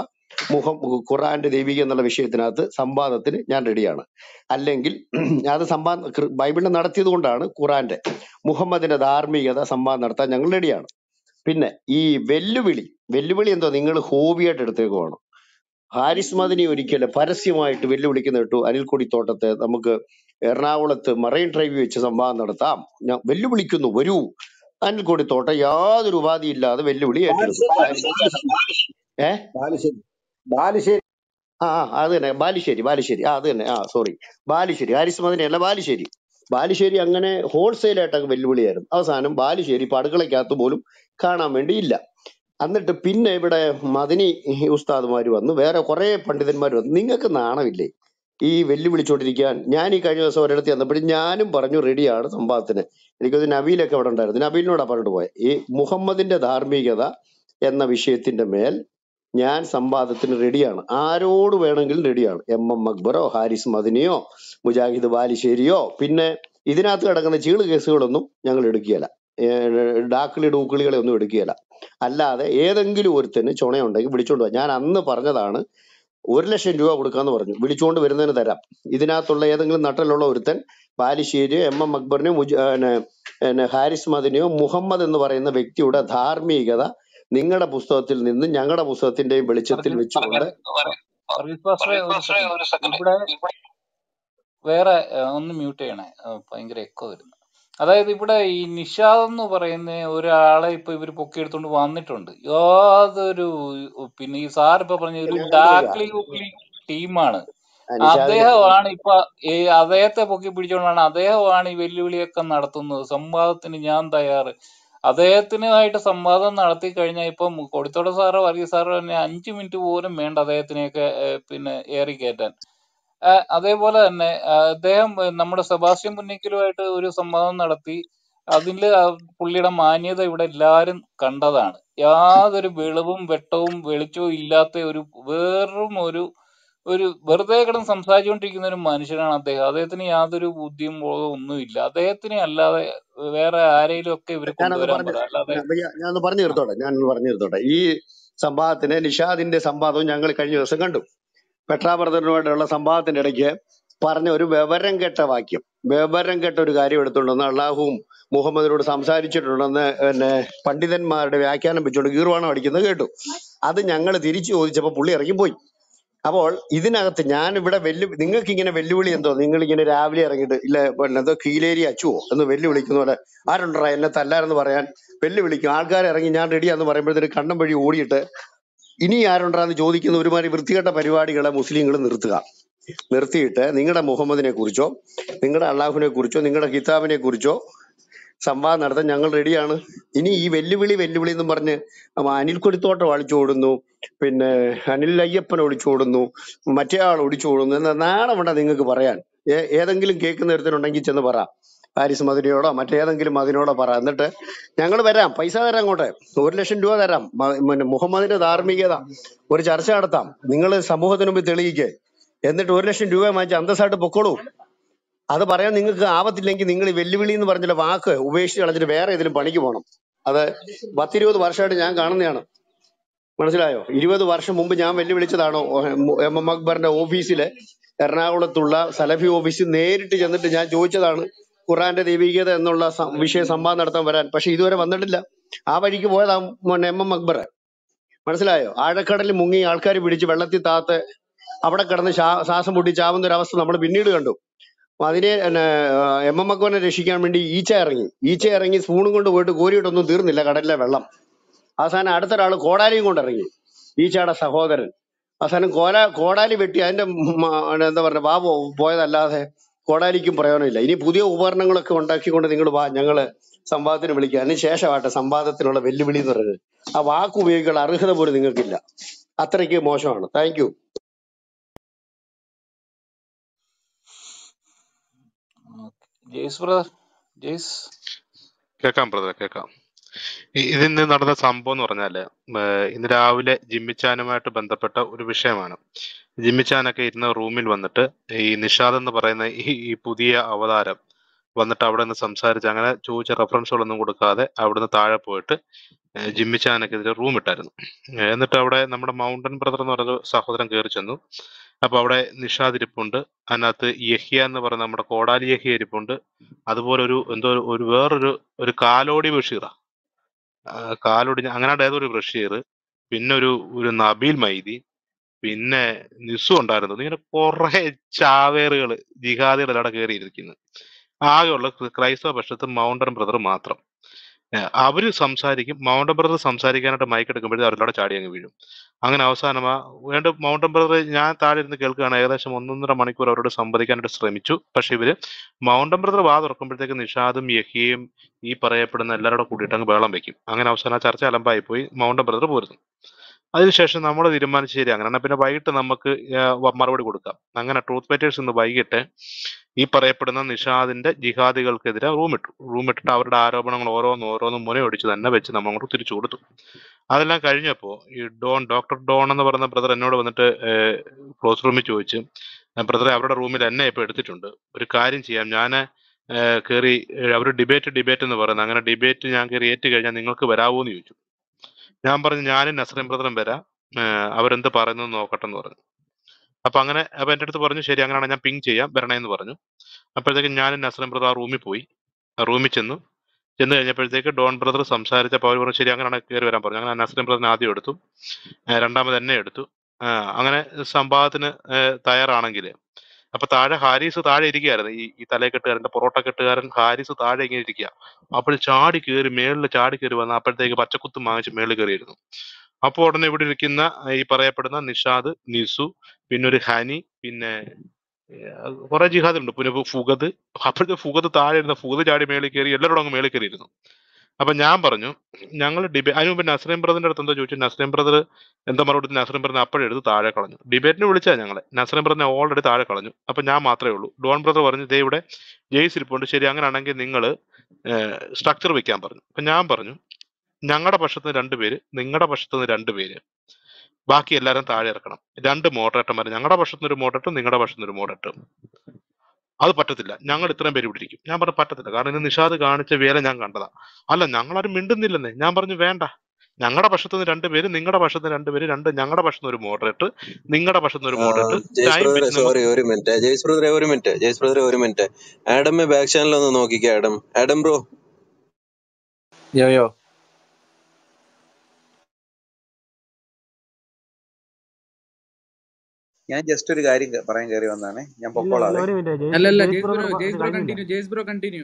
മുഹം ഖുറാന്റെ ദൈവികം എന്നുള്ള വിഷയത്തിനകത്ത് സംവാദത്തിന് ഞാൻ റെഡിയാണ് അല്ലെങ്കിൽ അത് സംവാദം കൃ- ബൈബിളിൽ നടത്തിയത് കൊണ്ടാണ് ഖുറാന്റെ മുഹമ്മദിന്റെ ധാർമ്മികത സംവാദം നടത്താൻ ഞങ്ങൾ റെഡിയാണ് പിന്നെ ഈ വെല്ലുവിളി വെല്ലുവിളി എന്തോ നിങ്ങൾ ഹോബിയായിട്ട് എടുത്തേക്കുവാണ് ഹാരിസ് മദനി ഒരിക്കലും പരസ്യമായിട്ട് വെല്ലുവിളിക്കുന്ന കേട്ടു അനിൽക്കൊടിത്തോട്ടത്തെ നമുക്ക് എറണാകുളത്ത് മറൈൻ ഡ്രൈവ് വെച്ച് സംവാദം നടത്താം ഞാൻ വെല്ലുവിളിക്കുന്നു വരൂ അനിൽക്കൊടിത്തോട്ടം യാതൊരു ഉപാധിയില്ലാതെ വെല്ലുവിളി ഏറ്റെടുത്തു ബാലുശ്ശേരി ഹാരിസ് ഏ ബാലുശ്ശേരി ബാലുശ്ശേരി ആ ആ അത് തന്നെ ബാലുശ്ശേരി ബാലുശ്ശേരി ആ അത് തന്നെ ആ സോറി ബാലുശ്ശേരി ഹാരിസ് മദനി അല്ല ബാലുശ്ശേരി ബാലുശ്ശേരി അങ്ങനെ ഹോൾസെയിൽ ആയിട്ടൊക്കെ വെല്ലുവിളിയായിരുന്നു അവസാനം ബാലുശ്ശേരി ഇപ്പൊ അടുക്കളയ്ക്കകത്ത് പോലും കാണാൻ വേണ്ടിയില്ല എന്നിട്ട് പിന്നെ ഇവിടെ മദനി ഉസ്താദുമാർ വന്നു വേറെ കുറെ പണ്ഡിതന്മാർ വന്നു നിങ്ങൾക്ക് നാണമില്ലേ ഈ വെല്ലുവിളിച്ചോണ്ടിരിക്കാൻ ഞാൻ ഈ കഴിഞ്ഞ ദിവസം ഒരിടത്ത് ചെന്നപ്പോഴും ഞാനും പറഞ്ഞു റെഡിയാണ് സംഭവത്തിന് എനിക്കത് നബീലൊക്കെ അവിടെ ഉണ്ടായിരുന്നു നബീലിനോടാ പറഞ്ഞിട്ട് പോയത് ഈ മുഹമ്മദിന്റെ ധാർമ്മികത എന്ന വിഷയത്തിന്റെ മേൽ ഞാൻ സംവാദത്തിന് റെഡിയാണ് ആരോട് വേണമെങ്കിലും റെഡിയാണ് എം എം അക്ബറോ ഹാരിസ് മദനിയോ മുജാഹിദ് ബാലിശ്ശേരിയോ പിന്നെ ഇതിനകത്ത് കിടക്കുന്ന ചീള് കേസുകളൊന്നും ഞങ്ങൾ എടുക്കുകയില്ല ഏഹ് ഡാക്കിളി ഡൂക്കിളികളെ ഒന്നും എടുക്കുകയില്ല അല്ലാതെ ഏതെങ്കിലും ഒരുത്തന് ചുണയുണ്ടെങ്കിൽ വിളിച്ചോണ്ട് വാ ഞാൻ അന്ന് പറഞ്ഞതാണ് ഒരു ലക്ഷം രൂപ കൊടുക്കാന്ന് പറഞ്ഞു വിളിച്ചുകൊണ്ട് വരുന്നതിന് തരാം ഇതിനകത്തുള്ള ഏതെങ്കിലും നട്ടലുള്ള ഒരുത്തൻ ബാലിശ്ശേരിയോ എം എം അക്ബറിനെയോ മുജ- പിന്നെ പിന്നെ ഹാരിസ് മദിനെയോ മുഹമ്മദ് എന്ന് പറയുന്ന വ്യക്തിയുടെ ധാർമ്മികത നിങ്ങളുടെ പുസ്തകത്തിൽ നിന്ന് ഞങ്ങളുടെ പുസ്തകത്തിന്റെയും വെളിച്ചത്തിൽ വർഗീസ് വെച്ചുകൊണ്ട് വർഗീസ് പാസ്റ്ററെ ഒരു സെക്കൻഡ് ഇവിടെ വേറെ ഏഹ്, ഒന്ന് മ്യൂട്ട് ചെയ്യണേ ഏഹ്, ഭയങ്കര എക്കോ വരുന്നു അതായത് ഇവിടെ ഈ നിഷാദ് എന്ന് പറയുന്ന ഒരാളെ ഇപ്പൊ ഇവര് പൊക്കിയെടുത്തോണ്ട് വന്നിട്ടുണ്ട് യാതൊരു പിന്നെ ഈ സാർ ഇപ്പൊ പറഞ്ഞ ഒരു ഞാൻ കണ്ടുപിടിക്കാം ഡാക്ലി ഉക്ലി ടീമാണ് നിഷാദിനെ അദ്ദേഹമാണ് ഇപ്പൊ ഈ അദ്ദേഹത്തെ പൊക്കി പിടിച്ചോണ്ടാണ് അദ്ദേഹമാണ് ഈ വെല്ലുവിളിയൊക്കെ നടത്തുന്നത് സംവാദത്തിന് ഞാൻ തയ്യാറ് അദ്ദേഹത്തിനുമായിട്ട് സംവാദം നടത്തി കഴിഞ്ഞാൽ ഇപ്പം കൊടിത്തോട സാറ് വർഗീസ് സാറ് തന്നെ അഞ്ചു മിനിറ്റ് പോലും വേണ്ട അദ്ദേഹത്തിനെയൊക്കെ ഏഹ്, പിന്നെ ഏറി കയറ്റാൻ ആ, അതേപോലെ തന്നെ ആ, അദ്ദേഹം ഏഹ്, നമ്മുടെ സെബാസ്റ്റ്യൻ പുന്നിക്കലുമായിട്ട് ഒരു സംവാദം നടത്തി അതില് ആ പുള്ളിയുടെ മാന്യത ഇവിടെ എല്ലാവരും കണ്ടതാണ് യാതൊരു വെളിവും വെട്ടവും വെളിച്ചവും ഇല്ലാത്ത ഒരു വെറും ഒരു ഒരു വെറുതെ കിടന്ന് സംസാരിച്ചുകൊണ്ടിരിക്കുന്ന ഒരു മനുഷ്യനാണ് അദ്ദേഹം അദ്ദേഹത്തിന് യാതൊരു ബുദ്ധിയും ബോധവും ഒന്നുമില്ല അദ്ദേഹത്തിനെ അല്ലാതെ വേറെ ആരെയും ഒക്കെ ഇവര് ഞാനത് കൊണ്ടുവരാൻ പറഞ്ഞു പറ അല്ലാതെ ഞാനൊന്ന് പറഞ്ഞു തീർത്തോട്ടെ ഞാനൊന്ന് പറഞ്ഞു തീർത്തോട്ടെ ഈ സംവാദത്തിന് നിഷാദിന്റെ സംവാദവും ഞങ്ങൾ കഴിഞ്ഞ ദിവസം കണ്ടു പെട്രാപ്രദനുമായിട്ടുള്ള സംവാദത്തിന്റെ ഇടയ്ക്ക് പറഞ്ഞ ഒരു വിവരം കെട്ട വാക്യം വിവരം കെട്ട ഒരു കാര്യം എടുത്തുകൊണ്ടെന്ന് അള്ളാഹുവും മുഹമ്മദിനോട് സംസാരിച്ചിട്ടുണ്ടെന്ന് പിന്നെ പണ്ഡിതന്മാരുടെ വ്യാഖ്യാനം വെച്ചുകൊണ്ട് ഗീർവാണം അടിക്കുന്നത് കേട്ടു അത് ഞങ്ങൾ തിരിച്ചു ചോദിച്ചപ്പോൾ പുള്ളി ഇറങ്ങിപ്പോയി അപ്പോൾ ഇതിനകത്ത് ഞാൻ ഇവിടെ വെല്ലു നിങ്ങൾക്ക് ഇങ്ങനെ വെല്ലുവിളി എന്തോ നിങ്ങൾ ഇങ്ങനെ രാവിലെ ഇറങ്ങിയിട്ട് ഇല്ല പിന്നെ എന്തോ കീലേരി അച്ചുവോ എന്ന് വെല്ലുവിളിക്കുന്ന പോലെ ആരുണ്ടോ എന്നെ തല്ലാരെന്ന് പറയാൻ വെല്ലുവിളിക്കും ആൾക്കാർ ഇറങ്ങി ഞാൻ റെഡിയാന്ന് പറയുമ്പോഴത്തേക്ക് കണ്ണം വഴി ഓടിയിട്ട് ഇനി ആരുണ്ടാന്ന് ചോദിക്കുന്ന ഒരുമാതിരി വൃത്തികെട്ട പരിപാടികളെ മുസ്ലിങ്ങൾ നിർത്തുക നിർത്തിയിട്ട് നിങ്ങളുടെ മുഹമ്മദിനെ കുറിച്ചോ നിങ്ങളുടെ അള്ളാഹുവിനെ കുറിച്ചോ നിങ്ങളുടെ കിതാബിനെ കുറിച്ചോ സംവാദം നടത്താൻ ഞങ്ങൾ റെഡിയാണ് ഇനി ഈ വെല്ലുവിളി വെല്ലുവിളി എന്നും പറഞ്ഞ് അപ്പൊ അനിൽ കൊടിത്തോട്ടം ഒളിച്ചോടുന്നു പിന്നെ അനിൽ അയ്യപ്പൻ ഒളിച്ചോടുന്നു മറ്റേ ആൾ ഒളിച്ചോടുന്നു എന്ന നാണമുണ്ട നിങ്ങൾക്ക് പറയാൻ ഏ- ഏതെങ്കിലും കേൾക്കുന്ന ഒരുത്തനുണ്ടെങ്കിൽ ചെന്ന് പറ പാരിസ് മതിനോടോ മറ്റേതെങ്കിലും മതിനോടോ പറ എന്നിട്ട് ഞങ്ങൾ വരാം പൈസ തരാം അങ്ങോട്ട് ഒരു ലക്ഷം രൂപ തരാം മ- പിന്നെ മുഹമ്മദിന്റെ ധാർമ്മികത ഒരു ചർച്ച നടത്താം നിങ്ങൾ സമൂഹത്തിന് മുമ്പിൽ തെളിയിക്കേ എന്നിട്ട് ഒരു ലക്ഷം രൂപ വാങ്ങിച്ച് അന്തസ്സായിട്ട് പൊക്കോളൂ അത് പറയാൻ നിങ്ങൾക്ക് ആവത്തില്ലെങ്കിൽ നിങ്ങൾ വെല്ലുവിളി എന്ന് പറഞ്ഞ വാക്ക് ഉപേക്ഷിച്ച് കളഞ്ഞിട്ട് വേറെ ഏതെങ്കിലും പണിക്ക് പോകണം അത് പത്തിരുപത് വർഷമായിട്ട് ഞാൻ കാണുന്നതാണ് മനസ്സിലായോ ഇരുപത് വർഷം മുമ്പ് ഞാൻ വെല്ലുവിളിച്ചതാണോ എം എം അക്ബറിന്റെ ഓഫീസില് എറണാകുളത്തുള്ള സലഫി ഓഫീസിൽ നേരിട്ട് ചെന്നിട്ട് ഞാൻ ചോദിച്ചതാണ് ഖുറാന്റെ ദൈവികത എന്നുള്ള സം- വിഷയ സംവാദം നടത്താൻ വരാൻ പക്ഷെ ഇതുവരെ വന്നിട്ടില്ല ആ വഴിക്ക് പോയതാ മോനെ എം എം അക്ബർ മനസ്സിലായോ ആഴക്കടലിൽ മുങ്ങി ആൾക്കാർ പിടിച്ച് വെള്ളത്തിൽ താത്ത് അവിടെ കിടന്ന് ശ്വാ- ശ്വാസം മുട്ടി ചാവുന്ന ഒരു അവസ്ഥ നമ്മൾ പിന്നീട് കണ്ടു അപ്പൊ അതിനെ പിന്നെ, ആ, എം എം അക്ബറിനെ രക്ഷിക്കാൻ വേണ്ടി ഈച്ച ഇറങ്ങി ഈച്ച ഇറങ്ങി സ്പൂണും കൊണ്ട് പോയിട്ട് കോരിയിട്ടൊന്നും തീർന്നില്ല കടലിലെ വെള്ളം അവസാനം അടുത്ത ഒരാൾ കോടാലിയും കൊണ്ട് ഇറങ്ങി ഈച്ചയുടെ സഹോദരൻ അവസാനം കോല കോടാലി വെട്ടി അതിന്റെ മ- എന്താ പറയുക ബാബു പോയതല്ലാതെ കോടാലിക്കും പ്രയോജനമില്ല ഇനി പുതിയ ഉപകരണങ്ങളൊക്കെ ഉണ്ടാക്കിക്കൊണ്ട് നിങ്ങൾ വാ ഞങ്ങള് സംവാദത്തിന് വിളിക്കുക അതിന് ശേഷമാട്ടെ സംവാദത്തിനുള്ള വെല്ലുവിളി എന്ന് പറയുന്നത് ആ വാക്ക് ഉപയോഗിക്കാനുള്ള അർഹത പോലും നിങ്ങൾക്കില്ല അത്രയ്ക്ക് മോശമാണ് thank you Jais brother Jais കേൾക്കാം ബ്രദർ കേൾക്കാം ഇ- ഇതിന്ന് നടന്ന സംഭവം എന്ന് പറഞ്ഞാല് ഏഹ് ഇന്ന് രാവിലെ ജിമ്മിച്ചാനുമായിട്ട് ബന്ധപ്പെട്ട ഒരു വിഷയമാണ് ജിമ്മിച്ചാനൊക്കെ ഇരുന്ന റൂമിൽ വന്നിട്ട് ഈ നിഷാദ് എന്ന് പറയുന്ന ഈ ഈ പുതിയ അവതാരം വന്നിട്ട് അവിടെ നിന്ന് സംസാരിച്ച് അങ്ങനെ ചോദിച്ച റെഫറൻസുകളൊന്നും കൊടുക്കാതെ അവിടുന്ന് താഴെ പോയിട്ട് ഏഹ് ജിമ്മിച്ചാനക്കെതിരെ റൂം ഇട്ടായിരുന്നു ഏഹ് എന്നിട്ട് അവിടെ നമ്മുടെ മൗണ്ടൻ ബ്രദർ എന്ന് പറയുന്ന സഹോദരൻ കയറി ചെന്നു അപ്പൊ അവിടെ നിഷാദ് ഇരിപ്പുണ്ട് അതിനകത്ത് യഹിയ എന്ന് പറയുന്ന നമ്മുടെ കോടാലി യഹിയ ഇരിപ്പുണ്ട് അതുപോലെ ഒരു എന്തോ ഒരു ഒരു വേറൊരു ഒരു കാലോടി ബഷീറ കാലോടി അങ്ങനെ ഏതോ ഒരു ബഷീർ പിന്നെ ഒരു ഒരു നബീൽ മൈദി പിന്നെ നിസു ഉണ്ടായിരുന്നു ഇങ്ങനെ കുറെ ചാവേറുകൾ ജിഹാദികൾ അവിടെ കയറിയിരിക്കുന്നു ആകെയുള്ള ക്രി- ക്രൈസ്തവ പക്ഷത്ത് മൗണ്ടൻ ബ്രദർ മാത്രം ഏഹ് അവര് സംസാരിക്കും മൗണ്ടൻ ബ്രദർ സംസാരിക്കാനായിട്ട് മൈക്ക് എടുക്കുമ്പോഴേ അവരുടെ ചാടി അങ്ങ് വീഴും അങ്ങനെ അവസാനം ആ വേണ്ട മൗണ്ടൻ ബ്രദർ ഞാൻ താഴെ ഇരുന്ന് കേൾക്കുകയാണ് ഏകദേശം ഒന്നൊന്നര മണിക്കൂർ അവരോട് സംവദിക്കാനായിട്ട് ശ്രമിച്ചു പക്ഷെ ഇവര് മൗണ്ടൻ ബ്രദർ വാ തുറക്കുമ്പോഴത്തേക്ക് നിഷാദും യഹിയും ഈ പറയപ്പെടുന്ന എല്ലാവരോടും കൂടിയിട്ട് അങ്ങ് ബഹളം വെക്കും അങ്ങനെ അവസാനം ആ ചർച്ച അലമ്പായി പോയി മൗണ്ടൻ ബ്രദർ പോരുന്നു അതിനുശേഷം നമ്മൾ തീരുമാനിച്ചു ശരി അങ്ങനെയാണെങ്കിൽ പിന്നെ വൈകിട്ട് നമുക്ക് ആ, വ- മറുപടി കൊടുക്കാം അങ്ങനെ ട്രൂത്ത് പേറ്റേഴ്സ് ഇന്ന് വൈകിട്ട് ഈ പറയപ്പെടുന്ന നിഷാദിന്റെ ജിഹാദികൾക്കെതിരെ റൂം ഇട്ടു റൂം ഇട്ടിട്ട് അവരുടെ ആരോപണങ്ങൾ ഓരോന്നും ഓരോന്നും മുനയൊടിച്ച് തന്നെ വെച്ച് നമ്മൾ അങ്ങോട്ട് തിരിച്ചു കൊടുത്തു അതെല്ലാം കഴിഞ്ഞപ്പോ ഈ ഡോൺ ഡോക്ടർ ഡോൺ എന്ന് പറയുന്ന ബ്രദർ എന്നോട് വന്നിട്ട് ക്ലോസ് റൂമിൽ ചോദിച്ചു ബ്രദറെ അവരുടെ റൂമിൽ എന്നെ ഇപ്പൊ എടുത്തിട്ടുണ്ട് ഒരു കാര്യം ചെയ്യാം ഞാൻ കയറി അവർ ഡിബേറ്റ് ഡിബേറ്റ് എന്ന് പറയുന്നത് അങ്ങനെ ഡിബേറ്റ് ഞാൻ കയറി ഏറ്റ് കഴിഞ്ഞാൽ നിങ്ങൾക്ക് വരാവോ എന്ന് ചോദിച്ചു ഞാൻ പറഞ്ഞു ഞാനും നസ്രീം ബ്രദറും വരാം ഏഹ് അവരെന്ത് പറയുന്നത് നോക്കട്ടെ എന്ന് പറഞ്ഞു അപ്പൊ അങ്ങനെ അപ്പൊ എന്റെ അടുത്ത് പറഞ്ഞു ശരി അങ്ങനെയാണെങ്കിൽ ഞാൻ പിങ് ചെയ്യാം വരണേ എന്ന് പറഞ്ഞു അപ്പോഴത്തേക്കും ഞാനും നസ്രീം ബ്രദർ ആ റൂമിൽ പോയി ആ റൂമിൽ ചെന്നു ചെന്ന് കഴിഞ്ഞപ്പോഴത്തേക്ക് ഡോൺ ബ്രദർ സംസാരിച്ചപ്പോൾ അവർ പറഞ്ഞു ശരി അങ്ങനെയാണ് കയറി വരാൻ പറഞ്ഞു അങ്ങനെ നസ്രീം ബ്രദറിനെ ആദ്യം എടുത്തു ഏഹ് രണ്ടാമത് എന്നെ എടുത്തു ആഹ് അങ്ങനെ സംവാദത്തിന് ഏഹ് തയ്യാറാണെങ്കിൽ അപ്പൊ താഴെ ഹാരിസ് താഴെ ഇരിക്കുകയായിരുന്നു ഈ ഈ തലക്കെട്ടുകാരന്റെ പൊറോട്ട കെട്ടുകാരൻ ഹാരിസ് താഴെ ഇങ്ങനെ ഇരിക്കുക അപ്പോൾ ചാടി കയറി മേളിൽ ചാടി കയറി വന്ന അപ്പോഴത്തേക്ക് പച്ചക്കുത്തും വാങ്ങിച്ച് മേളിൽ കയറിയിരുന്നു അപ്പോൾ ഉടനെ ഇവിടെ ഇരിക്കുന്ന ഈ പറയപ്പെടുന്ന നിഷാദ് നിസു പിന്നെ ഒരു ഹനി പിന്നെ ഏഹ് കുറെ ജിഹാദ് ഉണ്ട് പിന്നെ ഇപ്പൊ ഫുഗത് അപ്പോഴത്തെ ഫുഗത് താഴെ ഇരുന്ന ഫുഗത് ചാടി മേളിൽ കയറി എല്ലാവരോടും അങ്ങ് മേളിൽ കയറിയിരുന്നു അപ്പൊ ഞാൻ പറഞ്ഞു ഞങ്ങൾ ഡിബേ അതിന് മുമ്പ് നസ്രീം ബ്രദറിന്റെ അടുത്ത് എന്തോ ചോദിച്ചു നസ്രീം ബ്രദർ എന്താ മറുപടി നസ്രീം ബ്രദറിനെ അപ്പോഴേ എടുത്ത് താഴെ കളഞ്ഞു ഡിബേറ്റിന് വിളിച്ചാ ഞങ്ങളെ നസ്രീം ബ്രദറിനെ ഓൾറെഡി താഴെ കളഞ്ഞു അപ്പൊ ഞാൻ മാത്രമേ ഉള്ളൂ ഡോൺ ബ്രദർ പറഞ്ഞു ദേ ഇവിടെ ജെയ്സ് ഇരിപ്പുണ്ട് ശരി അങ്ങനെയാണെങ്കിൽ നിങ്ങൾ സ്ട്രക്ചർ വെക്കാൻ പറഞ്ഞു അപ്പൊ ഞാൻ പറഞ്ഞു ഞങ്ങളുടെ പക്ഷത്ത് നിന്ന് രണ്ടുപേര് നിങ്ങളുടെ പക്ഷത്ത് നിന്ന് രണ്ടുപേര് ബാക്കി എല്ലാവരും താഴെ ഇറക്കണം രണ്ട് മോഡറേറ്റർമാർ ഞങ്ങളുടെ പക്ഷത്ത് നിന്ന് ഒരു മോഡറേറ്റർ നിങ്ങളുടെ പക്ഷത്ത് നിന്ന് ഒരു മോഡറേറ്റർ അത് പറ്റത്തില്ല ഞങ്ങൾ ഇത്രയും പേര് ഇവിടെ ഇരിക്കും ഞാൻ പറഞ്ഞു പറ്റത്തില്ല കാരണം ഇന്ന് നിഷാദ് കാണിച്ച വേല ഞാൻ കണ്ടതാ അല്ല ഞങ്ങളാരും മിണ്ടുന്നില്ലെന്നേ ഞാൻ പറഞ്ഞു വേണ്ട ഞങ്ങളുടെ പക്ഷത്ത് നിന്ന് രണ്ടുപേര് നിങ്ങളുടെ പക്ഷത്ത് നിന്ന് രണ്ടുപേര് രണ്ട് ഞങ്ങളുടെ പക്ഷത്ത് നിന്ന് ഒരു മോഡറേറ്റർ നിങ്ങളുടെ പക്ഷത്ത് നിന്ന് ഒരു മോഡറേറ്റർ ജയ്സ് ടൈം ബ്രദറെ വെച്ച് സോറി നമുക്ക് ഒരു മിനിറ്റ് ജയ്സ് ബ്രദറെ ഒരു മിനിറ്റ് ജയ്സ് ബ്രദറെ ഒരു മിനിറ്റ് ആഡമെ ബാക്ക് ചാനൽ ഒന്ന് നോക്കിക്കേ ആഡം ആഡം ബ്രോ യോ യോ ഞാൻ ജസ്റ്റ് ഒരു കാര്യം ക- പറയാൻ കയറി വന്നാണ് ഞാൻ ഇല്ല ഇല്ല പൊക്കോളാവേ ഒരു മിനിറ്റ് ജെയ്സ് അല്ലല്ല Jais Jais bro brother Jais bro കഴിഞ്ഞില്ല കണ്ടിന്യൂ ജെയ്സ് ബ്രോ കണ്ടിന്യൂ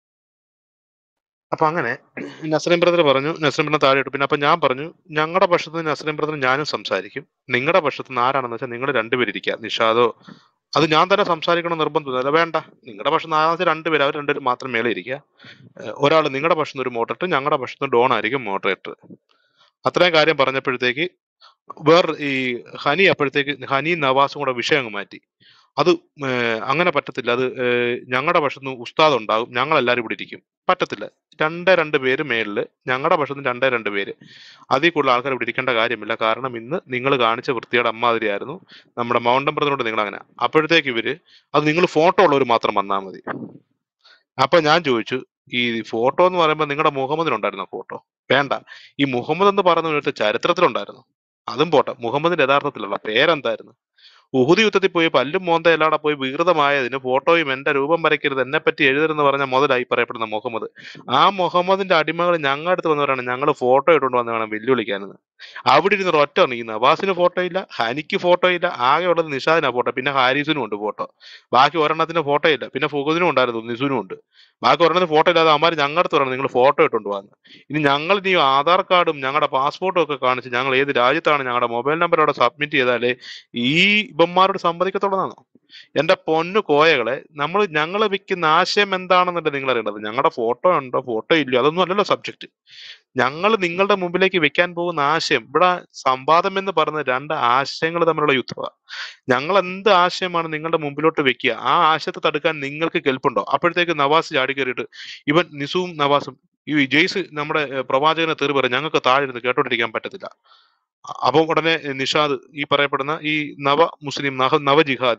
അപ്പൊ അങ്ങനെ നസ്രീം ബ്രദർ പറഞ്ഞു നസ്രീം ബ്രദർ താഴെ ഇട്ടു പിന്നെ അപ്പൊ ഞാൻ പറഞ്ഞു ഞങ്ങളുടെ പക്ഷത്ത് നിന്ന് നസ്രീം ബ്രദർ ഞാനും സംസാരിക്കും നിങ്ങളുടെ പക്ഷത്ത് നിന്ന് ആരാണെന്ന് വെച്ചാൽ നിങ്ങൾ രണ്ടുപേര് ഇരിക്കുക നിഷാദോ അത് ഞാൻ തന്നെ സംസാരിക്കണം നിർബന്ധമില്ല വേണ്ട നിങ്ങളുടെ പക്ഷത്ത് നിന്ന് ആരാണെന്ന് വെച്ചാൽ രണ്ടുപേര് അവർ രണ്ടുപേരും മാത്രം മേലെ ഇരിക്കുക ഒരാൾ നിങ്ങളുടെ പക്ഷത്ത് നിന്ന് ഒരു മോഡറേറ്റർ ഞങ്ങളുടെ പക്ഷത്ത് നിന്ന് ഡോൺ ആയിരിക്കും മോഡറേറ്റർ അത്രയും കാര്യം പറഞ്ഞപ്പോഴത്തേക്ക് വേറെ ഈ ഹനി അപ്പോഴത്തേക്ക് ഹനി നവാസും കൂടെ വിഷയം അങ്ങ് മാറ്റി അത് ഏർ അങ്ങനെ പറ്റത്തില്ല അത് ഞങ്ങളുടെ പക്ഷത്ത് നിന്ന് ഉസ്താദ് ഉണ്ടാകും ഞങ്ങൾ എല്ലാവരും ഇവിടെ ഇരിക്കും പറ്റത്തില്ല രണ്ടേ രണ്ട് പേര് മേളില് ഞങ്ങളുടെ പക്ഷത്ത് നിന്ന് രണ്ടേ രണ്ട് പേര് അതിൽ കൂടുതൽ ആൾക്കാർ ഇവിടെ ഇരിക്കേണ്ട കാര്യമില്ല കാരണം ഇന്ന് നിങ്ങൾ കാണിച്ച വൃത്തിയുടെ അമ്മാതിരിയായിരുന്നു നമ്മുടെ മൗണ്ടൻ ബ്രദറിനോട് നിങ്ങൾ അങ്ങനെ അപ്പോഴത്തേക്ക് ഇവര് അത് നിങ്ങൾ ഫോട്ടോ ഉള്ളവർ മാത്രം വന്നാൽ മതി അപ്പൊ ഞാൻ ചോദിച്ചു ഈ ഫോട്ടോ എന്ന് പറയുമ്പോൾ നിങ്ങളുടെ മുഹമ്മദിനുണ്ടായിരുന്ന ഫോട്ടോ വേണ്ട ഈ മുഹമ്മദ് എന്ന് പറയുന്ന ഒരു ചരിത്രത്തിലുണ്ടായിരുന്നു അതും പോട്ടെ മുഹമ്മദിന്റെ യഥാർത്ഥത്തിലുള്ള പേരെന്തായിരുന്നു ഉഹുദ് യുദ്ധത്തിൽ പോയി പല്ലും മോന്ത എല്ലാടെ പോയി വികൃതമായതിന് ഫോട്ടോയും എന്റെ രൂപം വരയ്ക്കരുത് എന്നെ പറ്റി എഴുതരുതെന്ന് പറഞ്ഞ മുതലായി പറയപ്പെടുന്ന മുഹമ്മദ് ആ മുഹമ്മദിന്റെ അടിമകൾ ഞങ്ങളുടെ അടുത്ത് വന്നവരാണ് ഞങ്ങൾ ഫോട്ടോ ഇട്ടുകൊണ്ട് വന്ന് വേണം വെല്ലുവിളിക്കാനെന്ന് അവിടെ ഇരുന്ന് ഒറ്റ ഈ നവാസിന് ഫോട്ടോ ഇല്ല ഹനിക്ക് ഫോട്ടോ ഇല്ല ആകെ ഉള്ളത് നിഷാദിനാ ഫോട്ടോ പിന്നെ ഹാരിസിനും ഉണ്ട് ഫോട്ടോ ബാക്കി ഒരെണ്ണത്തിന് ഫോട്ടോ ഇല്ല പിന്നെ ഫുഗദിനും ഉണ്ടായിരുന്നു നിസുനും ഉണ്ട് ബാക്കി ഒരെണ്ണത്തിന് ഫോട്ടോ ഇല്ലാതെ അമ്മാര് ഞങ്ങളുടെ അടുത്ത് പറയണം നിങ്ങൾ ഫോട്ടോ ഇട്ടുകൊണ്ട് വന്ന് ഇനി ഞങ്ങൾ ഇനി ആധാർ കാർഡും ഞങ്ങളുടെ പാസ്പോർട്ടും ഒക്കെ കാണിച്ച് ഞങ്ങൾ ഏത് രാജ്യത്താണ് ഞങ്ങളുടെ മൊബൈൽ നമ്പർ അവിടെ സബ്മിറ്റ് ചെയ്താലേ ഈ ഇവന്മാരോട് സംവദിക്കത്തുള്ളതാണോ എന്റെ പൊന്നു കോയകളെ നമ്മൾ ഞങ്ങൾ വെക്കുന്ന ആശയം എന്താണെന്നല്ലേ നിങ്ങൾ അറിയേണ്ടത് ഞങ്ങളുടെ ഫോട്ടോ ഉണ്ടോ ഫോട്ടോ ഇല്ലയോ അതൊന്നും അല്ലല്ലോ സബ്ജക്ട് ഞങ്ങൾ നിങ്ങളുടെ മുമ്പിലേക്ക് വെക്കാൻ പോകുന്ന ആശയം ഇവിടെ സംവാദം എന്ന് പറയുന്ന രണ്ട് ആശയങ്ങൾ തമ്മിലുള്ള യുദ്ധമാണ് ഞങ്ങൾ എന്ത് ആശയമാണ് നിങ്ങളുടെ മുമ്പിലോട്ട് വെക്കുക ആ ആശയത്തെ തടുക്കാൻ നിങ്ങൾക്ക് കെൽപ്പുണ്ടോ അപ്പോഴത്തേക്ക് നവാസ് ചാടി കയറിയിട്ട് ഇവൻ നിസുവും നവാസും ഈ ജെയ്സ് നമ്മുടെ ഏർ, പ്രവാചകനെ തെറി പറയും ഞങ്ങൾക്ക് താഴെ ഇരുന്ന് കേട്ടോണ്ടിരിക്കാൻ പറ്റത്തില്ല അപ്പം ഉടനെ നിഷാദ് ഈ പറയപ്പെടുന്ന ഈ നവ മുസ്ലിം നവ നവ ജിഹാദി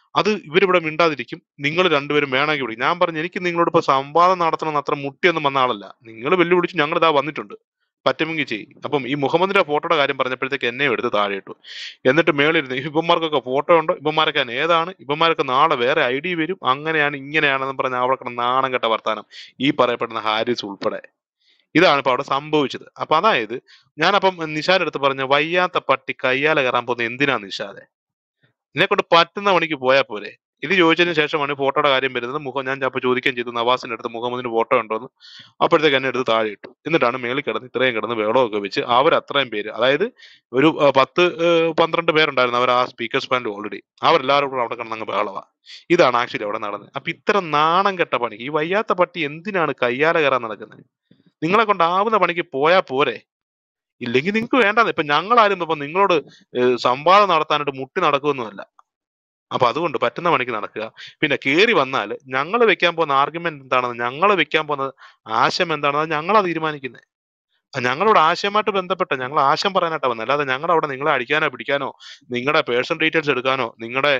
അത് ഇവരിവിടെ മിണ്ടാതിരിക്കും നിങ്ങൾ രണ്ടുപേരും വേണമെങ്കിൽ വിളിക്കും ഞാൻ പറഞ്ഞു എനിക്ക് നിങ്ങളോട് ഇപ്പൊ സംവാദം നടത്തണമെന്ന് അത്ര മുട്ടിയൊന്നും വന്ന ആളല്ല നിങ്ങൾ വെല്ലുവിളിച്ച് ഞങ്ങൾ ഇതാ വന്നിട്ടുണ്ട് പറ്റുമെങ്കിൽ ചെയ്യും അപ്പം ഈ മുഹമ്മദിന്റെ ഫോട്ടോയുടെ കാര്യം പറഞ്ഞപ്പോഴത്തേക്ക് എന്നെ എടുത്ത് താഴെ ഇട്ടു എന്നിട്ട് മേളിരുന്ന് ഇവന്മാർക്കൊക്കെ ഫോട്ടോ ഉണ്ടോ ഇവന്മാരൊക്കെ ഏതാണ് ഇവന്മാരൊക്കെ നാളെ വേറെ ഐ ഡി വരും അങ്ങനെയാണ് ഇങ്ങനെയാണെന്ന് പറഞ്ഞ് അവിടെ കിടന്ന് നാണം കെട്ട വർത്താനം ഈ പറയപ്പെടുന്ന ഹാരിസ് ഉൾപ്പെടെ ഇതാണ് ഇപ്പൊ അവിടെ സംഭവിച്ചത് അപ്പൊ അതായത് ഞാനപ്പം നിഷാന്റെ അടുത്ത് പറഞ്ഞ വയ്യാത്ത പട്ടി കയ്യാലെ കയറാൻ പോകുന്നത് എന്തിനാ നിഷാദെ നിന്നെ കൊണ്ട് പറ്റുന്ന പണിക്ക് പോയാൽ പോരെ ഇത് ചോദിച്ചതിന് ശേഷമാണ് ഫോട്ടോയുടെ കാര്യം വരുന്നത് മുഖം ഞാൻ അപ്പൊ ചോദിക്കുകയും ചെയ്തു നവാസിന്റെ അടുത്ത് മുഹമ്മദിന് ഫോട്ടോ ഉണ്ടോന്ന് അപ്പോഴത്തേക്ക് എന്നെ എടുത്ത് താഴെ ഇട്ടു എന്നിട്ടാണ് മേളിൽ കിടന്ന് ഇത്രയും കിടന്ന് വെള്ളമൊക്കെ വെച്ച് അവർ അത്രയും പേര് അതായത് ഒരു ആ, പത്ത് ഏഹ്, പന്ത്രണ്ട് പേരുണ്ടായിരുന്നു അവർ ആ സ്പീക്കേഴ്സ് പാനൽ ഓൾറെഡി അവരെല്ലാവരും കൂടെ അവിടെ കിടന്ന് അങ്ങ് ബഹളവാ ഇതാണ് ആക്ച്വലി അവിടെ നടന്നത് അപ്പൊ ഇത്തരം നാണം കെട്ട പണി ഈ വയ്യാത്ത പട്ടി എന്തിനാണ് കയ്യാലെ കയറാൻ നടക്കുന്നത് നിങ്ങളെ കൊണ്ടാവുന്ന പണിക്ക് പോയാൽ പോരെ ഇല്ലെങ്കിൽ നിങ്ങൾക്ക് വേണ്ടാന്ന് ഇപ്പൊ ഞങ്ങളാരും ഇപ്പൊ നിങ്ങളോട് ഏഹ്, സംവാദം നടത്താനായിട്ട് മുട്ടി നടക്കുമൊന്നുമല്ല അപ്പൊ അതുകൊണ്ട് പറ്റുന്ന പണിക്ക് നടക്കുക പിന്നെ കേറി വന്നാൽ ഞങ്ങൾ വെക്കാൻ പോകുന്ന ആർഗ്യുമെന്റ് എന്താണെന്ന് ഞങ്ങൾ വെക്കാൻ പോകുന്ന ആശയം എന്താണെന്ന് അത് ഞങ്ങളാ തീരുമാനിക്കുന്നത് ഞങ്ങളോട് ആശയമായിട്ട് ബന്ധപ്പെട്ട ഞങ്ങൾ ആശയം പറയാനായിട്ടാ വന്നത് അല്ലാതെ ഞങ്ങൾ അവിടെ നിങ്ങളെ അടിക്കാനോ പിടിക്കാനോ നിങ്ങളുടെ പേഴ്സണൽ ഡീറ്റെയിൽസ് എടുക്കാനോ നിങ്ങളുടെ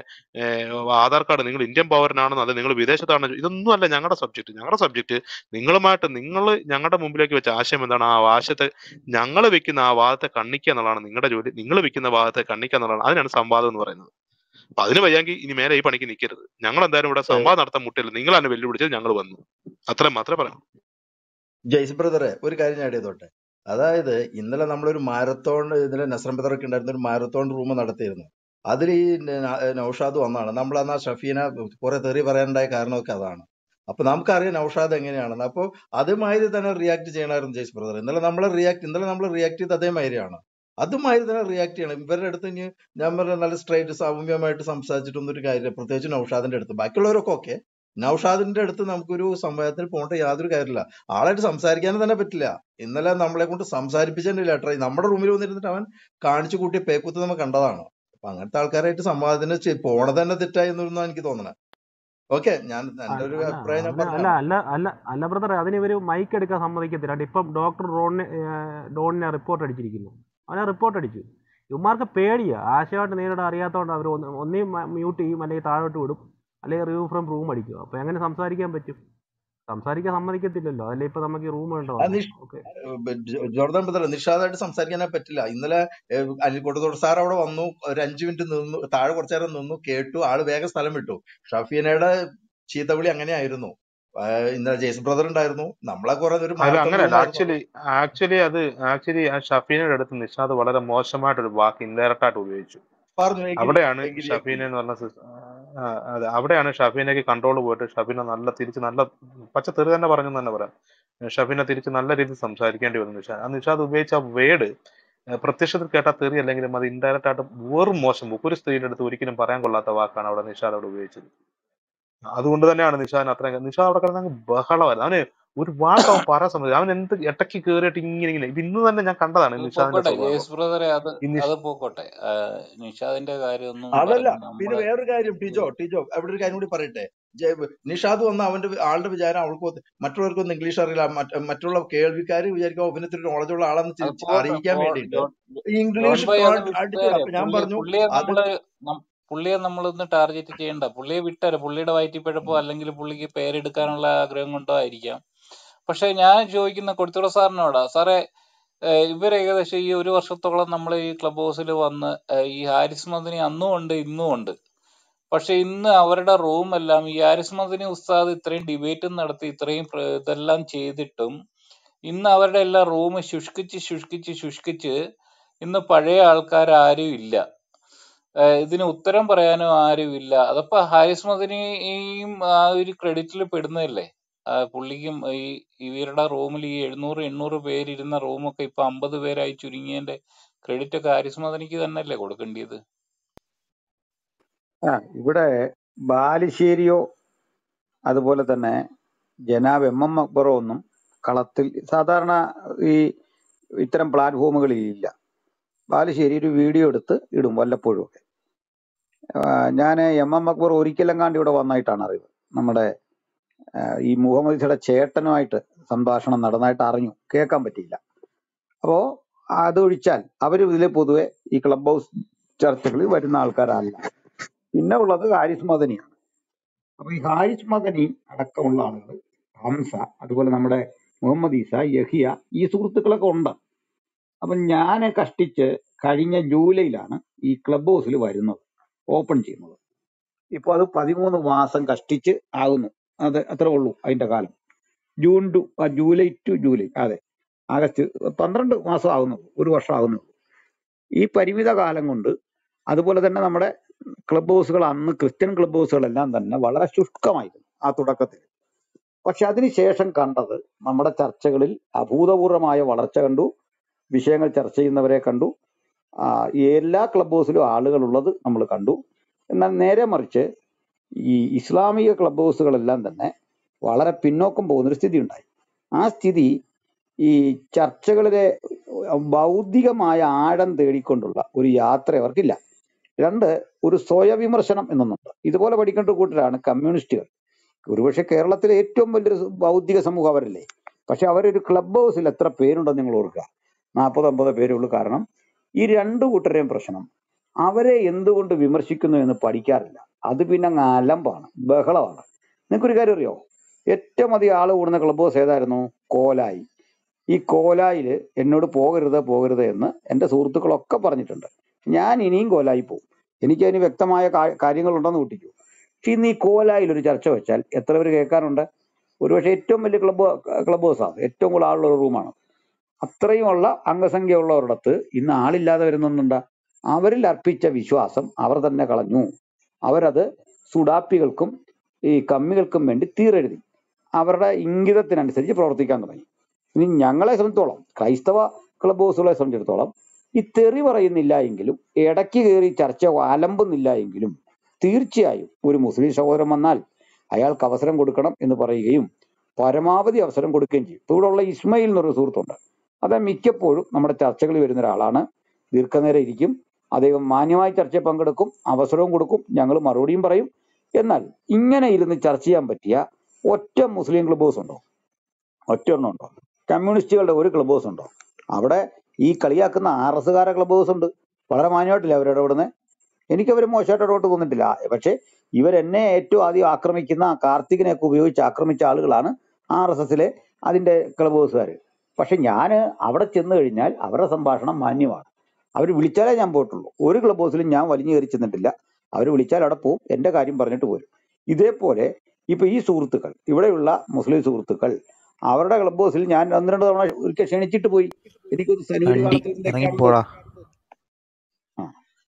ആധാർ കാർഡ് നിങ്ങൾ ഇന്ത്യൻ പൗരനാണെന്നോ അല്ലെ നിങ്ങൾ വിദേശത്താണോ ഇതൊന്നും അല്ല ഞങ്ങളുടെ സബ്ജക്ട് ഞങ്ങളുടെ സബ്ജക്ട് നിങ്ങളുമായിട്ട് നിങ്ങൾ ഞങ്ങളുടെ മുമ്പിലേക്ക് വെച്ച ആശയം എന്താണ് ആ ആശയത്തെ ഞങ്ങൾ വെക്കുന്ന ആ വാദത്തെ കണ്ണിക്കുക എന്നുള്ളതാണ് നിങ്ങളുടെ ജോലി നിങ്ങൾ വെക്കുന്ന വാദത്തെ കണ്ണിക്കുക എന്നുള്ളതാണ് അതിനാണ് സംവാദം എന്ന് പറയുന്നത് അപ്പൊ അതിന് വയ്യെങ്കിൽ ഇനി മേലെ ഈ പണിക്ക് നിൽക്കരുത് ഞങ്ങൾ എന്തായാലും ഇവിടെ സംവാദം നടത്താൻ മുട്ടില്ല നിങ്ങളാണ് വെല്ലുവിളിച്ചത് ഞങ്ങൾ വന്നു അത്രയും മാത്രമേ പറയാം ജയ്സ് ബ്രദറെ ഒരു കാര്യം ഞാൻ ചെയ്തോട്ടെ അതായത് ഇന്നലെ നമ്മളൊരു മാരത്തോൺ ഇന്നലെ നസ്രം ബ്രദറൊക്കെ ഉണ്ടായിരുന്ന ഒരു മാരത്തോൺ റൂം നടത്തിയിരുന്നു അതിൽ ഈ ന- നൗഷാദ് വന്നാണ് നമ്മൾ അന്ന് ആ ഷഫീന കുറെ തെറി പറയാനുണ്ടായ കാരണമൊക്കെ അതാണ് അപ്പൊ നമുക്കറിയാം നൗഷാദ് എങ്ങനെയാണെന്ന് അപ്പോൾ അതുമാതിരി തന്നെ റിയാക്ട് ചെയ്യണമായിരുന്നു ജയ്സ് ബ്രദർ ഇന്നലെ നമ്മൾ റിയാക്ട് ഇന്നലെ നമ്മൾ റിയാക്ട് ചെയ്ത് അതേമാതിരിയാണ് അതുമാതിരി തന്നെ റിയാക്ട് ചെയ്യണം ഇവരുടെ അടുത്ത് ഇനി ഞാൻ പറഞ്ഞ നല്ല സ്ട്രൈറ്റ് സൗമ്യമായിട്ട് സംസാരിച്ചിട്ടൊന്നും ഒരു കാര്യമില്ല പ്രത്യേകിച്ച് നൗഷാദിന്റെ അടുത്ത് ബാക്കിയുള്ളവരൊക്കെ ഓക്കെ നൗഷാദിന്റെ അടുത്ത് നമുക്കൊരു സംവാദത്തിന് പോകേണ്ട യാതൊരു കാര്യമില്ല ആളായിട്ട് സംസാരിക്കാനും തന്നെ പറ്റില്ല ഇന്നലെ നമ്മളെ കൊണ്ട് സംസാരിപ്പിച്ചതിന്റെ ലെറ്റർ നമ്മുടെ റൂമിൽ വന്നിരുന്നിട്ട് അവൻ കാണിച്ചു കൂട്ടിയ പേക്കുത്ത് നമ്മൾ കണ്ടതാണ് അപ്പൊ അങ്ങനത്തെ ആൾക്കാരായിട്ട് സംവാദത്തിന് ചെ- പോണത് തന്നെ തെറ്റായി എന്നൊന്നും എനിക്ക് തോന്നണേ ഓക്കെ ഞാൻ എന്റെ ഒരു അല്ല അഭിപ്രായം ഞാൻ അത് അല്ല പറഞ്ഞതാണ് അല്ല അല്ല അല്ല ബ്രദറെ അതിന് ഇവര് മൈക്ക് എടുക്കാൻ സമ്മതിക്കത്തില്ല അതുകൊണ്ട് ഇപ്പം ഡോക്ടർ റോണിനെ ഡോണിനെ റിപ്പോർട്ട് അടിച്ചിരിക്കുന്നു അവനെ റിപ്പോർട്ട് അടിച്ചു ഇവന്മാർക്ക് പേടിയാ ആശയമായിട്ട് നേരിടാൻ അറിയാത്തതുകൊണ്ട് അവർ ഒന്നേ മ്യൂട്ട് ചെയ്യും അല്ലെങ്കിൽ താഴോട്ട് വിടും അല്ലെങ്കിൽ റിവ്യൂ ഫ്രം റൂം അടിക്കും അപ്പൊ എങ്ങനെ സംസാരിക്കാൻ പറ്റും സംസാരിക്കാൻ സമ്മതിക്കത്തില്ലല്ലോ അതല്ലേ ഇപ്പൊ നമുക്ക് ഈ റൂം വേണ്ട ആ വന്നത് നിഷ് ഓക്കെ ഏഹ് ജോ- ജോർദാൻ ബദർ നിഷാദായിട്ട് സംസാരിക്കാനേ പറ്റില്ല ഇന്നലെ ഏഹ് അനിൽ കൊടുത്തോട് സാർ അവിടെ വന്നു ഒരു അഞ്ചു മിനിറ്റ് നിന്നു താഴെ കുറച്ചു നേരം നിന്നു കേട്ടു ആള് വേഗം സ്ഥലം വിട്ടു ഷഫീനയുടെ ചീത്തവിളി അങ്ങനെയായിരുന്നു ആഹ് ഇന്നലെ ജെയ്സ് ബ്രദർ ഉണ്ടായിരുന്നു നമ്മളെ കുറെ ഒരു അത് മാരത്തോൺ അങ്ങനെയല്ല റൂമായിരുന്നു ആക്ച്വലി ആക്ച്വലി അത് ആക്ച്വലി ആ ഷഫീനയുടെ അടുത്ത് നിഷാദ് വളരെ മോശമായിട്ടൊരു വാക്ക് ഇൻഡയറക്റ്റ് ആയിട്ട് ഉപയോഗിച്ചു പറഞ്ഞു എങ്കിൽ അവിടെയാണ് എങ്കിൽ ഷഫീന എന്ന് പറഞ്ഞ സിസ്- ആ, അതെ അവിടെയാണ് ഷഫീനയ്ക്ക് കൺട്രോൾ പോയിട്ട് ഷഫീന നല്ല തിരിച്ച് നല്ല പച്ച തെറി തന്നെ പറഞ്ഞു എന്ന് തന്നെ പറയാം ഷഫീന തിരിച്ച് നല്ല രീതിയിൽ സംസാരിക്കേണ്ടി വന്നു നിഷാദ് ആ നിഷാദ് ഉപയോഗിച്ച വേർഡ് പ്രത്യക്ഷത്തിൽ കേട്ടാ തെറി അല്ലെങ്കിലും അത് ഇൻഡയറക്റ്റ് ആയിട്ട് വെറും മോശം ഒരു സ്ത്രീയുടെ അടുത്ത് ഒരിക്കലും പറയാൻ കൊള്ളാത്ത വാക്കാണ് അവിടെ നിഷാദ് അവിടെ ഉപയോഗിച്ചത് അതുകൊണ്ട് തന്നെയാണ് നിഷാദിന് അത്രയും നിഷാദ് അവിടെ കിടന്ന് അങ്ങ് ബഹളമായിരുന്നു അവന് ഒരു വാക്ക് അവൻ പറയാൻ സമ്മതിച്ചു അവൻ എന്ത് ഇടയ്ക്ക് കയറിയിട്ട് ഇങ്ങനെ ഇങ്ങനെ ഇത് ഇന്ന് തന്നെ ഞാൻ കണ്ടതാണ് അത് നിഷാദിന്റെ പോക്കോട്ടെ സ്വഭാവം ജയേഷ് ബ്രദറെ അത് ഈ നിഷ് അത് പോക്കോട്ടെ ആ, നിഷാദിന്റെ കാര്യമൊന്നും അതല്ല പറഞ്ഞ് പിന്നെ നമ്മള് വേറൊരു കാര്യം ടിജോ ടിജോ അവിടെ ഒരു കാര്യം കൂടി പറയട്ടെ ജെ- നിഷാദ് വന്ന അവന്റെ വി- ആളുടെ വിചാരം അവൾക്ക് ഒത്ത് മറ്റുള്ളവർക്കൊന്നും ഇംഗ്ലീഷ് അറിയില്ല മറ്റ് മറ്റുള്ള കേൾവിക്കാർ വിചാരിക്കും അവനത്തിന് നോളജ് ഉള്ള ആളെന്ന് അത് തിരിച്ച് പോട്ടെ അറിയിക്കാൻ പോ- വേണ്ടിയിട്ട് ജോൺ ജോൺ ഇംഗ്ലീഷ് ഭായി അത് അടിച്ചു വിട്ടേരെ അപ്പൊ ഞാൻ പുള്ളി പറഞ്ഞു പുള്ളിയെ അത് നമ്മള് നം- പുള്ളിയെ നമ്മളൊന്ന് ടാർഗറ്റ് ചെയ്യണ്ട പുള്ളിയെ വിട്ടേരെ പുള്ളിയുടെ വയറ്റിപ്പഴപ്പോ അല്ലെങ്കിൽ പുള്ളിക്ക് പേരെടുക്കാനുള്ള ആഗ്രഹം കൊണ്ടോ ആയിരിക്കാം പക്ഷെ ഞാൻ ചോദിക്കുന്ന കൊടുത്തുള്ള സാറിനോടാ സാറേ ഏഹ് ഇവർ ഏകദേശം ഈ ഒരു വർഷത്തോളം നമ്മൾ ഈ ക്ലബ് ഹൗസിൽ വന്ന് ഏഹ് ഈ ഹാരിസ് മദനി അന്നും ഉണ്ട് ഇന്നും ഉണ്ട് പക്ഷെ ഇന്ന് അവരുടെ റൂം എല്ലാം ഈ ഹാരിസ് മദനി ഉസ്താദ് ഇത്രയും ഡിബേറ്റും നടത്തി ഇത്രയും പ്ര- ഇതെല്ലാം ചെയ്തിട്ടും ഇന്ന് അവരുടെ എല്ലാം റൂം ശുഷ്കിച്ച് ശുഷ്കിച്ച് ശുഷ്കിച്ച് ഇന്ന് പഴയ ആൾക്കാർ ആരും ഇല്ല ഏഹ് ഇതിന് ഉത്തരം പറയാനും ആരും ഇല്ല അതപ്പോ ഹാരിസ് മദനിയും ആ ഒരു ക്രെഡിറ്റിൽ പെടുന്നതല്ലേ ആ പുള്ളിക്കും ഈ ഇവരുടെ റൂമിൽ ഈ എഴുന്നൂറ് എണ്ണൂറ് പേരിരുന്ന റൂമൊക്കെ ഇപ്പൊ അമ്പത് പേരായി ചുരുങ്ങിയതിന്റെ ക്രെഡിറ്റ് ഒക്കെ ഹാരിസ് മദനിക്ക് തന്നെയല്ലേ കൊടുക്കേണ്ടത് ആ ഇവിടെ ബാലുശ്ശേരിയോ അതുപോലെ തന്നെ ജനാബ് എം എം അക്ബറോ ഒന്നും കളത്തിൽ സാധാരണ ഈ ഇത്തരം പ്ലാറ്റ്ഫോമുകളിൽ ഇല്ല ബാലുശ്ശേരി ഒരു വീഡിയോ എടുത്ത് ഇടും വല്ലപ്പോഴും ഒക്കെ ഞാൻ എം എം അക്ബർ ഒരിക്കലെങ്ങാണ്ട് ഇവിടെ വന്നായിട്ടാണ് അറിവ് നമ്മുടെ ആ, ഈ മുഹമ്മദ് ഇസയുടെ ചേട്ടനുമായിട്ട് സംഭാഷണം നടന്നായിട്ട് അറിഞ്ഞു കേൾക്കാൻ പറ്റിയില്ല അപ്പോ അതൊഴിച്ചാൽ അവർ ഇതിൽ പൊതുവെ ഈ ക്ലബ് ഹൗസ് ചർച്ചകളിൽ വരുന്ന ആൾക്കാരല്ല പിന്നെ ഉള്ളത് ഹാരിസ് മദനിയാണ് അപ്പൊ ഈ ഹാരിസ് മദനി അടക്കമുള്ള ആളുകൾ ഹംസ അതുപോലെ നമ്മുടെ മുഹമ്മദ് ഈസ യഹിയ ഈ സുഹൃത്തുക്കളൊക്കെ ഉണ്ട് അപ്പൊ ഞാൻ കഷ്ടിച്ച് കഴിഞ്ഞ ജൂലൈയിലാണ് ഈ ക്ലബ് ഹൗസിൽ വരുന്നത് ഓപ്പൺ ചെയ്യുന്നത് ഇപ്പൊ അത് പതിമൂന്ന് മാസം കഷ്ടിച്ച് ആകുന്നു അത് അത്രേ ഉള്ളൂ അതിന്റെ കാലം ജൂൺ ടു ആ, ജൂലൈ ടു ജൂലൈ അതെ ആഗസ്റ്റ് പന്ത്രണ്ട് മാസം ആകുന്നു ഒരു വർഷം ആകുന്നു ഈ പരിമിത കാലം കൊണ്ട് അതുപോലെ തന്നെ നമ്മുടെ ക്ലബ് ഹൗസുകൾ അന്ന് ക്രിസ്ത്യൻ ക്ലബ് ഹൗസുകളെല്ലാം തന്നെ വളരെ ശുഷ്കമായിരുന്നു ആ തുടക്കത്തിൽ പക്ഷെ അതിനുശേഷം കണ്ടത് നമ്മുടെ ചർച്ചകളിൽ അഭൂതപൂർവമായ വളർച്ച കണ്ടു വിഷയങ്ങൾ ചർച്ച ചെയ്യുന്നവരെ കണ്ടു ആ, എല്ലാ ക്ലബ് ഹൗസിലും ആളുകളുള്ളത് നമ്മൾ കണ്ടു എന്നാൽ നേരെ മറിച്ച് ഈ ഇസ്ലാമിക ക്ലബ് ഹൗസുകളെല്ലാം തന്നെ വളരെ പിന്നോക്കം പോകുന്നൊരു സ്ഥിതി ഉണ്ടായി ആ സ്ഥിതി ഈ ചർച്ചകളിലെ ബൗദ്ധികമായ ആഴം തേടിക്കൊണ്ടുള്ള ഒരു യാത്ര അവർക്കില്ല രണ്ട് ഒരു സ്വയവിമർശനം എന്നൊന്നുണ്ട് ഇതുപോലെ പഠിക്കേണ്ട കൂട്ടരാണ് കമ്മ്യൂണിസ്റ്റുകൾ ഒരുപക്ഷെ കേരളത്തിലെ ഏറ്റവും വലിയൊരു ബൗദ്ധിക സമൂഹം അവരല്ലേ പക്ഷെ അവരൊരു ക്ലബ് ഹൗസിൽ എത്ര പേരുണ്ടെന്ന് നിങ്ങൾ ഓർക്കുക നാൽപ്പത് അമ്പത് പേരേ ഉള്ളൂ കാരണം ഈ രണ്ടു കൂട്ടരെയും പ്രശ്നം അവരെ എന്തുകൊണ്ട് വിമർശിക്കുന്നു എന്ന് പഠിക്കാറില്ല അത് പിന്നെ അങ്ങ് അലമ്പാണ് ബഹളമാണ് നിങ്ങൾക്കൊരു കാര്യം അറിയോ ഏറ്റവും അധികം ആൾ കൂടുന്ന ക്ലബ് ഹൗസ് ഏതായിരുന്നു കോലായി ഈ കോലായിൽ എന്നോട് പോകരുത് പോകരുത് എന്ന് എൻ്റെ സുഹൃത്തുക്കളൊക്കെ പറഞ്ഞിട്ടുണ്ട് ഞാൻ ഇനിയും കോലായി പോകും എനിക്ക് അതിന് വ്യക്തമായ കാ- കാര്യങ്ങളുണ്ടെന്ന് കൂട്ടിക്കൂ പക്ഷെ ഇന്ന് ഈ കോലായിൽ ഒരു ചർച്ച വെച്ചാൽ എത്ര പേര് കേൾക്കാറുണ്ട് ഒരുപക്ഷെ ഏറ്റവും വലിയ ക്ലബ് ക്ലബ് ഹൗസാണ് ഏറ്റവും കൂടുതൽ ആളുള്ള ഒരു റൂമാണ് അത്രയുമുള്ള അംഗസംഖ്യ ഉള്ളവരിടത്ത് ഇന്ന് ആളില്ലാതെ വരുന്നുണ്ടാ അവരിൽ അർപ്പിച്ച വിശ്വാസം അവർ തന്നെ കളഞ്ഞു അവരത് സുഡാപ്പികൾക്കും ഈ കമ്മികൾക്കും വേണ്ടി തീരെഴുതി അവരുടെ ഇംഗിതത്തിനനുസരിച്ച് പ്രവർത്തിക്കാൻ തുടങ്ങി ഇനി ഞങ്ങളെ സംബന്ധിച്ചോളം ക്രൈസ്തവ ക്ലബ് ഹൗസുകളെ സംബന്ധിച്ചിടത്തോളം ഈ തെറി പറയുന്നില്ല എങ്കിലും ഇടയ്ക്ക് കയറി ചർച്ച അലമ്പുന്നില്ല എങ്കിലും തീർച്ചയായും ഒരു മുസ്ലിം സഹോദരൻ വന്നാൽ അയാൾക്ക് അവസരം കൊടുക്കണം എന്ന് പറയുകയും പരമാവധി അവസരം കൊടുക്കുകയും ചെയ്യും ഇപ്പൊ ഇവിടെ ഉള്ള ഇസ്മയിൽ എന്നൊരു സുഹൃത്തുണ്ട് അദ്ദേഹം മിക്കപ്പോഴും നമ്മുടെ ചർച്ചകളിൽ വരുന്ന ഒരാളാണ് ദീർഘനേരം ഇരിക്കും അദ്ദേഹം മാന്യമായി ചർച്ചയിൽ പങ്കെടുക്കും അവസരവും കൊടുക്കും ഞങ്ങൾ മറുപടിയും പറയും എന്നാൽ ഇങ്ങനെ ഇരുന്ന് ചർച്ച ചെയ്യാൻ പറ്റിയ ഒറ്റ മുസ്ലിം ക്ലബ് ഹൗസ് ഉണ്ടോ ഒറ്റ എണ്ണം ഉണ്ടോ കമ്മ്യൂണിസ്റ്റുകളുടെ ഒരു ക്ലബ് ഹൗസ് ഉണ്ടോ അവിടെ ഈ കളിയാക്കുന്ന ആർ എസ്സുകാരെ ക്ലബ് ഹൗസ് ഉണ്ട് വളരെ മാന്യമായിട്ടില്ല അവരുടെ ഇവിടുന്ന് എനിക്ക് അവർ മോശമായിട്ട് ഇടപെട്ട് തോന്നിട്ടില്ല പക്ഷെ ഇവരെന്നെ ഏറ്റവും ആദ്യം ആക്രമിക്കുന്ന കാർത്തികിനെയൊക്കെ ഉപയോഗിച്ച് ആക്രമിച്ച ആളുകളാണ് ആർ എസ് എസിലെ അതിന്റെ ക്ലബ് ഹൗസുകാർ പക്ഷെ ഞാൻ അവിടെ ചെന്ന് കഴിഞ്ഞാൽ അവരുടെ സംഭാഷണം മാന്യമാണ് അവർ വിളിച്ചാലേ ഞാൻ പോയിട്ടുള്ളൂ ഒരു ക്ലബ് ഹൗസിലും ഞാൻ വലിഞ്ഞു കയറി ചെന്നിട്ടില്ല അവർ വിളിച്ചാൽ അവിടെ പോവും എന്റെ കാര്യം പറഞ്ഞിട്ട് പോരും ഇതേപോലെ ഇപ്പൊ ഈ സുഹൃത്തുക്കൾ ഇവിടെയുള്ള മുസ്ലിം സുഹൃത്തുക്കൾ അവരുടെ ക്ലബ് ഹൗസിൽ ഞാൻ ഒന്ന് രണ്ട് തവണ ഒരിക്കൽ ക്ഷണിച്ചിട്ട് പോയി എനിക്കൊരു സനൂര് വണ്ടി കാലത്തിന്റെ ഇറങ്ങിപ്പോടാ ആ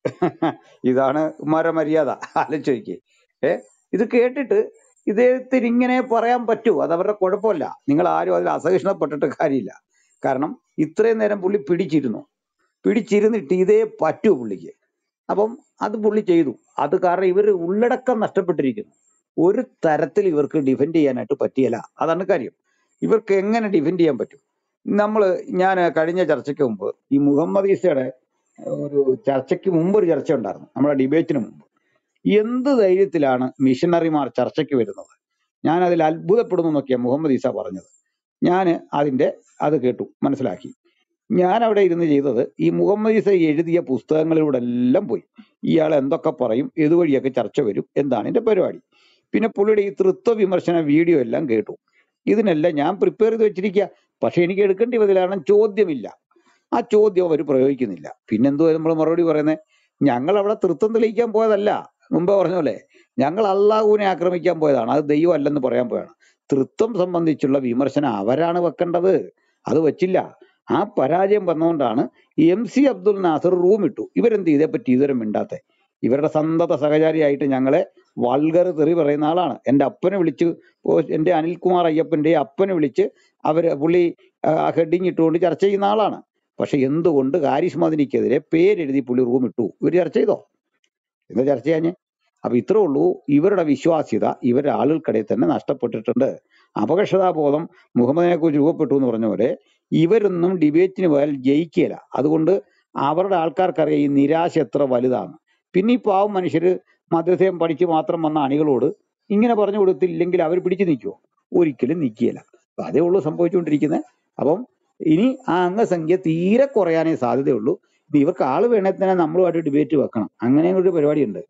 ഇതാണ് ഉമ്മാരെ മര്യാദ ആലോചിച്ച് ഏ ഇത് കേട്ടിട്ട് ഇദ്ദേഹത്തിന് ഇങ്ങനെ പറയാൻ പറ്റൂ അത് അവരുടെ കുഴപ്പമല്ല നിങ്ങൾ ആരും അതിൽ അസഹിഷ്ണുപ്പെട്ടിട്ട് കാര്യമില്ല കാരണം ഇത്രയും നേരം പുള്ളി പിടിച്ചിരുന്നു പിടിച്ചിരുന്നിട്ട് ഇതേ പറ്റൂ പുള്ളിക്ക് അപ്പം അത് പുള്ളി ചെയ്തു അത് കാരണം ഇവർ ഉള്ളടക്കം നഷ്ടപ്പെട്ടിരിക്കുന്നു ഒരു തരത്തിൽ ഇവർക്ക് ഡിഫെൻഡ് ചെയ്യാനായിട്ട് പറ്റിയല്ല അതാണ് കാര്യം ഇവർക്ക് എങ്ങനെ ഡിഫെൻഡ് ചെയ്യാൻ പറ്റും നമ്മൾ ഞാൻ കഴിഞ്ഞ ചർച്ചയ്ക്ക് മുമ്പ് ഈ മുഹമ്മദ് ഈസയുടെ ഒരു ചർച്ചയ്ക്ക് മുമ്പ് ഒരു ചർച്ച ഉണ്ടായിരുന്നു നമ്മുടെ ഡിബേറ്റിന് മുമ്പ് എന്ത് ധൈര്യത്തിലാണ് മിഷണറിമാർ ചർച്ചയ്ക്ക് വരുന്നത് ഞാൻ അതിൽ അത്ഭുതപ്പെടുന്നു എന്നൊക്കെയാണ് മുഹമ്മദ് ഈസ പറഞ്ഞത് ഞാൻ അതിന്റെ അത് കേട്ടു മനസ്സിലാക്കി ഞാൻ അവിടെ ഇരുന്ന് ചെയ്തത് ഈ മുഹമ്മദ് ഈസ എഴുതിയ പുസ്തകങ്ങളിലൂടെ എല്ലാം പോയി ഇയാൾ എന്തൊക്കെ പറയും ഏതുവഴിയൊക്കെ ചർച്ച വരും എന്താണ് എന്റെ പരിപാടി പിന്നെ പുള്ളിയുടെ ഈ തൃത്വ വിമർശന വീഡിയോ എല്ലാം കേട്ടു ഇതിനെല്ലാം ഞാൻ പ്രിപ്പയർ ചെയ്ത് വെച്ചിരിക്കുക പക്ഷെ എനിക്ക് എടുക്കേണ്ടി വന്നില്ല കാരണം ചോദ്യമില്ല ആ ചോദ്യം അവർ പ്രയോഗിക്കുന്നില്ല പിന്നെന്തോ നമ്മൾ മറുപടി പറയുന്നത് ഞങ്ങൾ അവിടെ തൃത്വം തെളിയിക്കാൻ പോയതല്ല മുമ്പേ പറഞ്ഞ പോലെ ഞങ്ങൾ അള്ളാഹുവിനെ ആക്രമിക്കാൻ പോയതാണ് അത് ദൈവം അല്ലെന്ന് പറയാൻ പോയതാണ് തൃത്വം സംബന്ധിച്ചുള്ള വിമർശനം അവരാണ് വെക്കേണ്ടത് അത് വെച്ചില്ല ആ പരാജയം വന്നുകൊണ്ടാണ് M C Abdul Nasar room ഇട്ടു ഇവരെന്ത് ഇതേപ്പറ്റി ഇതുവരെ മിണ്ടാത്തെ ഇവരുടെ സന്തത സഹചാരിയായിട്ട് ഞങ്ങളെ വൾഗർ തെറി പറയുന്ന ആളാണ് എൻ്റെ അപ്പനെ വിളിച്ച് ഓ- എൻ്റെ അനിൽകുമാർ അയ്യപ്പൻ്റെ അപ്പനെ വിളിച്ച് അവര് പുള്ളി ആ ഹെഡിങ് ഇട്ടുകൊണ്ട് ചർച്ച ചെയ്യുന്ന ആളാണ് പക്ഷെ എന്തുകൊണ്ട് ഹാരിസ് മദനിക്കെതിരെ പേരെഴുതി പുള്ളി റൂം ഇട്ടു ഇവർ ചർച്ച ചെയ്തോ എന്താ ചർച്ച ചെയ്യാഞ്ഞ് അപ്പൊ ഇത്രേ ഉള്ളൂ ഇവരുടെ വിശ്വാസ്യത ഇവരുടെ ആളുകൾക്കിടയിൽ തന്നെ നഷ്ടപ്പെട്ടിട്ടുണ്ട് അപകർഷതാബോധം മുഹമ്മദിനെ കുറിച്ച് രൂപപ്പെട്ടു എന്ന് പറഞ്ഞ പോലെ ഇവരൊന്നും ഡിബേറ്റിന് പോയാൽ ജയിക്കുകയില്ല അതുകൊണ്ട് അവരുടെ ആൾക്കാർക്കറിയാം ഈ നിരാശ എത്ര വലുതാണ് പിന്നെ ഈ പാവം മനുഷ്യര് മദ്രസയും പഠിച്ച് മാത്രം വന്ന അണികളോട് ഇങ്ങനെ പറഞ്ഞു കൊടുത്തില്ലെങ്കിൽ അവർ പിടിച്ചു നിൽക്കുമോ ഒരിക്കലും നിൽക്കുകയില്ല അപ്പൊ അതേ ഉള്ളൂ സംഭവിച്ചുകൊണ്ടിരിക്കുന്നത് അപ്പം ഇനി ആ അംഗസംഖ്യ തീരെ കുറയാനേ സാധ്യതയുള്ളൂ ഇത് ഇവർക്ക് ആള് വേണേ തന്നെ നമ്മളുമായിട്ട് ഡിബേറ്റ് വെക്കണം അങ്ങനെ ഒരു പരിപാടിയുണ്ട്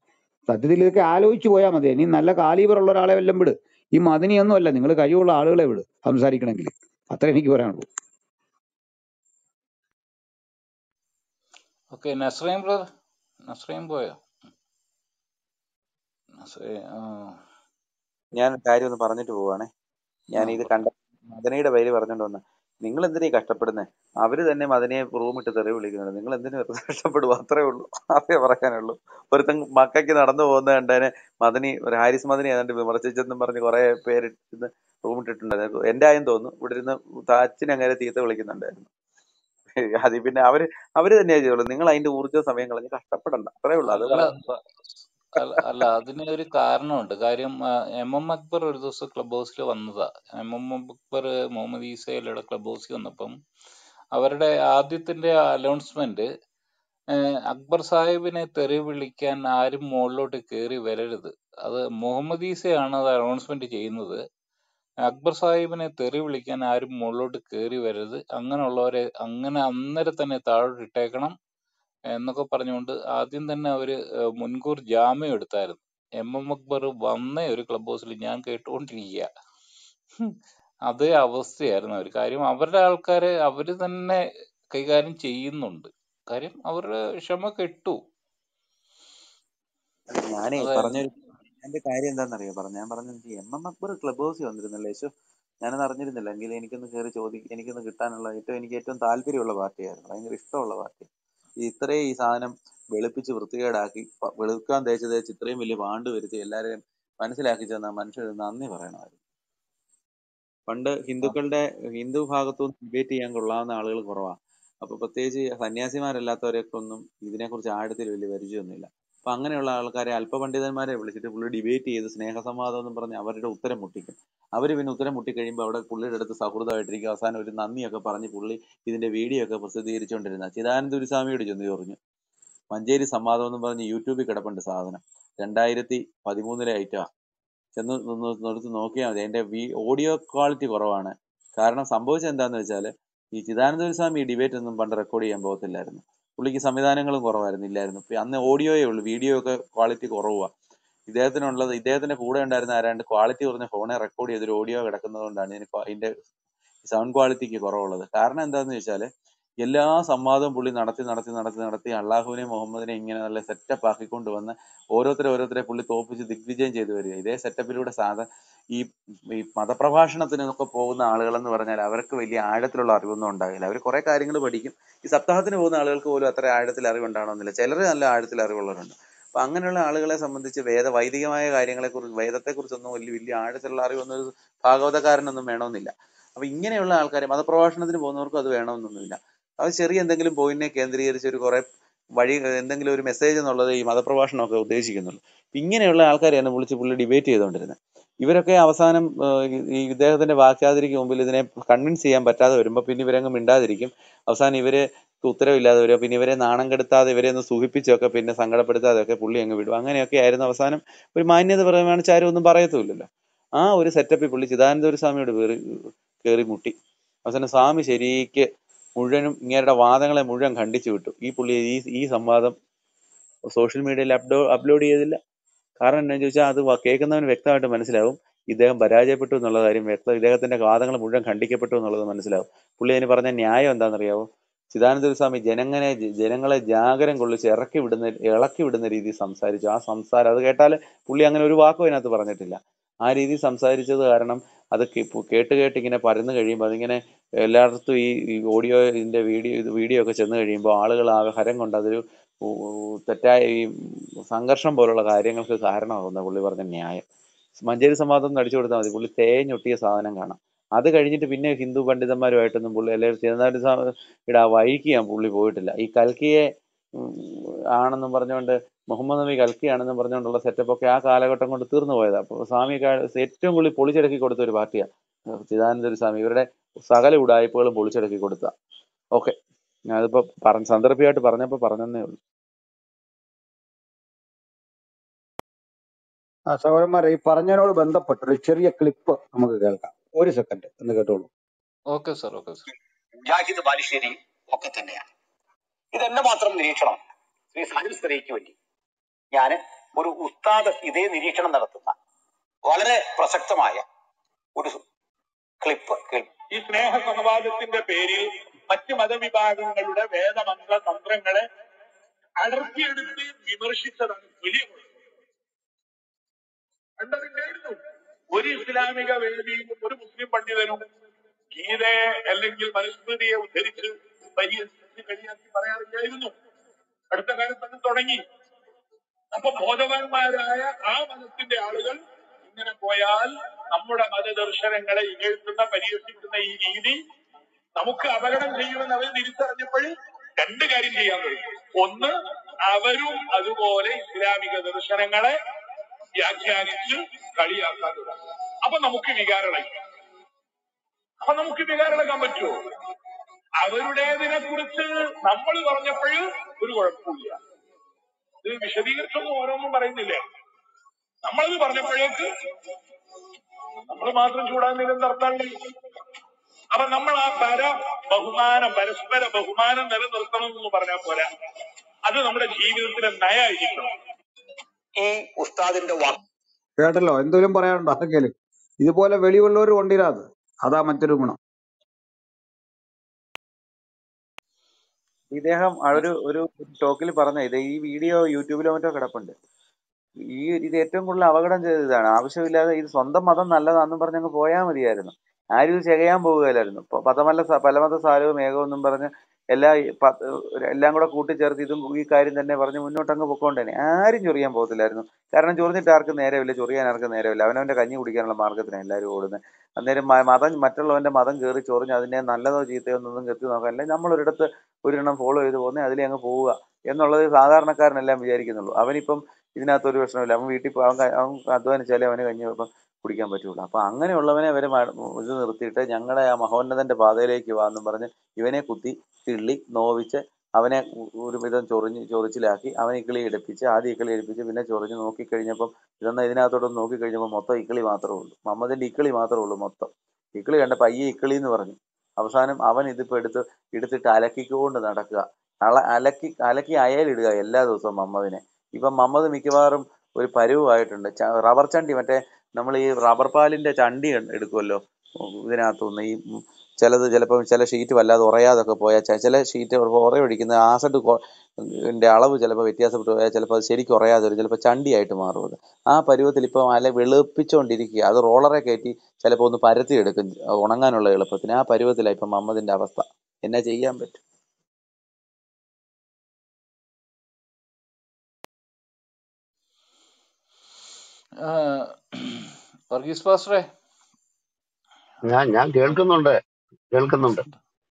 സത്യത്തിൽ ഇതൊക്കെ ആലോചിച്ച് പോയാൽ മതി ഇനി നല്ല കാലിബറുള്ള ഒരാളെ വല്ലതും വിട് ഈ മദിനിയൊന്നും അല്ല നിങ്ങൾ കഴിവുള്ള ആളുകളെ വിട് സംസാരിക്കണമെങ്കിൽ അത്ര എനിക്ക് പറയാനുള്ളൂ ഓക്കെ നസ്രീം ബ്രദർ നസ്രീം പോയോ നസ്രീ ആ ഞാൻ കാര്യം ഒന്ന് പറഞ്ഞിട്ട് പോവാണേ ഞാൻ ആ ഇത് പറ കണ്ട മദനയുടെ പേര് പറഞ്ഞോണ്ട് വന്ന നിങ്ങൾ എന്തിനാ ഈ കഷ്ടപ്പെടുന്നത് അവര് തന്നെ മദനയെ റൂമിട്ട് തെറി വിളിക്കുന്നുണ്ട് നിങ്ങൾ എന്തിനു വെറുതെ കഷ്ടപ്പെടുക അത്രേ ഉള്ളൂ അതേ പറയാനുള്ളൂ ഒരുത്തൻ മക്കയ്ക്ക് നടന്നു പോകുന്ന കണ്ടതിന് മദനി ഒരു ഹാരിസ് മദനി ഏതാണ്ട് വിമർശിച്ചെന്നും പറഞ്ഞ് കുറെ പേര് റൂമിട്ടിട്ടുണ്ടായിരുന്നു എന്റെ ആയും തോന്നുന്നു ഇവിടെ ഇരുന്ന് അച്ഛനെ അങ്ങനെ തീത്ത വിളിക്കുന്നുണ്ടായിരുന്നു അത് പിന്നെ അവര് അവര് തന്നെയാ ചെയ്യുള്ളൂ നിങ്ങൾ അതിന്റെ ഊർജ്ജ സമയം കളഞ്ഞ് കഷ്ടപ്പെടണ്ട അത്രേ ഉള്ളൂ അത് അല്ല പറയാൻ ബ- അല്ല അല്ല അതിന് ഒരു കാരണമുണ്ട് കാര്യം ആ, എം എം അക്ബർ ഒരു ദിവസം ക്ലബ് ഹൗസിൽ വന്നതാ എം എം അക്ബർ മുഹമ്മദ് ഈസയുടെ ക്ലബ് ഹൗസിൽ വന്നപ്പം അവരുടെ ആദ്യത്തിന്റെ അനൗൺസ്മെന്റ് അക്ബർ സാഹിബിനെ തെറി വിളിക്കാൻ ആരും മുകളിലോട്ട് കയറി വരരുത് അത് മുഹമ്മദ് ഈസയാണ് അത് അനൗൺസ്മെന്റ് ചെയ്യുന്നത് അക്ബർ സാഹിബിനെ തെറി വിളിക്കാൻ ആരും മുകളിലോട്ട് കയറി വരരുത് അങ്ങനെയുള്ളവരെ അങ്ങനെ അന്നേരം തന്നെ താഴോട്ട് ഇട്ടേക്കണം എന്നൊക്കെ പറഞ്ഞുകൊണ്ട് ആദ്യം തന്നെ അവര് ഏഹ് മുൻകൂർ ജാമ്യം എടുത്തായിരുന്നു എം എം അക്ബർ വന്ന ഒരു ക്ലബ് ഹൗസിൽ ഞാൻ കേട്ടുകൊണ്ടിരിക്കുക ഹും. അതേ അവസ്ഥയായിരുന്നു അവർ കാര്യം അവരുടെ ആൾക്കാരെ അവര് തന്നെ കൈകാര്യം ചെയ്യുന്നുണ്ട് കാര്യം അവരുടെ ക്ഷമ കെട്ടു അല്ല ഞാനേ അതായിരുന്നു പറഞ്ഞൊരു എന്റെ കാര്യം എന്താണെന്നറിയോ പറഞ്ഞു ഞാൻ പറഞ്ഞത് എം എം അക്ബർ ക്ലബ് ഹൗസിൽ വന്നിരുന്നല്ലേ യേശു ഞാനത് അറിഞ്ഞിരുന്നില്ല എങ്കിൽ എനിക്കൊന്ന് കയറി ചോദി എനിക്കൊന്ന് കിട്ടാനുള്ള ഏറ്റവും എനിക്ക് ഏറ്റവും താല്പര്യമുള്ള പാർട്ടിയായിരുന്നു ഭയങ്കര ഇഷ്ടമുള്ള പാർട്ടി ഈ ഇത്രയും ഈ സാധനം വെളുപ്പിച്ച് വൃത്തികേടാക്കി പ- വെളുക്കാൻ തേച്ച് തേച്ച് ഇത്രയും വലിയ പാണ്ട് വരുത്തി എല്ലാവരെയും മനസ്സിലാക്കി ചെന്ന മനുഷ്യർ നന്ദി പറയണമായിരുന്നു പണ്ട് ഹിന്ദുക്കളുടെ ഹിന്ദു ഭാഗത്തുനിന്ന് ഡിബേറ്റ് ചെയ്യാൻ കൊള്ളാവുന്ന ആളുകൾ കുറവാണ് അപ്പൊ പ്രത്യേകിച്ച് സന്യാസിമാരല്ലാത്തവരെയൊക്കെ ഒന്നും ഇതിനെക്കുറിച്ച് ആഴത്തിൽ വലിയ പരിചയമൊന്നുമില്ല അപ്പൊ അങ്ങനെയുള്ള ആൾക്കാരെ അല്പപണ്ഡിതന്മാരെ വിളിച്ചിട്ട് പുള്ളി ഡിബേറ്റ് ചെയ്ത് സ്നേഹസംവാദം എന്നും പറഞ്ഞ് അവരുടെ ഉത്തരം മുട്ടിക്കും അവര് പിന്നെ ഉത്തരം മുട്ടിക്കഴിയുമ്പോൾ അവിടെ പുള്ളിയുടെ അടുത്ത് സൗഹൃദമായിട്ടിരിക്കും അവസാനം ഒരു നന്ദിയൊക്കെ പറഞ്ഞ് പുള്ളി ഇതിന്റെ വീഡിയോ ഒക്കെ പ്രസിദ്ധീകരിച്ചുകൊണ്ടിരുന്ന ചിദാനന്ദ ഗുരുസ്വാമിയോട് ചെന്ന് ചോദിച്ചു മഞ്ചേരി സംവാദം എന്ന് പറഞ്ഞ് യൂട്യൂബിൽ കിടപ്പുണ്ട് സാധനം രണ്ടായിരത്തി പതിമൂന്നിലെ ഐറ്റമാ ചെന്ന് നിന്ന് നിർത്തി നോക്കിയാൽ മതി അതിന്റെ വി ഓഡിയോ ക്വാളിറ്റി കുറവാണ് കാരണം സംഭവിച്ചത് എന്താന്ന് വെച്ചാല് ഈ ചിദാനന്ദ സ്വാമി ഡിബേറ്റ് ഒന്നും പണ്ട് റെക്കോർഡ് ചെയ്യാൻ പോകത്തില്ലായിരുന്നു പുള്ളിക്ക് സംവിധാനങ്ങളും കുറവായിരുന്നു ഇല്ലായിരുന്നു ഇപ്പൊ അന്ന് ഓഡിയോയേ ഉള്ളൂ വീഡിയോ ഒക്കെ ക്വാളിറ്റി കുറവാ ഇദ്ദേഹത്തിനുള്ളത് ഇദ്ദേഹത്തിന്റെ കൂടെ ഉണ്ടായിരുന്ന ആരാണ്ട് ക്വാളിറ്റി കുറഞ്ഞ ഫോണെ റെക്കോർഡ് ചെയ്തൊരു ഓഡിയോ കിടക്കുന്നത് കൊണ്ടാണ് ഇതിന് ക്വാ- ഇതിന്റെ സൗണ്ട് ക്വാളിറ്റിക്ക് കുറവുള്ളത് കാരണം എന്താന്ന് വെച്ചാല് എല്ലാ സംവാദവും പുള്ളി നടത്തി നടത്തി നടത്തി നടത്തി അള്ളാഹുവിനെ മുഹമ്മദിനെ ഇങ്ങനെ നല്ല സെറ്റപ്പ് ആക്കിക്കൊണ്ട് വന്ന് ഓരോരുത്തരെ ഓരോരുത്തരെ പുള്ളി തോപ്പിച്ച് ദിഗ്വിജയം ചെയ്തു വരിക ഇതേ സെറ്റപ്പിലൂടെ സാധാ ഈ ഈ മതപ്രഭാഷണത്തിനൊക്കെ പോകുന്ന ആളുകളെന്ന് പറഞ്ഞാൽ അവർക്ക് വലിയ ആഴത്തിലുള്ള അറിവൊന്നും ഉണ്ടാകില്ല അവർ കുറെ കാര്യങ്ങൾ പഠിക്കും ഈ സപ്താഹത്തിന് പോകുന്ന ആളുകൾക്ക് പോലും അത്ര ആഴത്തിൽ അറിവുണ്ടാവണമെന്നില്ല ചിലർ നല്ല ആഴത്തിൽ അറിവുള്ളവരുണ്ട് അപ്പൊ അങ്ങനെയുള്ള ആളുകളെ സംബന്ധിച്ച് വേദ വൈദികമായ കാര്യങ്ങളെ കുറിച്ച് വേദത്തെ കുറിച്ചൊന്നും വലിയ വലിയ ആഴത്തിലുള്ള അറിവൊന്നും ഒരു ഭാഗവതക്കാരനൊന്നും വേണമെന്നില്ല അപ്പൊ ഇങ്ങനെയുള്ള ആൾക്കാരെ മതപ്രഭാഷണത്തിന് പോകുന്നവർക്കും അത് വേണമെന്നൊന്നുമില്ല അത് ചെറിയ എന്തെങ്കിലും പോയിന്റിനെ കേന്ദ്രീകരിച്ച് ഒരു കുറെ വഴി എന്തെങ്കിലും ഒരു മെസ്സേജ് എന്നുള്ളത് ഈ മതപ്രഭാഷണമൊക്കെ ഉദ്ദേശിക്കുന്നുള്ളൂ ഇങ്ങനെയുള്ള ആൾക്കാരെയാണ് വിളിച്ച് പുള്ളി ഡിബേറ്റ് ചെയ്തുകൊണ്ടിരുന്നത് ഇവരൊക്കെ അവസാനം ആഹ് ഈ ഈ ഇദ്ദേഹത്തിന്റെ വാക്ചാതിരിക്ക് മുമ്പിൽ ഇതിനെ കൺവിൻസ് ചെയ്യാൻ പറ്റാതെ വരുമ്പോൾ പിന്നെ ഇവരങ്ങ് മിണ്ടാതിരിക്കും അവസാനം ഇവര് ഉത്തരവില്ലാതെ വരും പിന്നെ ഇവരെ നാണം കെടുത്താതെ ഇവരെ ഒന്ന് സൂഹിപ്പിച്ചൊക്കെ പിന്നെ സങ്കടപ്പെടുത്താതെ ഒക്കെ പുള്ളി അങ്ങ് വിടും അങ്ങനെയൊക്കെ ആയിരുന്നു അവസാനം ഒരു മാന്യത പറയുകയാണെന്ന് ആരും ഒന്നും പറയത്തുമില്ലല്ലോ ആ ഒരു സെറ്റപ്പിൽ പുള്ളി ചിദാനന്ദ സ്വാമിയോട് കയറി കയറി മുട്ടി അവസാനം സ്വാമി ശരിക്ക് മുഴുവനും ഇങ്ങേരുടെ വാദങ്ങളെ മുഴുവൻ ഖണ്ഡിച്ചു വിട്ടു ഈ പുള്ളി ഈ ഈ സംവാദം സോഷ്യൽ മീഡിയയിൽ അപ്ലോ അപ്ലോഡ് ചെയ്തില്ല കാരണം എന്താണെന്ന് ചോദിച്ചാൽ അത് വ- കേൾക്കുന്നവന് വ്യക്തമായിട്ട് മനസ്സിലാവും ഇദ്ദേഹം പരാജയപ്പെട്ടു എന്നുള്ള കാര്യം വ്യക്തം ഇദ്ദേഹത്തിന്റെ വാദങ്ങൾ മുഴുവൻ ഖണ്ഡിക്കപ്പെട്ടു എന്നുള്ളത് മനസ്സിലാവും പുള്ളി അതിന് പറഞ്ഞ ന്യായം എന്താണെന്നറിയാവോ ചിദാനന്ദ സ്വാമി ജനങ്ങനെ ജനങ്ങളെ ജാഗരം കൊള്ളിച്ച് ഇറക്കി വിടുന്ന ഇളക്കി വിടുന്ന രീതിയിൽ സംസാരിച്ചു ആ സംസാരം അത് കേട്ടാൽ പുള്ളി അങ്ങനെ ഒരു വാക്കും അതിനകത്ത് പറഞ്ഞിട്ടില്ല ആ രീതിയിൽ സംസാരിച്ചത് കാരണം അത് കേ- പു- കേട്ട് കേട്ട് ഇങ്ങനെ പരന്നു കഴിയുമ്പോൾ അതിങ്ങനെ എല്ലായിടത്തും ഈ ഈ ഓഡിയോ ഇതിന്റെ വീഡിയോ ഇത് വീഡിയോ ഒക്കെ ചെന്ന് കഴിയുമ്പോൾ ആളുകൾ ആകെ ഹരം കൊണ്ട് അതൊരു ഉ- ഉ- തെറ്റായ ഈ സംഘർഷം പോലുള്ള കാര്യങ്ങൾക്ക് കാരണമാകുന്ന പുള്ളി പറഞ്ഞ ന്യായം മഞ്ചേരി സംവാദം അടിച്ചു കൊടുത്താൽ മതി പുള്ളി തേഞ്ഞൊട്ടിയ സാധനം കാണാം അത് കഴിഞ്ഞിട്ട് പിന്നെ ഹിന്ദു പണ്ഡിതന്മാരുമായിട്ടൊന്നും പുള്ളി അല്ലെങ്കിൽ തിരുനാട് ഇവിടെ വഴിക്ക് ഞാൻ പുള്ളി പോയിട്ടില്ല ഈ കൽക്കിയെ ഉം, ആണെന്നും പറഞ്ഞുകൊണ്ട് മുഹമ്മദ് നബി കൽക്കിയാണെന്നും പറഞ്ഞുകൊണ്ടുള്ള സെറ്റപ്പ് ഒക്കെ ആ കാലഘട്ടം കൊണ്ട് തീർന്നു പോയതാ അപ്പോൾ സ്വാമി കാ- ഏറ്റവും കൂടുതൽ പൊളിച്ചടക്കി കൊടുത്ത ഒരു പാർട്ടിയാണ് ചിദാനന്ദ സ്വാമി ഇവരുടെ സകല ഉടായ്പകളും പൊളിച്ചടക്കി കൊടുത്ത ഓക്കെ ഞാനിപ്പോ പറഞ്ഞ സന്ദർഭമായിട്ട് പറഞ്ഞപ്പോ പറഞ്ഞതേ ഉള്ളൂ ആ സഹോദരന്മാരെ ഈ പറഞ്ഞതിനോട് ബന്ധപ്പെട്ട് ഒരു ചെറിയ ക്ലിപ്പ് നമുക്ക് കേൾക്കാം ഒരു സെക്കൻഡ് എന്ന് കേട്ടോളൂ okay sir okay sir Mujahid Balussery ഒക്കെ തന്നെയാണ് ഇത് എന്റെ മാത്രം നിരീക്ഷണം ശ്രീ സാഹിബ് സ്ത്രീക്ക് വേണ്ടി ഞാൻ ഒരു ഉസ്താദ് ഇതേ നിരീക്ഷണം നടത്തുന്ന വളരെ പ്രസക്തമായ ഒരു ക്ലിപ്പ് കേൾക്കും ഈ സ്നേഹ സംവാദത്തിന്റെ പേരിൽ മറ്റ് മതവിഭാഗങ്ങളുടെ വേദമന്ത്ര തന്ത്രങ്ങളെ അടർത്തിയെടുത്ത് വിമർശിച്ചതാണ് വലിയ കുഴപ്പം. കണ്ടതില്ലായിരുന്നു ഒരു ഇസ്ലാമിക വേദിയും ഒരു മുസ്ലിം പണ്ഡിതനും ഗീതയെ അല്ലെങ്കിൽ മനുസ്മൃതിയെ ഉദ്ധരിച്ച് പരിഹസിച്ച് കളിയാക്കി പറയാറില്ലായിരുന്നു അടുത്ത കാലത്ത് അത് തുടങ്ങി അപ്പൊ ബോധവാന്മാരായ ആ മതത്തിന്റെ ആളുകൾ ഇങ്ങനെ പോയാൽ നമ്മുടെ മതദർശനങ്ങളെ ഇകഴ്ത്തുന്ന പരിഹസിക്കുന്ന ഈ രീതി നമുക്ക് അപകടം ചെയ്യുമെന്ന് അവർ തിരിച്ചറിഞ്ഞപ്പോൾ രണ്ട് കാര്യം ചെയ്യാൻ കഴിയും ഒന്ന് അവരും അതുപോലെ ഇസ്ലാമിക ദർശനങ്ങളെ വ്യാഖ്യാനിച്ച് കളിയാക്കാൻ തുടങ്ങും അപ്പൊ നമുക്ക് വികാരളയ്ക്കാം അപ്പൊ നമുക്ക് വികാരളക്കാൻ പറ്റുമോ അവരുടേതിനെ കുറിച്ച് നമ്മൾ പറഞ്ഞപ്പോൾ ഒരു കുഴപ്പമില്ല ഇത് വിശദീകരിച്ചൊന്നും ഓരോന്നും പറയുന്നില്ല നമ്മളത് പറഞ്ഞപ്പോഴേക്ക് നമ്മൾ മാത്രം ചൂടാകുന്നതിലും അർത്ഥമില്ല അപ്പൊ നമ്മൾ ആ പര ബഹുമാനം പരസ്പര ബഹുമാനം നിലനിർത്തണം എന്ന് പറഞ്ഞാൽ പോരാ അത് നമ്മുടെ ജീവിതത്തിലെ നയായിരിക്കണം ഈ ഉസ്താദിന്റെ വാക്ക് കേട്ടല്ലോ എന്തോലും പറയാനുണ്ടോ ആർക്കെങ്കിലും ഇതുപോലെ വെളിവുള്ളവർ കൊണ്ടിരാത് അതാ മറ്റൊരു ഗുണം ഇദ്ദേഹം ആ ഒരു ഒരു ടോക്കിൽ പറഞ്ഞ ഇത് ഈ വീഡിയോ യൂട്യൂബിലോ മറ്റോ കിടപ്പുണ്ട് ഈ ഇത് ഏറ്റവും കൂടുതൽ അപകടം ചെയ്ത ഇതാണ് ആവശ്യമില്ലാതെ ഇത് സ്വന്തം മതം നല്ലതാണെന്നും പറഞ്ഞ് അങ്ങ് പോയാൽ മതിയായിരുന്നു ആരും ഇത് ചെയ്യാൻ പോവുകയില്ലായിരുന്നു ഇപ്പൊ പതമല്ല സ- പലമത സാരവും ഏകമെന്നും പറഞ്ഞ് എല്ലാ ഈ പ- എല്ലാം കൂടെ കൂട്ടിച്ചേർത്ത് ഇതും ഈ കാര്യം തന്നെ പറഞ്ഞ് മുന്നോട്ടങ്ങ് പൊക്കോണ്ടേനെ ആരും ചൊറിയാൻ പോകത്തില്ലായിരുന്നു കാരണം ചൊറിഞ്ഞിട്ട് ആർക്കും നേരമില്ല ചൊറിയാൻ ആർക്കും നേരമില്ല അവനവന്റെ കഞ്ഞി കുടിക്കാനുള്ള മാർഗത്തിനാണ് എല്ലാവരും ഓടുന്നത് അന്നേരം മ- മതം മറ്റുള്ളവന്റെ മതം കയറി ചൊറിഞ്ഞ് അതിനെ നല്ലതോ ചീത്തയോ എന്നൊന്നും കെത്തി നോക്കാൻ അല്ലെ നമ്മളൊരിടത്ത് ഒരെണ്ണം ഫോളോ ചെയ്ത് പോകുന്നത് അതിലേ അങ്ങ് പോവുക എന്നുള്ളത് സാധാരണക്കാരനെല്ലാം വിചാരിക്കുന്നുള്ളൂ അവനിപ്പം ഇതിനകത്ത് ഒരു പ്രശ്നമില്ല അവൻ വീട്ടിൽ പോ- അവൻ ക- അവൻ അധ്വാനിച്ചാലേ അവന് കഞ്ഞി ഇപ്പം കുടിക്കാൻ പറ്റുള്ളൂ അപ്പൊ അങ്ങനെയുള്ളവനെ വരെ മ- ഇത് നിർത്തിയിട്ട് ഞങ്ങളുടെ ആ മഹോന്നതന്റെ പാതയിലേക്ക് വാ എന്നും പറഞ്ഞ് ഇവനെ കുത്തി കിള്ളി നോവിച്ച് അവനെ ഒ- ഒരു വിധം ചൊറിഞ്ഞ് ചൊറിച്ചിലാക്കി അവനെ ഇക്കിളി എടുപ്പിച്ച് ആദ്യം ഇക്കിളി എടുപ്പിച്ച് പിന്നെ ചൊറിഞ്ഞ് നോക്കിക്കഴിഞ്ഞപ്പം ഇതൊന്നും ഇതിനകത്തോട്ട് നോക്കിക്കഴിഞ്ഞപ്പോൾ മൊത്തം ഇക്കിളി മാത്രമേ ഉള്ളൂ മമ്മദിന്റെ ഇക്കിളി മാത്രമേ ഉള്ളൂ മൊത്തം ഇക്കിളി കണ്ടപ്പോ അയ്യേ ഇക്കിളി എന്ന് പറഞ്ഞു അവസാനം അവൻ ഇതിപ്പോ എടുത്ത് എടുത്തിട്ട് അലക്കിക്കൊണ്ട് നടക്കുക അള അലക്കി അലക്കി അയലിടുക എല്ലാ ദിവസവും മമ്മദിനെ ഇപ്പം മമ്മദ് മിക്കവാറും ഒരു പരുവായിട്ടുണ്ട് ച- റബ്ബർ ചണ്ടി മറ്റേ നമ്മൾ ഈ റബ്ബർ പാലിന്റെ ചണ്ടി എട് എടുക്കുമല്ലോ ഉം ഇതിനകത്തുനിന്ന് ഈ ഉം ചിലത് ചിലപ്പോൾ ചില ഷീറ്റ് വല്ലാതെ ഉറയാതൊക്കെ പോയാൽ ച- ചില ഷീറ്റ് ഉറയൊടിക്കുന്ന ആസിഡ് ന്റെ അളവ് ചിലപ്പോൾ വ്യത്യാസപ്പെട്ട് പോയാൽ ചിലപ്പോൾ അത് ശരിക്കും ഉറയാതെ വരും ചിലപ്പോൾ ചണ്ടിയായിട്ട് മാറും അത് ആ പരുവത്തിൽ ഇപ്പോൾ അല വെളുപ്പിച്ചുകൊണ്ടിരിക്കുക അത് റോളറെ കയറ്റി ചിലപ്പോൾ ഒന്ന് പരത്തി എടുക്കും ഉണങ്ങാനുള്ള എളുപ്പത്തിന് ആ പരുവത്തിലാണ് ഇപ്പം മമ്മദിന്റെ അവസ്ഥ എന്നാ ചെയ്യാൻ പറ്റും ആ, വർഗീസ് പാസ്റ്ററെ ഞാൻ ഞാൻ കേൾക്കുന്നുണ്ട് കേൾക്കുന്നുണ്ട്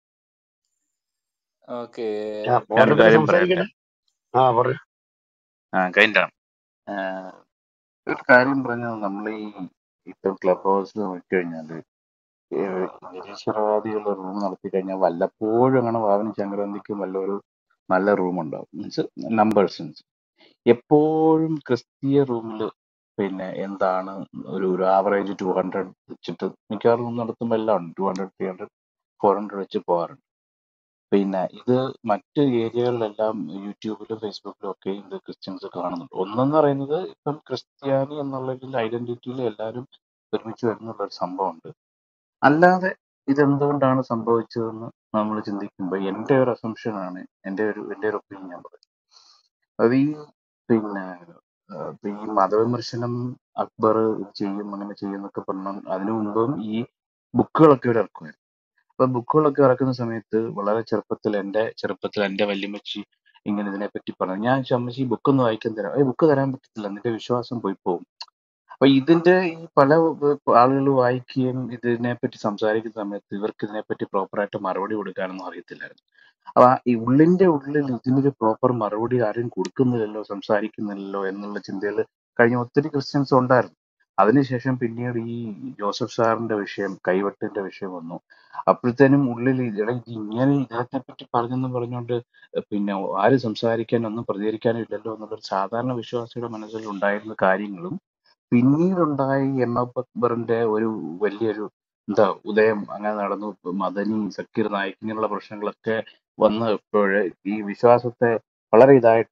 ഓക്കെ ആ, ഞാനൊരു ഓരോരുത്തർ കാര്യം പറയട്ടെ സംസാരിക്കട്ടെ ആ പറയൂ ആ കഴിഞ്ഞാണ് ഒരു കാര്യം പറഞ്ഞത് നമ്മൾ ഈ ഇപ്പം ക്ലബ് ഹൗസിൽ നോക്കിക്കഴിഞ്ഞാല് ഏഹ് നിരീശ്വരവാദികളുടെ റൂം നടത്തി കഴിഞ്ഞാൽ വല്ലപ്പോഴും അങ്ങനെ വാവനും സംക്രാന്തിക്കും വല്ല ഒരു നല്ല റൂം ഉണ്ടാവും മീൻസ് നമ്പേഴ്സ് മീൻസ് എപ്പോഴും ക്രിസ്തീയ റൂമിൽ പിന്നെ എന്താണ് ഒരു ഒരു ആവറേജ് ടു ഹൺഡ്രഡ് വെച്ചിട്ട് മിക്കവാറും റൂം നടത്തുമ്പോൾ എല്ലാം ഉണ്ട് two hundred three hundred four hundred വെച്ച് പോകാറുണ്ട് പിന്നെ ഇത് മറ്റ് ഏരിയകളിലെല്ലാം യൂട്യൂബിലും ഫേസ്ബുക്കിലും ഒക്കെ ഇത് ക്രിസ്ത്യൻസ് കാണുന്നുണ്ട് ഒന്നെന്ന് പറയുന്നത് ഇപ്പം ക്രിസ്ത്യാനി എന്നുള്ള ഐഡന്റിറ്റിയിൽ എല്ലാവരും ഒരുമിച്ച് വരുന്നുള്ള ഒരു സംഭവമുണ്ട് അല്ലാതെ ഇതെന്തുകൊണ്ടാണ് സംഭവിച്ചതെന്ന് നമ്മൾ ചിന്തിക്കുമ്പോൾ എൻ്റെ ഒരു assumption ആണ് എൻ്റെ ഒരു എൻ്റെ ഒരു ഒപ്പീനിയൻ ഞാൻ പറയും അത് ഈ പിന്നെ ആ, ഇപ്പൊ ഈ മതവിമർശനം അക്ബർ ഇത് ചെയ്യും അങ്ങനെ ചെയ്യും എന്നൊക്കെ പറഞ്ഞു അതിനു മുമ്പും ഈ ബുക്കുകളൊക്കെ ഇവർ ഇറക്കുമായിരുന്നു അപ്പൊ ബുക്കുകളൊക്കെ ഇറക്കുന്ന സമയത്ത് വളരെ ചെറുപ്പത്തിൽ എൻ്റെ ചെറുപ്പത്തിൽ എൻ്റെ വല്യമ്മച്ചി ഇങ്ങനെ ഇതിനെപ്പറ്റി പറഞ്ഞു ഞാൻ ചമ്മച്ചി ബുക്കൊന്നും വായിക്കാൻ തരാം ഏ ബുക്ക് തരാൻ പറ്റത്തില്ല നിന്റെ വിശ്വാസം പോയി പോകും അപ്പൊ ഇതിന്റെ ഈ പല ആളുകൾ വായിക്കുകയും ഇതിനെപ്പറ്റി സംസാരിക്കുന്ന സമയത്ത് ഇവർക്ക് ഇതിനെപ്പറ്റി പ്രോപ്പറായിട്ട് മറുപടി കൊടുക്കാനൊന്നും അറിയത്തില്ലായിരുന്നു അപ്പൊ ആ ഈ ഉള്ളിന്റെ ഉള്ളിൽ ഇതിനൊരു പ്രോപ്പർ മറുപടി ആരും കൊടുക്കുന്നില്ലല്ലോ സംസാരിക്കുന്നില്ലല്ലോ എന്നുള്ള ചിന്തയിൽ കഴിഞ്ഞ ഒത്തിരി ക്രിസ്ത്യൻസ് ഉണ്ടായിരുന്നു അതിനുശേഷം പിന്നീട് ഈ ജോസഫ് സാറിന്റെ വിഷയം കൈവെട്ടിന്റെ വിഷയം വന്നു അപ്പോഴത്തേനും ഉള്ളിൽ എടാ ഇത് ഇങ്ങനെ ഇതിനെ പറ്റി പറഞ്ഞെന്ന് പറഞ്ഞുകൊണ്ട് പിന്നെ ആരും സംസാരിക്കാനോ ഒന്നും പ്രതികരിക്കാനോ ഇല്ലല്ലോ എന്നുള്ളൊരു സാധാരണ വിശ്വാസിയുടെ മനസ്സിൽ ഉണ്ടായിരുന്ന കാര്യങ്ങളും പിന്നീടുണ്ടായ ഈ എം എഫ് അക്ബറിന്റെ ഒരു വലിയൊരു എന്താ ഉദയം അങ്ങനെ നടന്നു ഇപ്പൊ മദനി സക്കീർ നായിക് ഇങ്ങനെയുള്ള പ്രശ്നങ്ങളൊക്കെ വന്നപ്പോഴ് ഈ വിശ്വാസത്തെ വളരെ ഇതായിട്ട്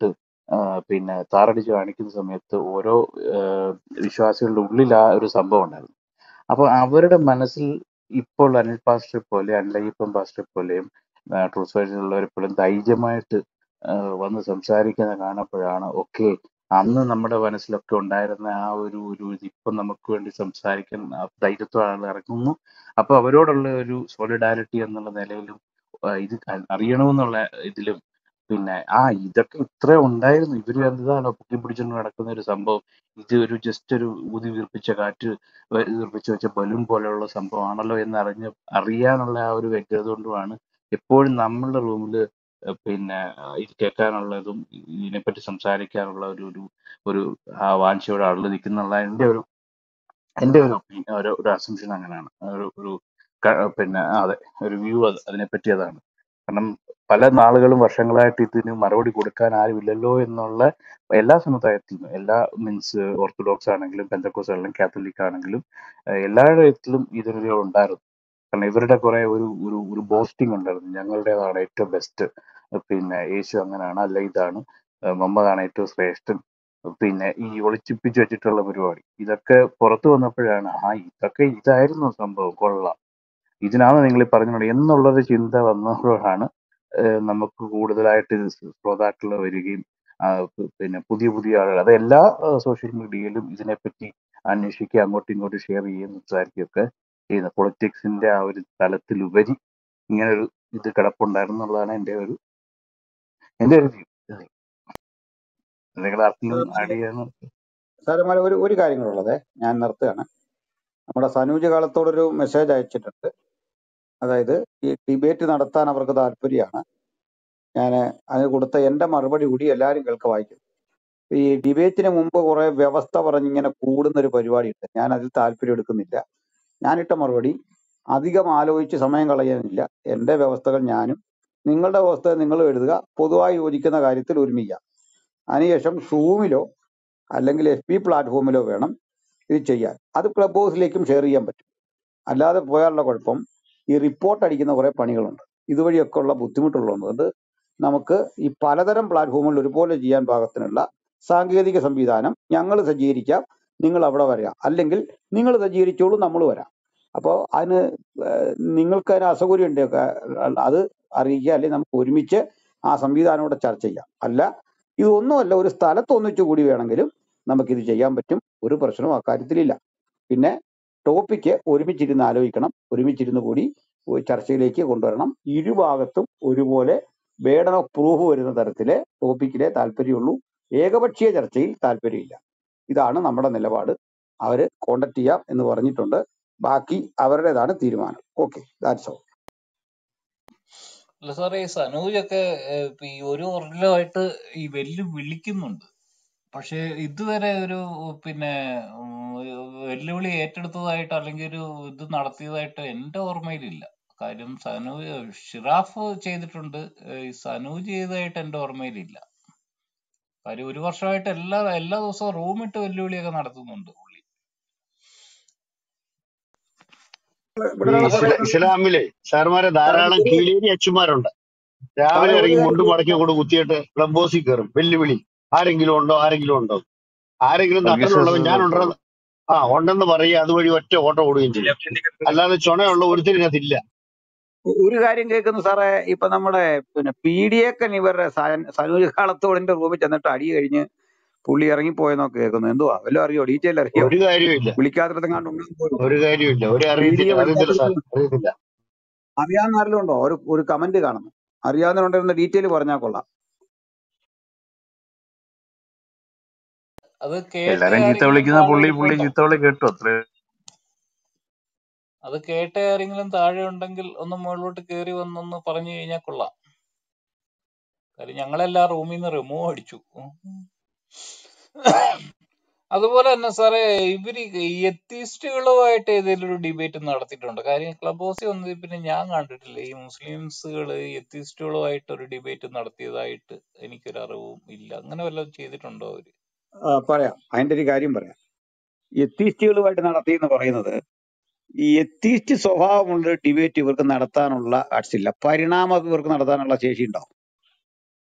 ആ, പിന്നെ താറടിച്ച് കാണിക്കുന്ന സമയത്ത് ഓരോ ആ, വിശ്വാസികളുടെ ഉള്ളിൽ ആ ഒരു സംഭവം ഉണ്ടായിരുന്നു അപ്പോൾ അവരുടെ മനസ്സിൽ ഇപ്പോൾ അനിൽ പാസ്റ്റർ പോലെ അനിലയ്യപ്പൻ പാസ്റ്റർ പോലെയും ട്രൂത്ത് ഫൈറ്റിലുള്ളവരെ പോലും ധൈര്യമായിട്ട് ആ, വന്ന് സംസാരിക്കുന്ന കാണുമ്പോഴാണ് ഓക്കെ അന്ന് നമ്മുടെ മനസ്സിലൊക്കെ ഉണ്ടായിരുന്ന ആ ഒരു ഒരു ഇത് ഇപ്പം നമുക്ക് വേണ്ടി സംസാരിക്കാൻ ആ ധൈര്യത്തോടെ ഇറങ്ങുന്നു അപ്പൊ അവരോടുള്ള ഒരു സോളിഡാരിറ്റി എന്നുള്ള നിലയിലും ആ, ഇത് അ- അറിയണമെന്നുള്ള ഇതിലും പിന്നെ ആ ഇതൊക്കെ ഇത്ര ഉണ്ടായിരുന്നു ഇവര് എന്താണോ പൊക്കി പിടിച്ചുകൊണ്ട് നടക്കുന്ന ഒരു സംഭവം ഇത് ഒരു ജസ്റ്റ് ഒരു ഊതി വീർപ്പിച്ച കാറ്റ് വ- വീർപ്പിച്ച് വെച്ച ബലൂൺ പോലെയുള്ള സംഭവമാണല്ലോ എന്ന് അറിഞ്ഞ് അറിയാനുള്ള ആ ഒരു വ്യഗ്രത കൊണ്ടുമാണ് എപ്പോഴും നമ്മളുടെ റൂമിൽ പിന്നെ ആ, ഇത് കേൾക്കാനുള്ളതും ഇതിനെപ്പറ്റി സംസാരിക്കാനുള്ള ഒരു ഒരു ഒരു ആ വാഞ്ചയോടെ ആളുകൾ നിൽക്കുന്നുള്ള എൻ്റെ ഒരു എൻ്റെ ഒരു ഒപ്പീനിയൻ ഒരു ഒരു അസംഷൻ അങ്ങനെയാണ് ഒരു ഒരു ക- പിന്നെ ആ, അതെ ഒരു വ്യൂ അത് അതിനെപ്പറ്റി അതാണ് കാരണം പല നാളുകളും വർഷങ്ങളായിട്ട് ഇതിന് മറുപടി കൊടുക്കാൻ ആരുമില്ലല്ലോ എന്നുള്ള എല്ലാ സമുദായത്തിലും എല്ലാ മീൻസ് ഓർത്തഡോക്സ് ആണെങ്കിലും പെന്തക്കോസ് ആണെങ്കിലും കാത്തലിക് ആണെങ്കിലും ഏഹ് എല്ലായിടത്തിലും ഇതൊരു ഉണ്ടായിരുന്നു കാരണം ഇവരുടെ കുറെ ഒരു ഒരു ഒരു ബോസ്റ്റിംഗ് ഉണ്ടായിരുന്നു ഞങ്ങളുടേതാണ് ഏറ്റവും ബെസ്റ്റ് പിന്നെ യേശു അങ്ങനെയാണ് അല്ല ഇതാണ് ഏഹ് മുഹമ്മദാണ് ഏറ്റവും ശ്രേഷ്ഠൻ പിന്നെ ഈ ഒളിച്ചിപ്പിച്ച് വെച്ചിട്ടുള്ള പരിപാടി ഇതൊക്കെ പുറത്തു വന്നപ്പോഴാണ് ആ ഇതൊക്കെ ഇതായിരുന്നു സംഭവം കൊള്ളാം ഇതിനാണ് നിങ്ങൾ ഈ പറഞ്ഞത് എന്നുള്ളൊരു ചിന്ത വന്നപ്പോഴാണ് ഏഹ് നമുക്ക് കൂടുതലായിട്ട് ഇത് ശ്രോതാക്കൾ വരികയും ആ, പ് പിന്നെ പുതിയ പുതിയ ആളുകൾ അത് എല്ലാ സോഷ്യൽ മീഡിയയിലും ഇതിനെപ്പറ്റി അന്വേഷിക്കുക അങ്ങോട്ടും ഇങ്ങോട്ടും ഷെയർ ചെയ്യുകയും സംസാരിക്കുകയൊക്കെ ചെയ്യുന്നത് പൊളിറ്റിക്സിന്റെ ആ ഒരു തലത്തിലുപരി ഇങ്ങനെ ഒരു ഇത് കിടപ്പുണ്ടായിരുന്നു എന്നുള്ളതാണ് എൻ്റെ ഒരു എൻ്റെ ഒരു വ്യൂ നിങ്ങൾ ആർക്കെങ്കിലും ആഡ് ചെയ്യാൻ സാറന്മാരെ ഒരു ഒരു കാര്യങ്ങളുള്ളത് ഞാൻ നിർത്തുകയാണ് നമ്മുടെ സനൂജ് കാലത്തോടൊരു മെസ്സേജ് അയച്ചിട്ടുണ്ട് അതായത് ഈ ഡിബേറ്റ് നടത്താൻ അവർക്ക് താല്പര്യമാണ് ഞാൻ അതിന് കൊടുത്ത എൻ്റെ മറുപടി കൂടി എല്ലാവരും കേൾക്ക വായിക്കും ഈ ഡിബേറ്റിന് മുമ്പ് കുറെ വ്യവസ്ഥ പറഞ്ഞിങ്ങനെ കൂടുന്ന ഒരു പരിപാടിയുണ്ട് ഞാൻ അതിൽ താല്പര്യം എടുക്കുന്നില്ല ഞാനിട്ട മറുപടി അധികം ആലോചിച്ച് സമയം കളയാനില്ല എൻ്റെ വ്യവസ്ഥകൾ ഞാനും നിങ്ങളുടെ വ്യവസ്ഥ നിങ്ങൾ എഴുതുക പൊതുവായി യോജിക്കുന്ന കാര്യത്തിൽ ഒരുമിക്കുക അതിനുശേഷം സൂമിലോ അല്ലെങ്കിൽ എഫ് പി പ്ലാറ്റ്ഫോമിലോ വേണം ഇത് ചെയ്യാൻ അത് ക്ലബ് ഹൗസിലേക്കും ഷെയർ ചെയ്യാൻ പറ്റും അല്ലാതെ പോയാലുള്ള കുഴപ്പം ഈ റിപ്പോർട്ട് അടിക്കുന്ന കുറെ പണികളുണ്ട് ഇതുവഴിയൊക്കെ ഉള്ള ബുദ്ധിമുട്ടുള്ളതുകൊണ്ട് നമുക്ക് ഈ പലതരം പ്ലാറ്റ്ഫോമുകളിൽ ഒരുപോലെ ചെയ്യാൻ പാകത്തിനുള്ള സാങ്കേതിക സംവിധാനം ഞങ്ങൾ സജ്ജീകരിക്കാം നിങ്ങൾ അവിടെ വരിക അല്ലെങ്കിൽ നിങ്ങൾ സജ്ജീകരിച്ചോളൂ നമ്മൾ വരാം അപ്പോൾ അതിന് ഏഹ് നിങ്ങൾക്ക് അതിന് അസൗകര്യം ഉണ്ട് അത് അറിയിക്കുക അല്ലെങ്കിൽ നമുക്ക് ഒരുമിച്ച് ആ സംവിധാനം കൂടെ ചർച്ച ചെയ്യാം അല്ല ഇതൊന്നുമല്ല ഒരു സ്ഥലത്ത് ഒന്നിച്ചു കൂടി വേണമെങ്കിലും നമുക്കിത് ചെയ്യാൻ പറ്റും ഒരു പ്രശ്നവും അക്കാര്യത്തിലില്ല പിന്നെ ടോപ്പിക്ക് ഒരുമിച്ചിരുന്ന് ആലോചിക്കണം ഒരുമിച്ചിരുന്ന് കൂടി ഒരു ചർച്ചയിലേക്ക് കൊണ്ടുവരണം ഇരുഭാഗത്തും ഒരുപോലെ ബേഡൻ ഓഫ് പ്രൂഫ് വരുന്ന തരത്തിലെ ടോപ്പിക്കിലെ താല്പര്യമുള്ളൂ ഏകപക്ഷീയ ചർച്ചയിൽ താല്പര്യമില്ല ഇതാണ് നമ്മുടെ നിലപാട് അവര് കോണ്ടാക്ട് ചെയ്യാം എന്ന് പറഞ്ഞിട്ടുണ്ട് ബാക്കി അവരുടേതാണ് തീരുമാനം ഓക്കെ ദാറ്റ്സ് ഓൾ അല്ല സാറേ ഈ സനൂജൊക്കെ ഏഹ്, ഇപ്പൊ ഈ ഒരു കൊല്ലമായിട്ട് ഈ വെല്ലു വിളിക്കുന്നുണ്ട് പക്ഷെ ഇതുവരെ ഒരു പിന്നെ ഉം, ഒരു വെല്ലുവിളി ഏറ്റെടുത്തതായിട്ട് അല്ലെങ്കിൽ ഒരു ഇത് നടത്തിയതായിട്ട് എന്റെ ഓർമ്മയിലില്ല കാര്യം സനൂജ് ഷിറാഫ് ചെയ്തിട്ടുണ്ട് ഏഹ്, ഈ സനൂജ് ചെയ്തതായിട്ട് എന്റെ ഓർമ്മയിലില്ല കാര്യം ഒരു വർഷമായിട്ട് എല്ലാ എല്ലാ ദിവസവും റൂമിട്ട് വെല്ലുവിളിയൊക്കെ നടത്തുന്നുണ്ട് പുള്ളി ഈ ഇവിടെയുള്ള കുറെ ഇസ്ല- ഇസ്ലാമിലെ സാർമാരെ ധാരാളം ഒരു കീലേരി അച്ഛന്മാരുണ്ട് രാവിലെ സാറേ ഒരു ഇറങ്ങി കാര്യം മുണ്ടും മടക്കി കൊണ്ട് കുത്തിയിട്ട് ക്ലബ് ഹൗസിൽ കയറും വെല്ലുവിളി ആരെങ്കിലും ഉണ്ടോ ആരെങ്കിലും ഉണ്ടോ ആരെങ്കിലും നട്ടലുള്ളവൻ ഞാൻ ഉണ്ടെന്ന് ആ ഉണ്ടെന്ന് പറയുക അതുവഴി ഒറ്റ ഓട്ടം ഓടുകയും ചെയ്യും അല്ലാതെ ചുണയുള്ള ഒരുത്തരിനകത്തില്ല ഒരു കാര്യം കേൾക്കുന്നു സാറേ ഇപ്പൊ നമ്മുടെ പിന്നെ പി ഡി എക്കൻ ഇവരുടെ സന- സനൂജ് കാളത്തോടിന്റെ റൂമിൽ ചെന്നിട്ട് അടി കഴിഞ്ഞ് പുള്ളി ഇറങ്ങിപ്പോയെന്നൊക്കെ കേൾക്കുന്നു എന്തുവാ വല്ലതും അറിയോ ഡീറ്റെയിൽ അറിയോ ഒരു കാര്യമില്ല വിളിക്കാത്തിടത്തെങ്ങാണ്ട് ഉണ്ടെന്ന് പോലും ഒരു കാര്യമില്ല ഒരു പി ഡി അറിയത്തില്ല എ അറിയത്തില്ല സാർ വിളിക്കാത്തിടത്ത് അറിയത്തില്ല അറിയാവുന്ന ആരെങ്കിലും ഉണ്ടോ ഒരു ഒരു കമന്റ് കാണുന്നു അറിയാവുന്നവരുണ്ടെന്ന് ഡീറ്റെയിൽ പറഞ്ഞാൽ കൊള്ളാം അത് കേട്ട് എല്ലാരും ചീത്ത ആരെങ്കിലും വിളിക്കുന്ന താഴെ പുള്ളി പുള്ളി ഇരിപ്പുണ്ടോ ചീത്ത വിളി കേട്ടു അത്രേ അത് കേട്ട് ആരെങ്കിലും താഴെ ഉണ്ടെങ്കിൽ ഒന്ന് മുകളിലോട്ട് കയറി വന്നൊന്ന് പറഞ്ഞു കഴിഞ്ഞാൽ കൊള്ളാം കാര്യം ഞങ്ങളെല്ലാം റൂമിൽ നിന്ന് റിമൂവ് അടിച്ചു ഉം. അതുപോലെ തന്നെ സാറേ ഇവര് ഈ എത്തിസ്റ്റുകളുമായിട്ട് ഏതെങ്കിലും ഒരു ഡിബേറ്റ് നടത്തിയിട്ടുണ്ടോ കാര്യം ക്ലബ് ഹൗസിൽ വന്നത് പിന്നെ ഞാൻ കണ്ടിട്ടില്ല ഈ മുസ്ലിംസുകൾ എത്തിസ്റ്റുകളുമായിട്ട് ഒരു ഡിബേറ്റ് നടത്തിയതായിട്ട് എനിക്കൊരു അറിവും ഇല്ല അങ്ങനെ വല്ലതും ചെയ്തിട്ടുണ്ടോ അവര് ആ, പറയാം അതിന്റെ ഒരു കാര്യം പറയാം എത്തീസ്റ്റുകളുമായിട്ട് നടത്തി എന്ന് പറയുന്നത് ഈ എത്തീസ്റ്റ് സ്വഭാവമുള്ള ഡിബേറ്റ് ഇവർക്ക് നടത്താനുള്ള ആർട്സ് ഇല്ല പരിണാമം ഇവർക്ക് നടത്താനുള്ള ശേഷി ഉണ്ടാവും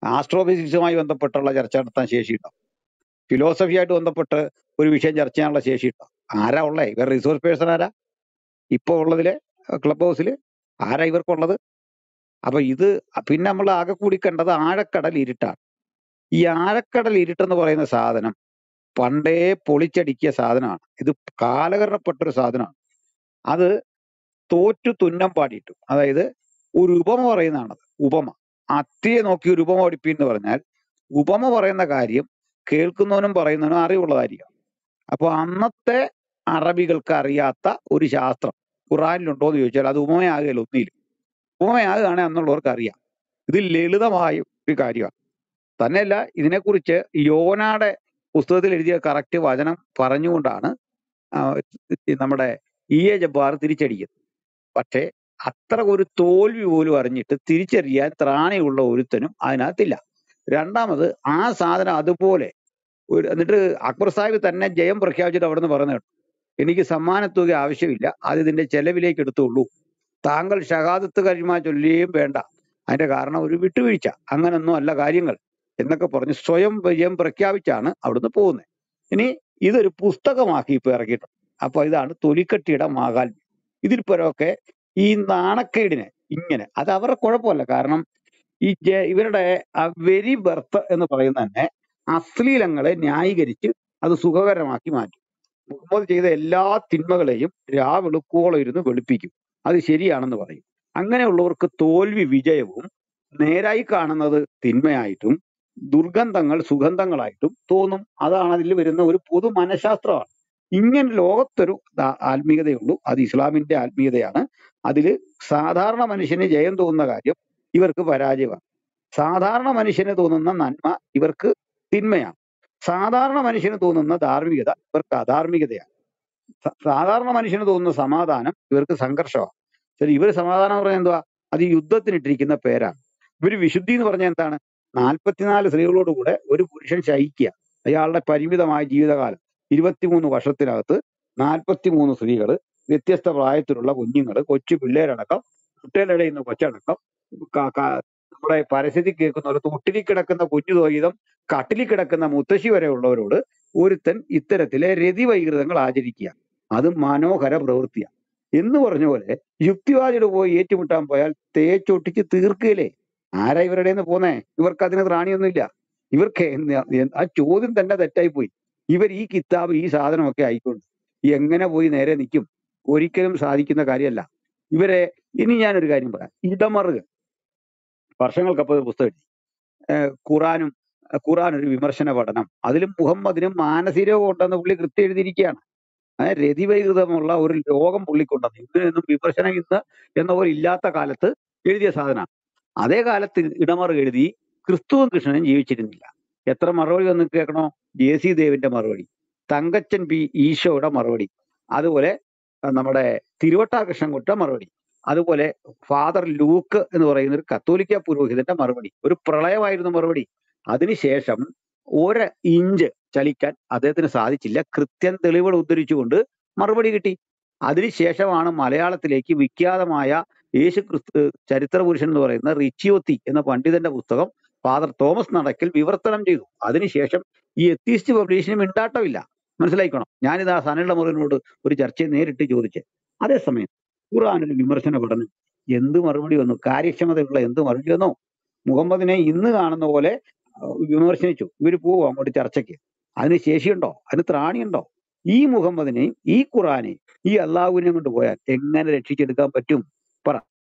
ആസ്ട്രോഫിസിക്സുമായി ബന്ധപ്പെട്ടുള്ള ചർച്ച നടത്താൻ ശേഷിയുണ്ടോ ഫിലോസഫിയായിട്ട് ബന്ധപ്പെട്ട് ഒരു വിഷയം ചർച്ച ചെയ്യാനുള്ള ശേഷിയുണ്ടോ ആരാ ഉള്ളേ ഇവർ റിസോഴ്സ് പേഴ്സൺ ആരാ ഇപ്പൊ ഉള്ളതില് ക്ലബ് ഹൗസിൽ ആരാ ഇവർക്കുള്ളത് അപ്പൊ ഇത് പിന്നെ നമ്മൾ ആകെ കൂടി കണ്ടത് ആഴക്കടൽ ഇരുട്ടാണ് ഈ ആഴക്കടൽ ഇരുട്ടെന്ന് പറയുന്ന സാധനം പണ്ടേ പൊളിച്ചടുക്കിയ സാധനമാണ് ഇത് കാലഹരണപ്പെട്ട ഒരു സാധനമാണ് അത് തോറ്റു തുന്നം പാടിയിട്ടു അതായത് ഒരു ഉപമ പറയുന്നതാണത് ഉപമ അത്തിയെ നോക്കി ഒരു ഉപമ പഠിപ്പി എന്ന് പറഞ്ഞാൽ ഉപമ പറയുന്ന കാര്യം കേൾക്കുന്നവനും പറയുന്നവനും അറിവുള്ളതായിരിക്കും അപ്പൊ അന്നത്തെ അറബികൾക്ക് അറിയാത്ത ഒരു ശാസ്ത്രം ഖുറാനിലുണ്ടോ എന്ന് ചോദിച്ചാൽ അത് ഉപമയാകുകയില്ല ഒന്നിലും ഉപമയാകുകയാണെങ്കിൽ അന്നുള്ളവർക്ക് അറിയാം ഇത് ലളിതമായ ഒരു കാര്യമാണ് തന്നെയല്ല ഇതിനെക്കുറിച്ച് യോനയുടെ പുസ്തകത്തിൽ എഴുതിയ കറക്റ്റ് വചനം പറഞ്ഞുകൊണ്ടാണ് ആ, ഈ നമ്മുടെ ഇ എ ജബ്ബാർ തിരിച്ചടിക്കുന്നത് പക്ഷേ അത്ര ഒരു തോൽവി പോലും അറിഞ്ഞിട്ട് തിരിച്ചറിയാൻ ത്രാണിയുള്ള ഒരുത്തനും അതിനകത്തില്ല രണ്ടാമത് ആ സാധനം അതുപോലെ ഒരു എന്നിട്ട് അക്ബർ സാഹിബ് തന്നെ ജയം പ്രഖ്യാപിച്ചിട്ട് അവിടെ നിന്ന് പറഞ്ഞു കേട്ടു എനിക്ക് സമ്മാനത്തുക ആവശ്യമില്ല അത് ഇതിന്റെ ചെലവിലേക്ക് എടുത്തുള്ളൂ താങ്കൾ ഷഹാദത്ത് കരിമ ചൊല്ലുകയും വേണ്ട അതിന്റെ കാരണം ഒരു വിട്ടുവീഴ്ച അങ്ങനൊന്നും അല്ല കാര്യങ്ങൾ എന്നൊക്കെ പറഞ്ഞ് സ്വയം വിജയം പ്രഖ്യാപിച്ചാണ് അവിടുന്ന് പോകുന്നത് ഇനി ഇതൊരു പുസ്തകമാക്കി ഇപ്പൊ ഇറക്കിയിട്ടുണ്ട് അപ്പൊ ഇതാണ് തൊലിക്കട്ടിയുടെ മാഹാത്മ്യം ഇതിൽ പരമൊക്കെ ഈ നാണക്കേടിനെ ഇങ്ങനെ അത് അവരുടെ കുഴപ്പമല്ല കാരണം ഈ ജെ- ഇവരുടെ ആ വെരി ബർത്ത് എന്ന് പറയുന്ന തന്നെ അശ്ലീലങ്ങളെ ന്യായീകരിച്ച് അത് സുഖകരമാക്കി മാറ്റും മുഹമ്മദ് ചെയ്ത എല്ലാ തിന്മകളെയും രാവെളുക്കോളം ഇരുന്ന് വെളുപ്പിക്കും അത് ശരിയാണെന്ന് പറയും അങ്ങനെയുള്ളവർക്ക് തോൽവി വിജയവും നേരായി കാണുന്നത് തിന്മയായിട്ടും ദുർഗന്ധങ്ങൾ സുഗന്ധങ്ങളായിട്ടും തോന്നും അതാണ് അതിൽ വരുന്ന ഒരു പൊതു മനഃശാസ്ത്രമാണ് ഇങ്ങനെ ലോകത്തൊരു ദാ- ആത്മീയതയുള്ളൂ അത് ഇസ്ലാമിന്റെ ആത്മീയതയാണ് അതിൽ സാധാരണ മനുഷ്യന് ജയം തോന്നുന്ന കാര്യം ഇവർക്ക് പരാജയമാണ് സാധാരണ മനുഷ്യന് തോന്നുന്ന നന്മ ഇവർക്ക് തിന്മയാണ് സാധാരണ മനുഷ്യന് തോന്നുന്ന ധാർമ്മികത ഇവർക്ക് അധാർമികതയാണ് സ- സാധാരണ മനുഷ്യന് തോന്നുന്ന സമാധാനം ഇവർക്ക് സംഘർഷമാണ് ശരി ഇവർ സമാധാനം എന്ന് പറഞ്ഞാൽ എന്തുവാ അത് ഈ യുദ്ധത്തിനിട്ടിരിക്കുന്ന പേരാണ് ഇവര് വിശുദ്ധി എന്ന് പറഞ്ഞാൽ എന്താണ് നാൽപ്പത്തിനാല് സ്ത്രീകളോടുകൂടെ ഒരു പുരുഷൻ ശയിക്കുക അയാളുടെ പരിമിതമായ ജീവിതകാലം ഇരുപത്തിമൂന്ന് വർഷത്തിനകത്ത് നാൽപ്പത്തിമൂന്ന് സ്ത്രീകൾ വ്യത്യസ്ത പ്രായത്തിലുള്ള കുഞ്ഞുങ്ങൾ കൊച്ചു പിള്ളേരടക്കം കുട്ടികളുടെ കൊച്ചടക്കം ക- ക- നമ്മുടെ പരസ്യത്തിൽ കേൾക്കുന്ന ഒരു തൊട്ടിലിൽ കിടക്കുന്ന കുഞ്ഞു തോയിതം കട്ടിലിൽ കിടക്കുന്ന മുത്തശ്ശി വരെ ഉള്ളവരോട് ഒരുത്തൻ ഇത്തരത്തിലെ രതിവൈകൃതങ്ങൾ ആചരിക്കുക അത് മനോഹര പ്രവൃത്തിയാണ് എന്ന് പറഞ്ഞ പോലെ യുക്തിവാദിയുടെ പോയി ഏറ്റുമുട്ടാൻ പോയാൽ തേച്ചൊട്ടിച്ച് തീർക്കുകയില്ലേ ആരാ ഇവരുടെ നിന്ന് പോന്നേ ഇവർക്ക് അതിന് ത്രാണിയൊന്നുമില്ല ഇവർക്ക് എന്ത് എന്ത് ആ ചോദ്യം തന്നെ തെറ്റായി പോയി ഇവർ ഈ കിതാബ് ഈ സാധനമൊക്കെ ആയിക്കൊണ്ട് എങ്ങനെ പോയി നേരെ നിൽക്കും ഒരിക്കലും സാധിക്കുന്ന കാര്യമല്ല ഇവരെ ഇനി ഞാനൊരു കാര്യം പറയാം ഇടമറുക വർഷങ്ങൾക്കപ്പുറം ഒരു പുസ്തകം എഴുതി ഏഹ് ഖുറാനും ഏഹ് ഖുറാൻ ഒരു വിമർശന പഠനം അതിലും മുഹമ്മദിനും മാനസിക രോഗം ഉണ്ടെന്ന് പുള്ളി കൃത്യം എഴുതിയിരിക്കുകയാണ് ഏഹ് രതിവൈകൃതമുള്ള ഒരു ലോകം പുള്ളിക്കൊണ്ടെന്ന് ഇതിനൊന്നും വിമർശനം ഇന്ന് എന്ന പോലെ ഇല്ലാത്ത കാലത്ത് എഴുതിയ സാധനമാണ് അതേ കാലത്ത് ഇടമറ് എഴുതി ക്രിസ്തുവും കൃഷ്ണനും ജീവിച്ചിരുന്നില്ല എത്ര മറുപടി വന്ന് കേൾക്കണോ ജെ സി ദേവിന്റെ മറുപടി തങ്കച്ചൻ പി ഈശോയുടെ മറുപടി അതുപോലെ അഹ് നമ്മുടെ തിരുവട്ടാകൃഷ്ണൻകുട്ട മറുപടി അതുപോലെ ഫാദർ ലൂക്ക് എന്ന് പറയുന്ന ഒരു കത്തോലിക്ക പുരോഹിതന്റെ മറുപടി ഒരു പ്രളയമായിരുന്നു മറുപടി അതിനുശേഷം ഒരു ഇഞ്ച് ചലിക്കാൻ അദ്ദേഹത്തിന് സാധിച്ചില്ല കൃത്യം തെളിവുകൾ ഉദ്ധരിച്ചുകൊണ്ട് മറുപടി കിട്ടി അതിനുശേഷമാണ് മലയാളത്തിലേക്ക് വിഖ്യാതമായ യേശു ക്രിസ്തു ചരിത്ര പുരുഷൻ എന്ന് പറയുന്ന റിച്ചിയോത്തി എന്ന പണ്ഡിതന്റെ പുസ്തകം ഫാദർ തോമസ് നടക്കൽ വിവർത്തനം ചെയ്തു അതിനുശേഷം ഈ എത്തീസ്റ്റ് പബ്ലിഷിന് മിണ്ടാട്ടമില്ല മനസ്സിലായിക്കണം ഞാനിത് ആ സനയുടെ മുറിനോട് ഒരു ചർച്ചയെ നേരിട്ട് ചോദിച്ചേ അതേസമയം ഖുർആാനൊരു വിമർശന പഠനം എന്ത് മറുപടി വന്നു കാര്യക്ഷമതയുള്ള എന്ത് മറുപടി വന്നോ മുഹമ്മദിനെ ഇന്ന് കാണുന്ന പോലെ അഹ് വിമർശിച്ചു ഇവര് പോവും അങ്ങോട്ട് ചർച്ചയ്ക്ക് അതിന് ശേഷിയുണ്ടോ അതിന് ത്രാണിയുണ്ടോ ഈ മുഹമ്മദിനെയും ഈ ഖുറാനെയും ഈ അള്ളാഹുവിനെയും കൊണ്ട് പോയാൽ എങ്ങനെ രക്ഷിച്ചെടുക്കാൻ പറ്റും പറ